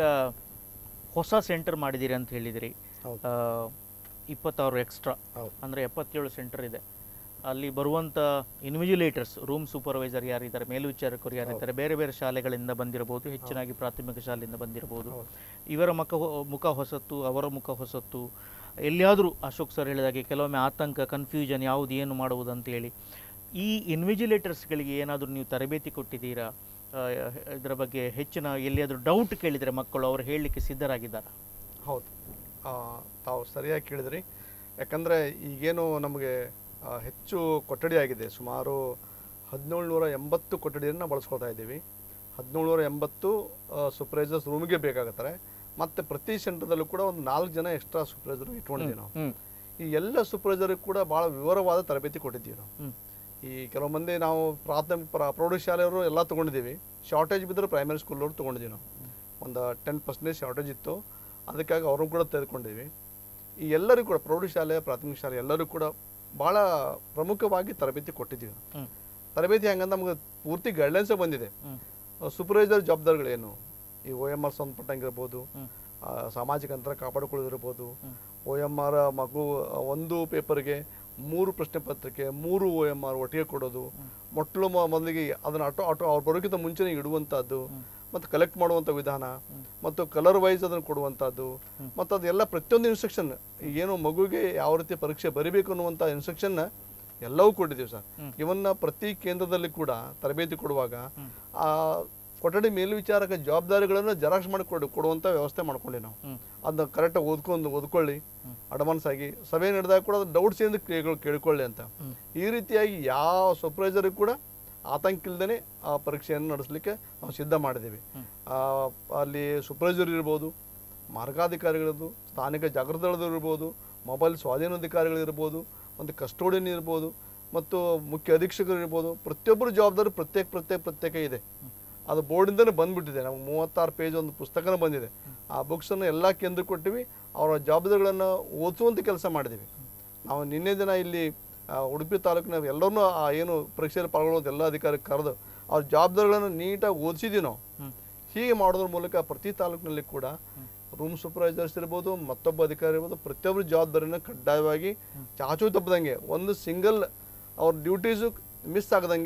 ಹೊಸ ಸೆಂಟರ್ ಮಾಡಿದ್ದೀರಿ ಅಂತ ಹೇಳಿದಿರಿ ಹೌದು. ಆ, ಇಪ್ಪತ್ತಾರು ಎಕ್ಸ್ಟ್ರಾ ಹೌದು. ಅಂದರೆ ಎಪ್ಪತ್ತೇಳು ಸೆಂಟರ್ ಇದೆ ಅಲ್ಲಿ ಬರುವಂಥ ಇನ್ವಿಜಿಲೇಟರ್ಸ್ ರೂಮ್ ಸೂಪರ್ವೈಸರ್ ಯಾರಿದ್ದಾರೆ ಮೇಲ್ವಿಚಾರಕರು ಯಾರಿದ್ದಾರೆ ಬೇರೆ ಬೇರೆ ಶಾಲೆಗಳಿಂದ ಬಂದಿರಬಹುದು ಹೆಚ್ಚಿನಾಗಿ ಪ್ರಾಥಮಿಕ ಶಾಲೆಯಿಂದ ಬಂದಿರಬಹುದು ಇವರ ಮುಖ ಹೊ- ಮುಖ ಹೊಸತ್ತು ಅವರ ಮುಖ ಹೊಸತ್ತು ಎಲ್ಲಿಯಾದರೂ ಅಶೋಕ್ ಸರ್ ಹೇಳಿದಾಗೆ ಕೆಲವೊಮ್ಮೆ ಆತಂಕ ಕನ್ಫ್ಯೂಷನ್ ಯಾವುದು ಏನು ಮಾಡುವುದು ಅಂತ ಹೇಳಿ ಈ ಇನ್ವಿಜಿಲೇಟರ್ಸ್ಗಳಿಗೆ ಏನಾದರೂ ನೀವು ತರಬೇತಿ ಕೊಟ್ಟಿದ್ದೀರಾ ಆ, ಇದರ ಬಗ್ಗೆ ಹೆಚ್ಚಿನ ಎಲ್ಲಿಯಾದರೂ ಡೌಟ್ ಕೇಳಿದರೆ ಮಕ್ಕಳು ಅವರು ಹೇಳಲಿಕ್ಕೆ ಸಿದ್ಧರಾಗಿದ್ದಾರಾ ಹೌದು ಆ, ತಾವು ಸರಿಯಾಗಿ ಕೇಳಿದ್ರಿ ಯಾಕಂದರೆ ಈಗೇನು ನಮಗೆ ಆ, ಹೆಚ್ಚು ಕೊಠಡಿ ಆಗಿದೆ ಸುಮಾರು ಹದಿನೇಳು ನೂರ ಎಂಬತ್ತು ಕೊಠಡಿಯನ್ನು ಬಳಸ್ಕೊಳ್ತಾ ಇದ್ದೀವಿ ಹದಿನೇಳು ನೂರ ಎಂಬತ್ತು ಸೂಪರ್ವೈಸರ್ಸ್ ರೂಮಿಗೆ ಬೇಕಾಗುತ್ತಾರೆ ಮತ್ತು ಪ್ರತಿ ಸೆಂಟರ್ದಲ್ಲೂ ಕೂಡ ಒಂದು ನಾಲ್ಕು ಜನ ಎಕ್ಸ್ಟ್ರಾ ಸೂಪರ್ವೈಸರ್ ಇಟ್ಕೊಂಡಿದ್ದೀವಿ ನಾವು ಹ್ಮ್ ಈ ಎಲ್ಲ ಸೂಪರ್ವೈಸರ್ಗೆ ಕೂಡ ಭಾಳ ವಿವರವಾದ ತರಬೇತಿ ಕೊಟ್ಟಿದ್ದೀವಿ ನಾವು ಹ್ಮ್ ಈ ಕೆಲವು ಮಂದಿ ನಾವು ಪ್ರಾಥಮಿಕ ಪ್ರ ಪ್ರೌಢಶಾಲೆಯವರು ಎಲ್ಲ ತೊಗೊಂಡಿದ್ದೀವಿ ಶಾರ್ಟೇಜ್ ಬಿದ್ದರೆ ಪ್ರೈಮರಿ ಸ್ಕೂಲವ್ರು ತೊಗೊಂಡಿದ್ದೀವಿ ನಾವು ಒಂದು ಟೆನ್ ಪರ್ಸೆಂಟೇಜ್ ಶಾರ್ಟೇಜ್ ಇತ್ತು ಅದಕ್ಕಾಗಿ ಅವ್ರನ್ನ ಕೂಡ ತೆಗೆದುಕೊಂಡಿದ್ದೀವಿ ಈ ಎಲ್ಲರಿಗೂ ಕೂಡ ಪ್ರೌಢಶಾಲೆ ಪ್ರಾಥಮಿಕ ಶಾಲೆ ಎಲ್ಲರೂ ಕೂಡ ಭಾಳ ಪ್ರಮುಖವಾಗಿ ತರಬೇತಿ ಕೊಟ್ಟಿದ್ದೀವಿ ಹ್ಮ್ ತರಬೇತಿ ಹೆಂಗಂತ ನಮಗೆ ಪೂರ್ತಿ ಗೈಡ್ಲೈನ್ಸೇ ಬಂದಿದೆ ಹ್ಮ್ ಸೂಪರ್ವೈಸರ್ ಜವಾಬ್ದಾರಿಗಳೇನು ಈ ಒ ಎಮ್ ಆರ್ ಸಂಬಂಧಪಟ್ಟಂಗಿರ್ಬೋದು ಹ್ಮ್. ಆ, ಸಾಮಾಜಿಕ ಅಂತರ ಕಾಪಾಡಿಕೊಳ್ಳೋದಿರ್ಬೋದು ಹ್ಮ್. ಒ ಎಮ್ ಆರ್ ಮಗು ಆ, ಒಂದು ಪೇಪರ್ಗೆ ಮೂರು ಪ್ರಶ್ನೆ ಪತ್ರಿಕೆ ಮೂರು ಒ ಎಮ್ ಆರ್ ಒಟ್ಟಿಗೆ ಕೊಡೋದು ಮೊಟ್ಟಲು ಮ- ಮೊದಲಿಗೆ ಅದನ್ನು ಆಟೋ ಆಟೋ ಅವ್ರು ಬರೋಕ್ಕಿಂತ ಮುಂಚೆನೇ ಇಡುವಂಥದ್ದು ಮತ್ತು ಕಲೆಕ್ಟ್ ಮಾಡುವಂಥ ವಿಧಾನ ಮತ್ತು ಕಲರ್ ವೈಸ್ ಅದನ್ನು ಕೊಡುವಂಥದ್ದು ಮತ್ತು ಅದೆಲ್ಲ ಪ್ರತಿಯೊಂದು ಇನ್ಸ್ಟ್ರಕ್ಷನ್ ಏನು ಮಗುವಿಗೆ ಯಾವ ರೀತಿ ಪರೀಕ್ಷೆ ಬರೀಬೇಕು ಅನ್ನುವಂಥ ಇನ್ಸ್ಟ್ರಕ್ಷನ್ನ ಎಲ್ಲವೂ ಕೊಟ್ಟಿದ್ದೀವಿ ಸರ್ ಇವನ್ನ ಪ್ರತಿ ಕೇಂದ್ರದಲ್ಲಿ ಕೂಡ ತರಬೇತಿ ಕೊಡುವಾಗ ಆ ಕೊಠಡಿ ಮೇಲ್ವಿಚಾರಕ ಜವಾಬ್ದಾರಿಗಳನ್ನು ಜೆರಾಕ್ಸ್ ಮಾಡಿ ಕೊಡು ಕೊಡುವಂಥ ವ್ಯವಸ್ಥೆ ಮಾಡ್ಕೊಂಡಿ ನಾವು ಹ್ಮ್. ಅದನ್ನ ಕರೆಕ್ಟಾಗಿ ಓದ್ಕೊಂಡು ಓದ್ಕೊಳ್ಳಿ ಅಡ್ವಾನ್ಸ್ ಆಗಿ ಸಭೆ ನಡೆದಾಗ ಕೂಡ ಅದು ಡೌಟ್ಸ್ ಏನು ಕೇಳ್ಕೊಳ್ಳಿ ಕೇಳ್ಕೊಳ್ಳಿ ಅಂತ ಈ ರೀತಿಯಾಗಿ ಯಾವ ಸೂಪರ್ವೈಸರ್ಗೂ ಕೂಡ ಆತಂಕ ಇಲ್ದೇ ಆ ಪರೀಕ್ಷೆಯನ್ನು ನಡೆಸಲಿಕ್ಕೆ ನಾವು ಸಿದ್ಧ ಮಾಡಿದ್ದೀವಿ ಆ, ಅಲ್ಲಿ ಸೂಪರ್ವೈಸರ್ ಇರ್ಬೋದು ಮಾರ್ಗಾಧಿಕಾರಿಗಳದ್ದು ಸ್ಥಾನಿಕ ಜಾಗೃತಗಳು ಇರ್ಬೋದು ಮೊಬೈಲ್ ಸ್ವಾಧೀನಾಧಿಕಾರಿಗಳಿರ್ಬೋದು ಒಂದು ಕಸ್ಟೋಡಿಯನ್ ಇರ್ಬೋದು ಮತ್ತು ಮುಖ್ಯ ಅಧೀಕ್ಷಕರು ಇರ್ಬೋದು ಪ್ರತಿಯೊಬ್ಬರ ಜವಾಬ್ದಾರಿ ಪ್ರತ್ಯೇಕ ಪ್ರತ್ಯೇಕ ಪ್ರತ್ಯೇಕ ಇದೆ ಅದು ಬೋರ್ಡಿಂದನೇ ಬಂದ್ಬಿಟ್ಟಿದೆ ನಮ್ಗೆ ಮೂವತ್ತಾರು ಪೇಜ್ ಒಂದು ಪುಸ್ತಕನೇ ಬಂದಿದೆ ಆ ಬುಕ್ಸನ್ನು ಎಲ್ಲ ಕೇಂದ್ರ ಕೊಟ್ಟಿವಿ ಅವರ ಜವಾಬ್ದಾರಿಗಳನ್ನು ಓದಿಸುವಂಥ ಕೆಲಸ ಮಾಡಿದ್ದೀವಿ ನಾವು ನಿನ್ನೆ ದಿನ ಇಲ್ಲಿ ಆ, ಉಡುಪಿ ತಾಲೂಕಿನ ಎಲ್ಲರನ್ನೂ ಆ ಏನು ಪರೀಕ್ಷೆಯಲ್ಲಿ ಪಾಲ್ಗೊಳ್ಳುವಂಥ ಎಲ್ಲ ಅಧಿಕಾರಿ ಕರೆದು ಅವ್ರ ಜವಾಬ್ದಾರಿಗಳನ್ನು ನೀಟಾಗಿ ಓದಿಸಿದ್ದೀವಿ ನಾವು ಹೀಗೆ ಮಾಡೋದ್ರ ಮೂಲಕ ಪ್ರತಿ ತಾಲೂಕಿನಲ್ಲಿ ಕೂಡ ರೂಮ್ ಸೂಪರ್ವೈಸರ್ಸ್ ಇರ್ಬೋದು ಮತ್ತೊಬ್ಬ ಅಧಿಕಾರಿ ಇರ್ಬೋದು ಪ್ರತಿಯೊಬ್ಬರ ಜವಾಬ್ದಾರಿನ ಕಡ್ಡಾಯವಾಗಿ ಚಾಚು ತಪ್ಪದಂಗೆ ಒಂದು ಸಿಂಗಲ್ ಅವ್ರ ಡ್ಯೂಟೀಸು ಮಿಸ್ ಆಗದಂಗೆ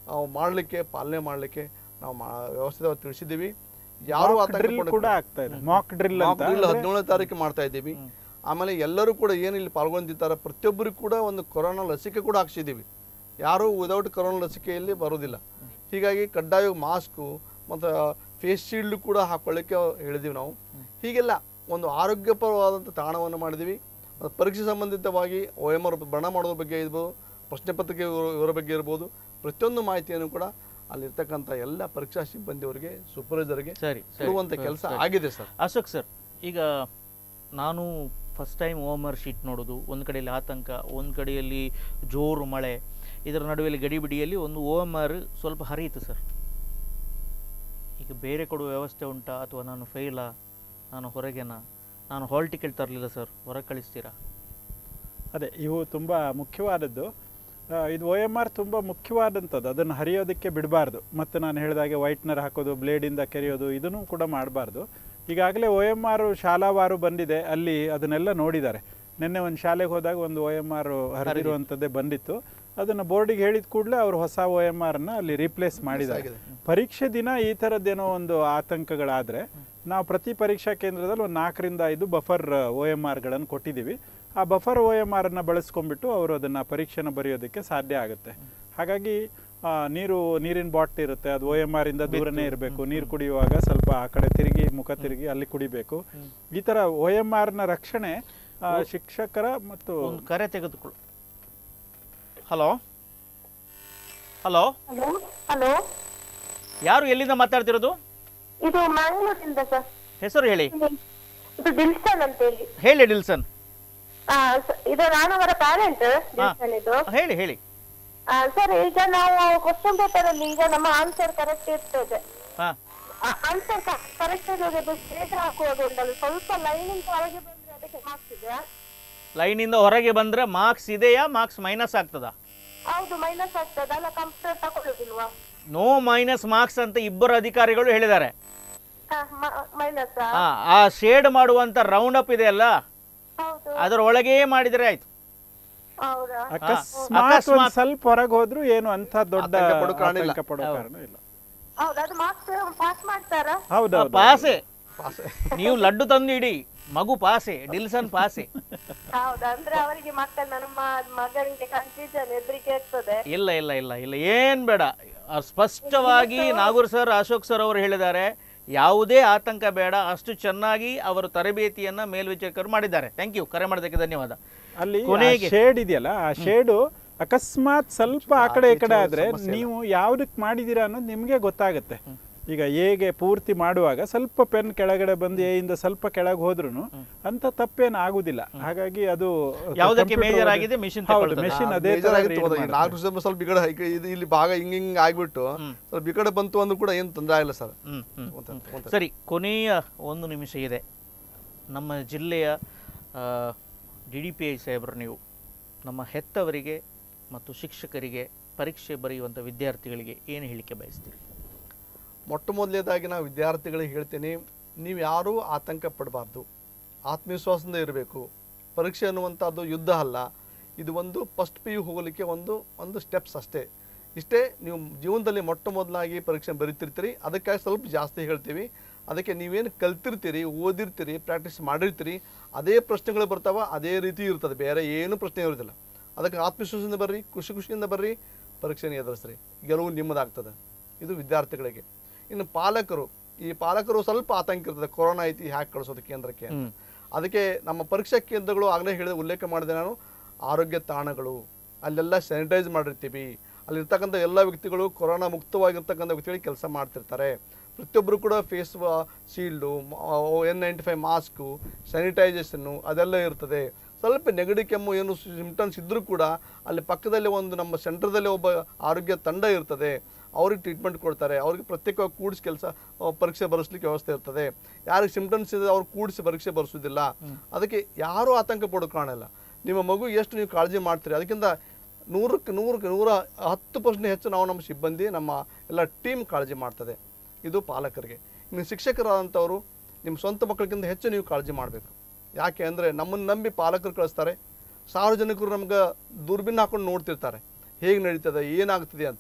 ಮಾಡಲಿಕ್ಕೆ ಪಾಲನೆ ಮಾಡಲಿಕ್ಕೆ ನಾವು ಮಾ ವ್ಯವಸ್ಥಿತವಾಗಿ ತಿಳಿಸಿದ್ದೀವಿ ಯಾರು ಆತಂಕ ಡ್ರಿಲ್ ಪಡೋಕೆ- ಕೂಡ ಆಗ್ತಾ ಇದೆ ಮಾಕ್ ಡ್ರಿಲ್ ಮಾಕ್ ಅಂತ ಡ್ರಿಲ್ ಅಂದ್ರೆ- ಹದಿನೇಳನೇ ತಾರೀಕು ಮಾಡ್ತಾ ಇದ್ದೀವಿ ಆಮೇಲೆ ಎಲ್ಲರೂ ಕೂಡ ಏನು ಇಲ್ಲಿ ಪಾಲ್ಗೊಂಡಿದ್ದಾರೆ ಪ್ರತಿಯೊಬ್ಬರಿಗೂ ಕೂಡ ಒಂದು ಕೊರೋನಾ ಲಸಿಕೆ ಕೂಡ ಹಾಕ್ಸಿದ್ದೀವಿ ಯಾರೂ ವಿದೌಟ್ ಕೊರೋನಾ ಲಸಿಕೆಯಲ್ಲಿ ಬರೋದಿಲ್ಲ ಹೀಗಾಗಿ ಕಡ್ಡಾಯ ಮಾಸ್ಕು ಮತ್ತು ಫೇಸ್ ಶೀಲ್ಡ್ ಕೂಡ ಹಾಕೊಳ್ಳಿಕ್ಕೆ ಹೇಳಿದ್ದೀವಿ ನಾವು ಹೀಗೆಲ್ಲ ಒಂದು ಆರೋಗ್ಯಪರವಾದಂಥ ತಾಣವನ್ನು ಮಾಡಿದ್ದೀವಿ ಮತ್ತು ಪರೀಕ್ಷೆ ಸಂಬಂಧಿತವಾಗಿ ಒ ಎಮ್ ಆರ್ ಬರಣ ಮಾಡೋದ್ರ ಬಗ್ಗೆ ಇರ್ಬೋದು ಪ್ರಶ್ನೆ ಪತ್ರಿಕೆ ಇವ್ರ- ಇವರ ಬಗ್ಗೆ ಇರ್ಬೋದು ಪ್ರತಿಯೊಂದು ಮಾಹಿತಿಯನ್ನು ಕೂಡ ಅಲ್ಲಿರ್ತಕ್ಕಂಥ ಎಲ್ಲ ಪರೀಕ್ಷಾ ಸಿಬ್ಬಂದಿಯವರಿಗೆ ಸೂಪರ್ವೈಸರ್ಗೆ ಸರಿ ಸರಿ ಕೊಡುವಂಥ ಕೆಲಸ ಆಗಿದೆ ಸರ್ ಅಶೋಕ್ ಸರ್ ಈಗ ನಾನು ಫಸ್ಟ್ ಟೈಮ್ ಓಮರ್ ಶೀಟ್ ನೋಡೋದು ಒಂದು ಕಡೆಯಲ್ಲಿ ಆತಂಕ ಒಂದು ಕಡೆಯಲ್ಲಿ ಜೋರು ಮಳೆ ಇದರ ನಡುವೆಯಲ್ಲಿ ಗಡಿಬಿಡಿಯಲ್ಲಿ ಒಂದು ಓ ಎಮ್ ಆರ್ ಸ್ವಲ್ಪ ಹರಿಯಿತು ಸರ್ ಈಗ ಬೇರೆ ಕೊಡುವ ವ್ಯವಸ್ಥೆ ಉಂಟಾ ಅಥವಾ ನಾನು ಫೇಲಾ ನಾನು ಹೊರಗೆನಾ ನಾನು ಹಾಲ್ ಟಿಕೆಟ್ ತರಲಿಲ್ಲ ಸರ್ ಹೊರಗೆ ಕಳಿಸ್ತೀರಾ ಅದೇ ಇವು ತುಂಬ ಮುಖ್ಯವಾದದ್ದು ಆ, ಇದು ಒ ಎಮ್ ಆರ್ ತುಂಬ ಮುಖ್ಯವಾದಂಥದ್ದು ಅದನ್ನು ಹರಿಯೋದಕ್ಕೆ ಬಿಡಬಾರ್ದು ಮತ್ತು ನಾನು ಹೇಳಿದಾಗೆ ವೈಟ್ನರ್ ಹಾಕೋದು ಬ್ಲೇಡಿಂದ ಕೆರೆಯೋದು ಇದನ್ನು ಕೂಡ ಮಾಡಬಾರ್ದು ಈಗಾಗಲೇ ಒ ಎಮ್ ಆರ್ ಶಾಲಾವಾರು ಬಂದಿದೆ ಅಲ್ಲಿ ಅದನ್ನೆಲ್ಲ ನೋಡಿದ್ದಾರೆ ನಿನ್ನೆ ಒಂದು ಶಾಲೆಗೆ ಹೋದಾಗ ಒಂದು ಒ ಎಮ್ ಆರ್ ಹರಿದಿರುವಂಥದ್ದೇ ಬಂದಿತ್ತು ಅದನ್ನು ಬೋರ್ಡಿಗೆ ಹೇಳಿದ ಕೂಡಲೇ ಅವರು ಹೊಸ ಒ ಎಮ್ ಆರನ್ನು ಅಲ್ಲಿ ರೀಪ್ಲೇಸ್ ಮಾಡಿದ್ದಾರೆ ಆಗಿದೆ. ಪರೀಕ್ಷೆ ದಿನ ಈ ಥರದ್ದೇನೋ ಒಂದು ಆತಂಕಗಳಾದರೆ ನಾವು ಪ್ರತಿ ಪರೀಕ್ಷಾ ಕೇಂದ್ರದಲ್ಲಿ ಒಂದು ನಾಲ್ಕರಿಂದ ಐದು ಬಫರ್ ಒ ಎಮ್ ಆರ್ಗಳನ್ನು ಕೊಟ್ಟಿದ್ದೀವಿ ಆ ಬಫರ್ ಒ ಎಮ್ ಆರನ್ನು ಬಳಸ್ಕೊಂಡ್ಬಿಟ್ಟು ಅವರು ಅದನ್ನು ಪರೀಕ್ಷೆನ ಬರೆಯೋದಕ್ಕೆ ಸಾಧ್ಯ ಆಗುತ್ತೆ ಹಾಗಾಗಿ ಆ, ನೀರು ನೀರಿನ ಬಾಟ್ಲ್ ಇರುತ್ತೆ ಅದು ಒ ಎಮ್ ಆರಿಂದ ದೂರನೇ ಇರಬೇಕು ನೀರು ಕುಡಿಯುವಾಗ ಸ್ವಲ್ಪ ಆ ಕಡೆ ತಿರುಗಿ ಮುಖ ತಿರುಗಿ ಅಲ್ಲಿ ಕುಡಿಬೇಕು ಈ ಥರ ಒ ಎಮ್ ಆರ್ನ ರಕ್ಷಣೆ ಆ, ಶಿಕ್ಷಕರ ಮತ್ತು ಒಂದು ಕರೆ ತೆಗೆದುಕೊಳ್ಳು ಹಲೋ ಹಲೋ ಹಲೋ ಹಲೋ ಯಾರು ಎಲ್ಲಿಂದ ಮಾತಾಡ್ತಿರೋದು ಇದು ಮ್ಯಾಂಗ್ಳೂರಿಂದ ಸರ್ ಹೆಸರು ಹೇಳಿ ಇದು ದಿಲ್ಸನ್ ಅಂತ ಹೇಳಿ ಹೇಳಿ ಡಿಲ್ಸನ್ ಆ, ಸ- ಇದು ನಾನು ಅವರ ಪ್ಯಾರೆಂಟ್ ದಿಲ್ಸನ್ ಇದು ಹೇಳಿ ಹೇಳಿ ಸರ್ ಈಗ ನಾವು ಕ್ವಶನ್ ಪೇಪರ್ ಅಲ್ಲಿ ಈಗ ನಮ್ಮ ಆನ್ಸರ್ ಕರೆಕ್ಟ್ ಇರ್ತದೆ ಹಾ ಆನ್ಸರ್ ಕರೆಕ್ಟ್ ಇರೋದು ಸ್ಟೇಟ್ ಹಾಕುವಾಗ ಉಂಟಲ್ಲ ಸ್ವಲ್ಪ ಲೈನಿಂಗ್ ಒಳಗೆ ಬಂದ್ರೆ ಅದಕ್ಕೆ ಮಾರ್ಕ್ಸ್ ಇದೆ ಲೈನಿಂದ ಹೊರಗೆ ಬಂದ್ರೆ ಮಾರ್ಕ್ಸ್ ಇದೆಯಾ ಮಾರ್ಕ್ಸ್ ಮೈನಸ್ ಆಗ್ತದಾ ಹೌದು ಮೈನಸ್ ಆಗ್ತದೆ ಅಲ್ಲ ಕಂಪ್ಯೂಟರ್ ತಗೊಳ್ಳೋದಿಲ್ವಾ ನೋ ಮೈನಸ್ ಮಾರ್ಕ್ಸ್ ಅಂತ ಇಬ್ಬರು ಅಧಿಕಾರಿಗಳು ಹೇಳಿದ್ದಾರೆ ಮೈನಸ್ ಆ, ಆ ಶೇಡ್ ಮಾಡುವಂತ ರೌಂಡ್ ಅಪ್ ಇದೆಯಲ್ಲ ಹೌದು ಅದರ ಒಳಗೇ ಮಾಡಿದರೆ ಆಯ್ತು ಹೌದಾ ಅಕಸ್ಮಾತ್ ಒಂದು ಅಕಸ್ಮಾತ್. ಸ್ವಲ್ಪ ಹೊರಗೆ ಹೋದ್ರು ಏನು ಅಂತ ದೊಡ್ಡ ಆತಂಕ ಪಡೋ ಕಾರಣ ಇಲ್ಲ. ಆತಂಕ ಪಡೋ ಕಾರಣ ಇಲ್ಲ ಹೌದು ಅದು ಮಾರ್ಕ್ಸ್ ಪಾಸ್ ಮಾಡ್ತಾರಾ ಹೌದೌದು ಪಾಸೆ ಪಾಸ್ ನೀವು ಲಡ್ಡು ತಂದು ಇಡಿ ಮಗು ಪಾಸೆ ಡಿಲ್ಸನ್ ಪಾಸೆ ಹೌದಾ ಅಂದ್ರೆ ಅವರಿಗೆ ಮಕ್ಕಳ ನಮ್ಮ ಮಗನಿಗೆ ಕನ್ಫ್ಯೂಷನ್ ಹೆದರಿಕೆ ಆಗ್ತದೆ ಇಲ್ಲ ಇಲ್ಲ ಇಲ್ಲ ಇಲ್ಲ ಏನ್ ಬೇಡ ಆ, ಸ್ಪಷ್ಟವಾಗಿ ನಾಗೂರ್ ಸರ್ ಅಶೋಕ್ ಸರ್ ಅವರು ಹೇಳಿದ್ದಾರೆ ಯಾವುದೇ ಆತಂಕ ಬೇಡ ಅಷ್ಟು ಚೆನ್ನಾಗಿ ಅವರು ತರಬೇತಿಯನ್ನ ಮೇಲ್ವಿಚಾರಕರು ಮಾಡಿದ್ದಾರೆ ಥ್ಯಾಂಕ್ ಯು ಕರೆ ಮಾಡೋದಕ್ಕೆ ಧನ್ಯವಾದ ಅಲ್ಲಿ ಕೊನೆಗೆ- ಶೇಡ್ ಇದೆಯಲ್ಲ ಆ ಶೇಡು ಅಕಸ್ಮಾತ್ ಸ್ವಲ್ಪ ಆ ಕಡೆ ಈ ಕಡೆ ಆದ್ರೆ ನೀವು ಯಾವ್ದಕ್ ಮಾಡಿದೀರಾ ಅನ್ನೋದು ನಿಮ್ಗೆ ಗೊತ್ತಾಗುತ್ತೆ ಈಗ ಹೇಗೆ ಪೂರ್ತಿ ಮಾಡುವಾಗ ಸ್ವಲ್ಪ ಪೆನ್ ಕೆಳಗಡೆ ಬಂದು ಎಯಿಂದ ಸ್ವಲ್ಪ ಕೆಳಗೆ ಹೋದ್ರು ಅಂತ ತಪ್ಪೇನು ಆಗುದಿಲ್ಲ ಹಾಗಾಗಿ ಅದು ಯಾವುದಕ್ಕೆ computer ಮೇಜರ್ ಒಳಗೆ- ಆಗಿದೆ ಮಿಷಿನ್ ಹೌದು ಮೆಷಿನ್ ಅದೇ ತರ read ಮಾಡುತ್ತೆ. ನಾಲ್ಕು ಸ್ವಲ್ಪ ಸ್ವಲ್ಪ ಈ ಕಡೆ ಹೈ- ಇದು ಇಲ್ಲಿ ಭಾಗ ಹಿಂಗ್ ಹಿಂಗ್ ಆಗ್ಬಿಟ್ಟು ಸ್ವಲ್ಪ ಈ ಕಡೆ ಬಂತು ಅಂದ್ರೂ ಕೂಡ ಏನು ತೊಂದರೆ ಆಗಿಲ್ಲ ಸರ್ ಹ್ಮ್ ಹ್ಮ್ ಒಂದ್- ಒಂದ್- ಸರಿ ಕೊನೆಯ ಒಂದು ನಿಮಿಷ ಇದೆ ನಮ್ಮ ಜಿಲ್ಲೆಯ ಡಿ ಡಿ ಪಿ ಐ ಸಾಹೇಬರು ನೀವು ನಮ್ಮ ಹೆತ್ತವರಿಗೆ ಮತ್ತು ಶಿಕ್ಷಕರಿಗೆ ಪರೀಕ್ಷೆ ಬರೆಯುವಂಥ ವಿದ್ಯಾರ್ಥಿಗಳಿಗೆ ಏನು ಹೇಳಿಕೆ ಬಯಸ್ತೀರಿ ಮೊಟ್ಟ ಮೊದಲನೇದಾಗಿ ನಾವು ವಿದ್ಯಾರ್ಥಿಗಳಿಗೆ ಹೇಳ್ತೀನಿ ನೀವು ಯಾರೂ ಆತಂಕ ಪಡಬಾರ್ದು ಆತ್ಮವಿಶ್ವಾಸದಿಂದ ಇರಬೇಕು ಪರೀಕ್ಷೆ ಅನ್ನುವಂಥದ್ದು ಯುದ್ಧ ಅಲ್ಲ ಇದು ಒಂದು ಫಸ್ಟ್ ಪಿ ಯು ಹೋಗಲಿಕ್ಕೆ ಒಂದು ಒಂದು ಸ್ಟೆಪ್ಸ್ ಅಷ್ಟೇ ಇಷ್ಟೇ ನೀವು ಜೀವನದಲ್ಲಿ ಮೊಟ್ಟ ಮೊದಲಾಗಿ ಪರೀಕ್ಷೆ ಬರೀತಿರ್ತೀರಿ ಅದಕ್ಕಾಗಿ ಸ್ವಲ್ಪ ಜಾಸ್ತಿ ಹೇಳ್ತೀವಿ ಅದಕ್ಕೆ ನೀವೇನು ಕಲ್ತಿರ್ತೀರಿ ಓದಿರ್ತೀರಿ ಪ್ರಾಕ್ಟೀಸ್ ಮಾಡಿರ್ತೀರಿ ಅದೇ ಪ್ರಶ್ನೆಗಳು ಬರ್ತಾವ ಅದೇ ರೀತಿ ಇರ್ತದೆ ಬೇರೆ ಏನು ಪ್ರಶ್ನೆ ಇರೋದಿಲ್ಲ ಅದಕ್ಕೆ ಆತ್ಮವಿಶ್ವಾಸದಿಂದ ಬರ್ರಿ ಖುಷಿ ಖುಷಿಯಿಂದ ಬರ್ರಿ ಪರೀಕ್ಷೆನ ಎದುರಿಸ್ರಿ ಗೆಲುವು ನಿಮ್ಮದಾಗ್ತದೆ ಇದು ವಿದ್ಯಾರ್ಥಿಗಳಿಗೆ ಇನ್ನು ಪಾಲಕರು ಈ ಪಾಲಕರು ಸ್ವಲ್ಪ ಆತಂಕ ಇರ್ತದೆ ಕೊರೋನಾ ಐತಿ ಹ್ಯಾಕ್ ಕಳಿಸೋದು ಕೇಂದ್ರಕ್ಕೆ ಅಂತ. ಅದಕ್ಕೆ ನಮ್ಮ ಪರೀಕ್ಷಾ ಕೇಂದ್ರಗಳು ಆಗಲೇ ಹೇಳಿದ ಉಲ್ಲೇಖ ಮಾಡಿದೆ ನಾನು ಆರೋಗ್ಯ ತಾಣಗಳು ಅಲ್ಲೆಲ್ಲ ಸ್ಯಾನಿಟೈಸ್ ಮಾಡಿರ್ತೀವಿ ಅಲ್ಲಿರ್ತಕ್ಕಂಥ ಎಲ್ಲ ವ್ಯಕ್ತಿಗಳು ಕೊರೋನಾ ಮುಕ್ತವಾಗಿರ್ತಕ್ಕಂಥ ವ್ಯಕ್ತಿಗಳಿಗೆ ಕೆಲಸ ಮಾಡ್ತಿರ್ತಾರೆ ಪ್ರತಿಯೊಬ್ಬರು ಕೂಡ face shield N ninety five mask ಸ್ಯಾನಿಟೈಸೇಷನ್ನು ಅದೆಲ್ಲ ಇರ್ತದೆ ಸ್ವಲ್ಪ ನೆಗಡಿ ಕೆಮ್ಮು ಏನು ಸಿಂಪ್ಟಮ್ಸ್ ಇದ್ದರೂ ಕೂಡ ಅಲ್ಲಿ ಪಕ್ಕದಲ್ಲಿ ಒಂದು ನಮ್ಮ ಸೆಂಟರ್ದಲ್ಲಿ ಒಬ್ಬ ಆರೋಗ್ಯ ತಂಡ ಇರ್ತದೆ ಅವ್ರಿಗೆ ಟ್ರೀಟ್ಮೆಂಟ್ ಕೊಡ್ತಾರೆ ಅವ್ರಿಗೆ ಪ್ರತ್ಯೇಕವಾಗಿ ಕೂಡಿಸಿ ಕೆಲಸ ಪರೀಕ್ಷೆ ಬರೆಸ್ಲಿಕ್ಕೆ ವ್ಯವಸ್ಥೆ ಇರ್ತದೆ ಯಾರಿಗೆ ಸಿಂಪ್ಟಮ್ಸ್ ಇದೆ ಅವ್ರು ಕೂಡಿಸಿ ಪರೀಕ್ಷೆ ಬರೆಸೋದಿಲ್ಲ ಅದಕ್ಕೆ ಯಾರೂ ಆತಂಕ ಪಡೋ ಕಾಣಲ್ಲ ನಿಮ್ಮ ಮಗು ಎಷ್ಟು ನೀವು ಕಾಳಜಿ ಮಾಡ್ತೀರಿ ಅದಕ್ಕಿಂತ ನೂರಕ್ಕೆ ನೂರಕ್ಕೆ ನೂರ ಹತ್ತು ಪರ್ಸೆಂಟ್ ಹೆಚ್ಚು ನಾವು ನಮ್ಮ ಸಿಬ್ಬಂದಿ ನಮ್ಮ ಎಲ್ಲ ಟೀಮ್ ಕಾಳಜಿ ಮಾಡ್ತದೆ ಇದು ಪಾಲಕರಿಗೆ ಇನ್ನು ಶಿಕ್ಷಕರಾದಂಥವರು ನಿಮ್ಮ ಸ್ವಂತ ಮಕ್ಕಳಿಗಿಂತ ಹೆಚ್ಚು ನೀವು ಕಾಳಜಿ ಮಾಡಬೇಕು ಯಾಕೆ ಅಂದರೆ ನಮ್ಮನ್ನು ನಂಬಿ ಪಾಲಕರು ಕಳಿಸ್ತಾರೆ ಸಾರ್ವಜನಿಕರು ನಮ್ಗೆ ದೂರಬೀನ್ ಹಾಕೊಂಡು ನೋಡ್ತಿರ್ತಾರೆ ಹೇಗೆ ನಡೀತದೆ ಏನಾಗ್ತದೆ ಅಂತ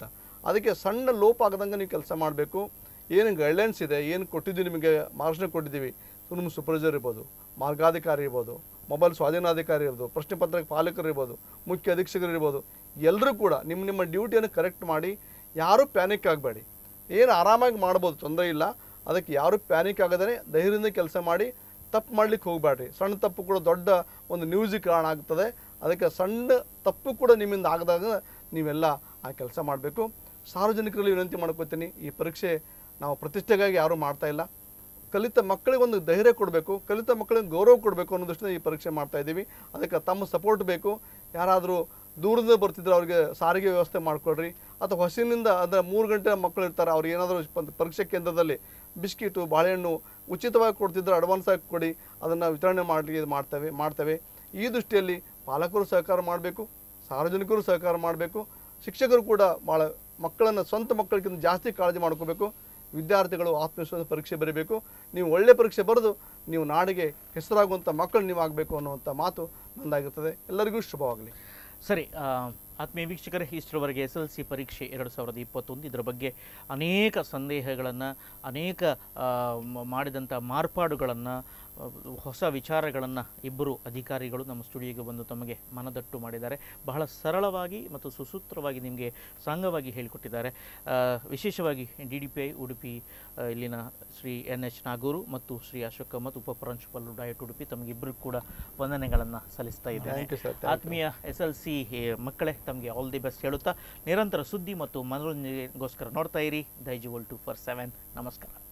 ಅದಕ್ಕೆ ಸಣ್ಣ ಲೋಪ ಆಗದಂಗೆ ನೀವು ಕೆಲಸ ಮಾಡಬೇಕು ಏನು ಗೈಡ್ಲೈನ್ಸ್ ಇದೆ ಏನು ಕೊಟ್ಟಿದ್ದೀವಿ ನಿಮಗೆ ಮಾರ್ಗದರ್ಶನ ಕೊಟ್ಟಿದ್ದೀವಿ ರೂಮ್ ಸೂಪರ್ವೈಸರ್ ಇರ್ಬೋದು ಮಾರ್ಗಾಧಿಕಾರಿ ಇರ್ಬೋದು ಮೊಬೈಲ್ ಸ್ವಾಧೀನಾಧಿಕಾರಿ ಇರ್ಬೋದು ಪ್ರಶ್ನೆ ಪತ್ರಕ್ಕೆ ಪಾಲಕರು ಇರ್ಬೋದು ಮುಖ್ಯ ಅಧೀಕ್ಷಕರು ಇರ್ಬೋದು ಎಲ್ಲರೂ ಕೂಡ ನಿಮ್ಮ ನಿಮ್ಮ ಡ್ಯೂಟಿಯನ್ನು ಕರೆಕ್ಟ್ ಮಾಡಿ ಯಾರೂ ಪ್ಯಾನಿಕ್ ಆಗಬೇಡಿ ಏನು ಆರಾಮಾಗಿ ಮಾಡ್ಬೋದು ತೊಂದರೆ ಇಲ್ಲ ಅದಕ್ಕೆ ಯಾರೂ ಪ್ಯಾನಿಕ್ ಆಗದೇ ಧೈರ್ಯದಿಂದ ಕೆಲಸ ಮಾಡಿ ತಪ್ಪು ಮಾಡ್ಲಿಕ್ಕೆ ಹೋಗಬೇಡ್ರಿ ಸಣ್ಣ ತಪ್ಪು ಕೂಡ ದೊಡ್ಡ ಒಂದು ನ್ಯೂಸಿಗೆ ಕಾರಣ ಆಗ್ತದೆ ಅದಕ್ಕೆ ಸಣ್ಣ ತಪ್ಪು ಕೂಡ ನಿಮ್ಮಿಂದ ಆಗದಾಗ ನೀವೆಲ್ಲ ಆ ಕೆಲಸ ಮಾಡಬೇಕು ಸಾರ್ವಜನಿಕರಲ್ಲಿ ವಿನಂತಿ ಮಾಡ್ಕೋತೀನಿ ಈ ಪರೀಕ್ಷೆ ನಾವು ಪ್ರತಿಷ್ಠೆಗಾಗಿ ಯಾರೂ ಮಾಡ್ತಾ ಇಲ್ಲ ಕಲಿತ ಮಕ್ಕಳಿಗೆ ಒಂದು ಧೈರ್ಯ ಕೊಡಬೇಕು ಕಲಿತ ಮಕ್ಕಳಿಗೆ ಗೌರವ ಕೊಡಬೇಕು ಅನ್ನೋ ದೃಷ್ಟಿಯಿಂದ ಈ ಪರೀಕ್ಷೆ ಮಾಡ್ತಾ ಇದ್ದೀವಿ ಅದಕ್ಕೆ ತಮ್ಮ ಸಪೋರ್ಟ್ ಬೇಕು ಯಾರಾದರೂ ದೂರದಿಂದ ಬರ್ತಿದ್ರೆ ಅವ್ರಿಗೆ ಸಾರಿಗೆ ವ್ಯವಸ್ಥೆ ಮಾಡಿಕೊಡ್ರಿ ಅಥವಾ ಹೊಸಿನಿಂದ ಅಂದರೆ ಮೂರು ಗಂಟೆ ಮಕ್ಕಳು ಇರ್ತಾರೆ ಅವ್ರಿಗೆ ಏನಾದರೂ ಪ- ಪರೀಕ್ಷೆ ಕೇಂದ್ರದಲ್ಲಿ ಬಿಸ್ಕಿಟು ಬಾಳೆಹಣ್ಣು ಉಚಿತವಾಗಿ ಕೊಡ್ತಿದ್ರೆ ಅಡ್ವಾನ್ಸ್ ಆಗಿ ಕೊಡಿ ಅದನ್ನು ವಿತರಣೆ ಮಾಡಲಿಕ್ಕೆ ಇದು ಮಾಡ್ತೇವೆ ಮಾಡ್ತೇವೆ ಈ ದೃಷ್ಟಿಯಲ್ಲಿ ಪಾಲಕರು ಸಹಕಾರ ಮಾಡಬೇಕು ಸಾರ್ವಜನಿಕರು ಸಹಕಾರ ಮಾಡಬೇಕು ಶಿಕ್ಷಕರು ಕೂಡ ಭಾಳ ಮಕ್ಕಳನ್ನು ಸ್ವಂತ ಮಕ್ಕಳಿಗಿಂತ ಜಾಸ್ತಿ ಕಾಳಜಿ ಮಾಡ್ಕೋಬೇಕು ವಿದ್ಯಾರ್ಥಿಗಳು ಆತ್ಮವಿಶ್ವಾಸ ಪರೀಕ್ಷೆ ಬರೀಬೇಕು ನೀವು ಒಳ್ಳೆ ಪರೀಕ್ಷೆ ಬರೆದು ನೀವು ನಾಡಿಗೆ ಹೆಸರಾಗುವಂಥ ಮಕ್ಕಳು ನೀವು ಆಗಬೇಕು ಅನ್ನುವಂಥ ಮಾತು ನಂದಾಗಿರ್ತದೆ ಎಲ್ಲರಿಗೂ ಶುಭವಾಗಲಿ ಸರಿ ಆ, ಆತ್ಮೀಯ ವೀಕ್ಷಕರೇ ಇಷ್ಟರವರೆಗೆ ಎಸ್ ಎಲ್ ಸಿ ಪರೀಕ್ಷೆ ಎರಡು ಸಾವಿರದ ಇಪ್ಪತ್ತೊಂದು ಇದರ ಬಗ್ಗೆ ಅನೇಕ ಸಂದೇಹಗಳನ್ನು ಅನೇಕ ಆ, ಮ- ಮಾಡಿದಂಥ ಮಾರ್ಪಾಡುಗಳನ್ನು ಹೊಸ ವಿಚಾರಗಳನ್ನು ಇಬ್ಬರು ಅಧಿಕಾರಿಗಳು ನಮ್ಮ ಸ್ಟುಡಿಯೋಗೆ ಬಂದು ತಮಗೆ ಮನದಟ್ಟು ಮಾಡಿದ್ದಾರೆ ಬಹಳ ಸರಳವಾಗಿ ಮತ್ತು ಸುಸೂತ್ರವಾಗಿ ನಿಮಗೆ ಸಾಂಗವಾಗಿ ಹೇಳಿಕೊಟ್ಟಿದ್ದಾರೆ ಆ, ವಿಶೇಷವಾಗಿ D D P I Udupi ಆ, ಇಲ್ಲಿನ ಶ್ರೀ ಎನ್ ಎಚ್ ನಾಗೂರು ಮತ್ತು ಶ್ರೀ ಅಶೋಕ್ ಕಾಮತ್ ಉಪ ಪ್ರಾಂಶುಪಾಲರು ಡಯಟ್ ಉಡುಪಿ ತಮಗಿಬ್ಬರು ಕೂಡ ವಂದನೆಗಳನ್ನು ಸಲ್ಲಿಸ್ತಾ ಇದ್ದೇನೆ Thank you, sir. Thank you. ಆತ್ಮೀಯ ಎಸ್ ಎಲ್ ಸಿ ಮಕ್ಕಳೇ ತಮಗೆ ಆಲ್ ದಿ ಬೆಸ್ಟ್ ಹೇಳುತ್ತಾ ನಿರಂತರ ಸುದ್ದಿ ಮತ್ತು ಮನೋರಂಜನೆಗೋಸ್ಕರ ನೋಡ್ತಾ ಇರಿ ದೈಜುವಲ್ ಟು ಫಾರ್ ಸೆವೆನ್ ನಮಸ್ಕಾರ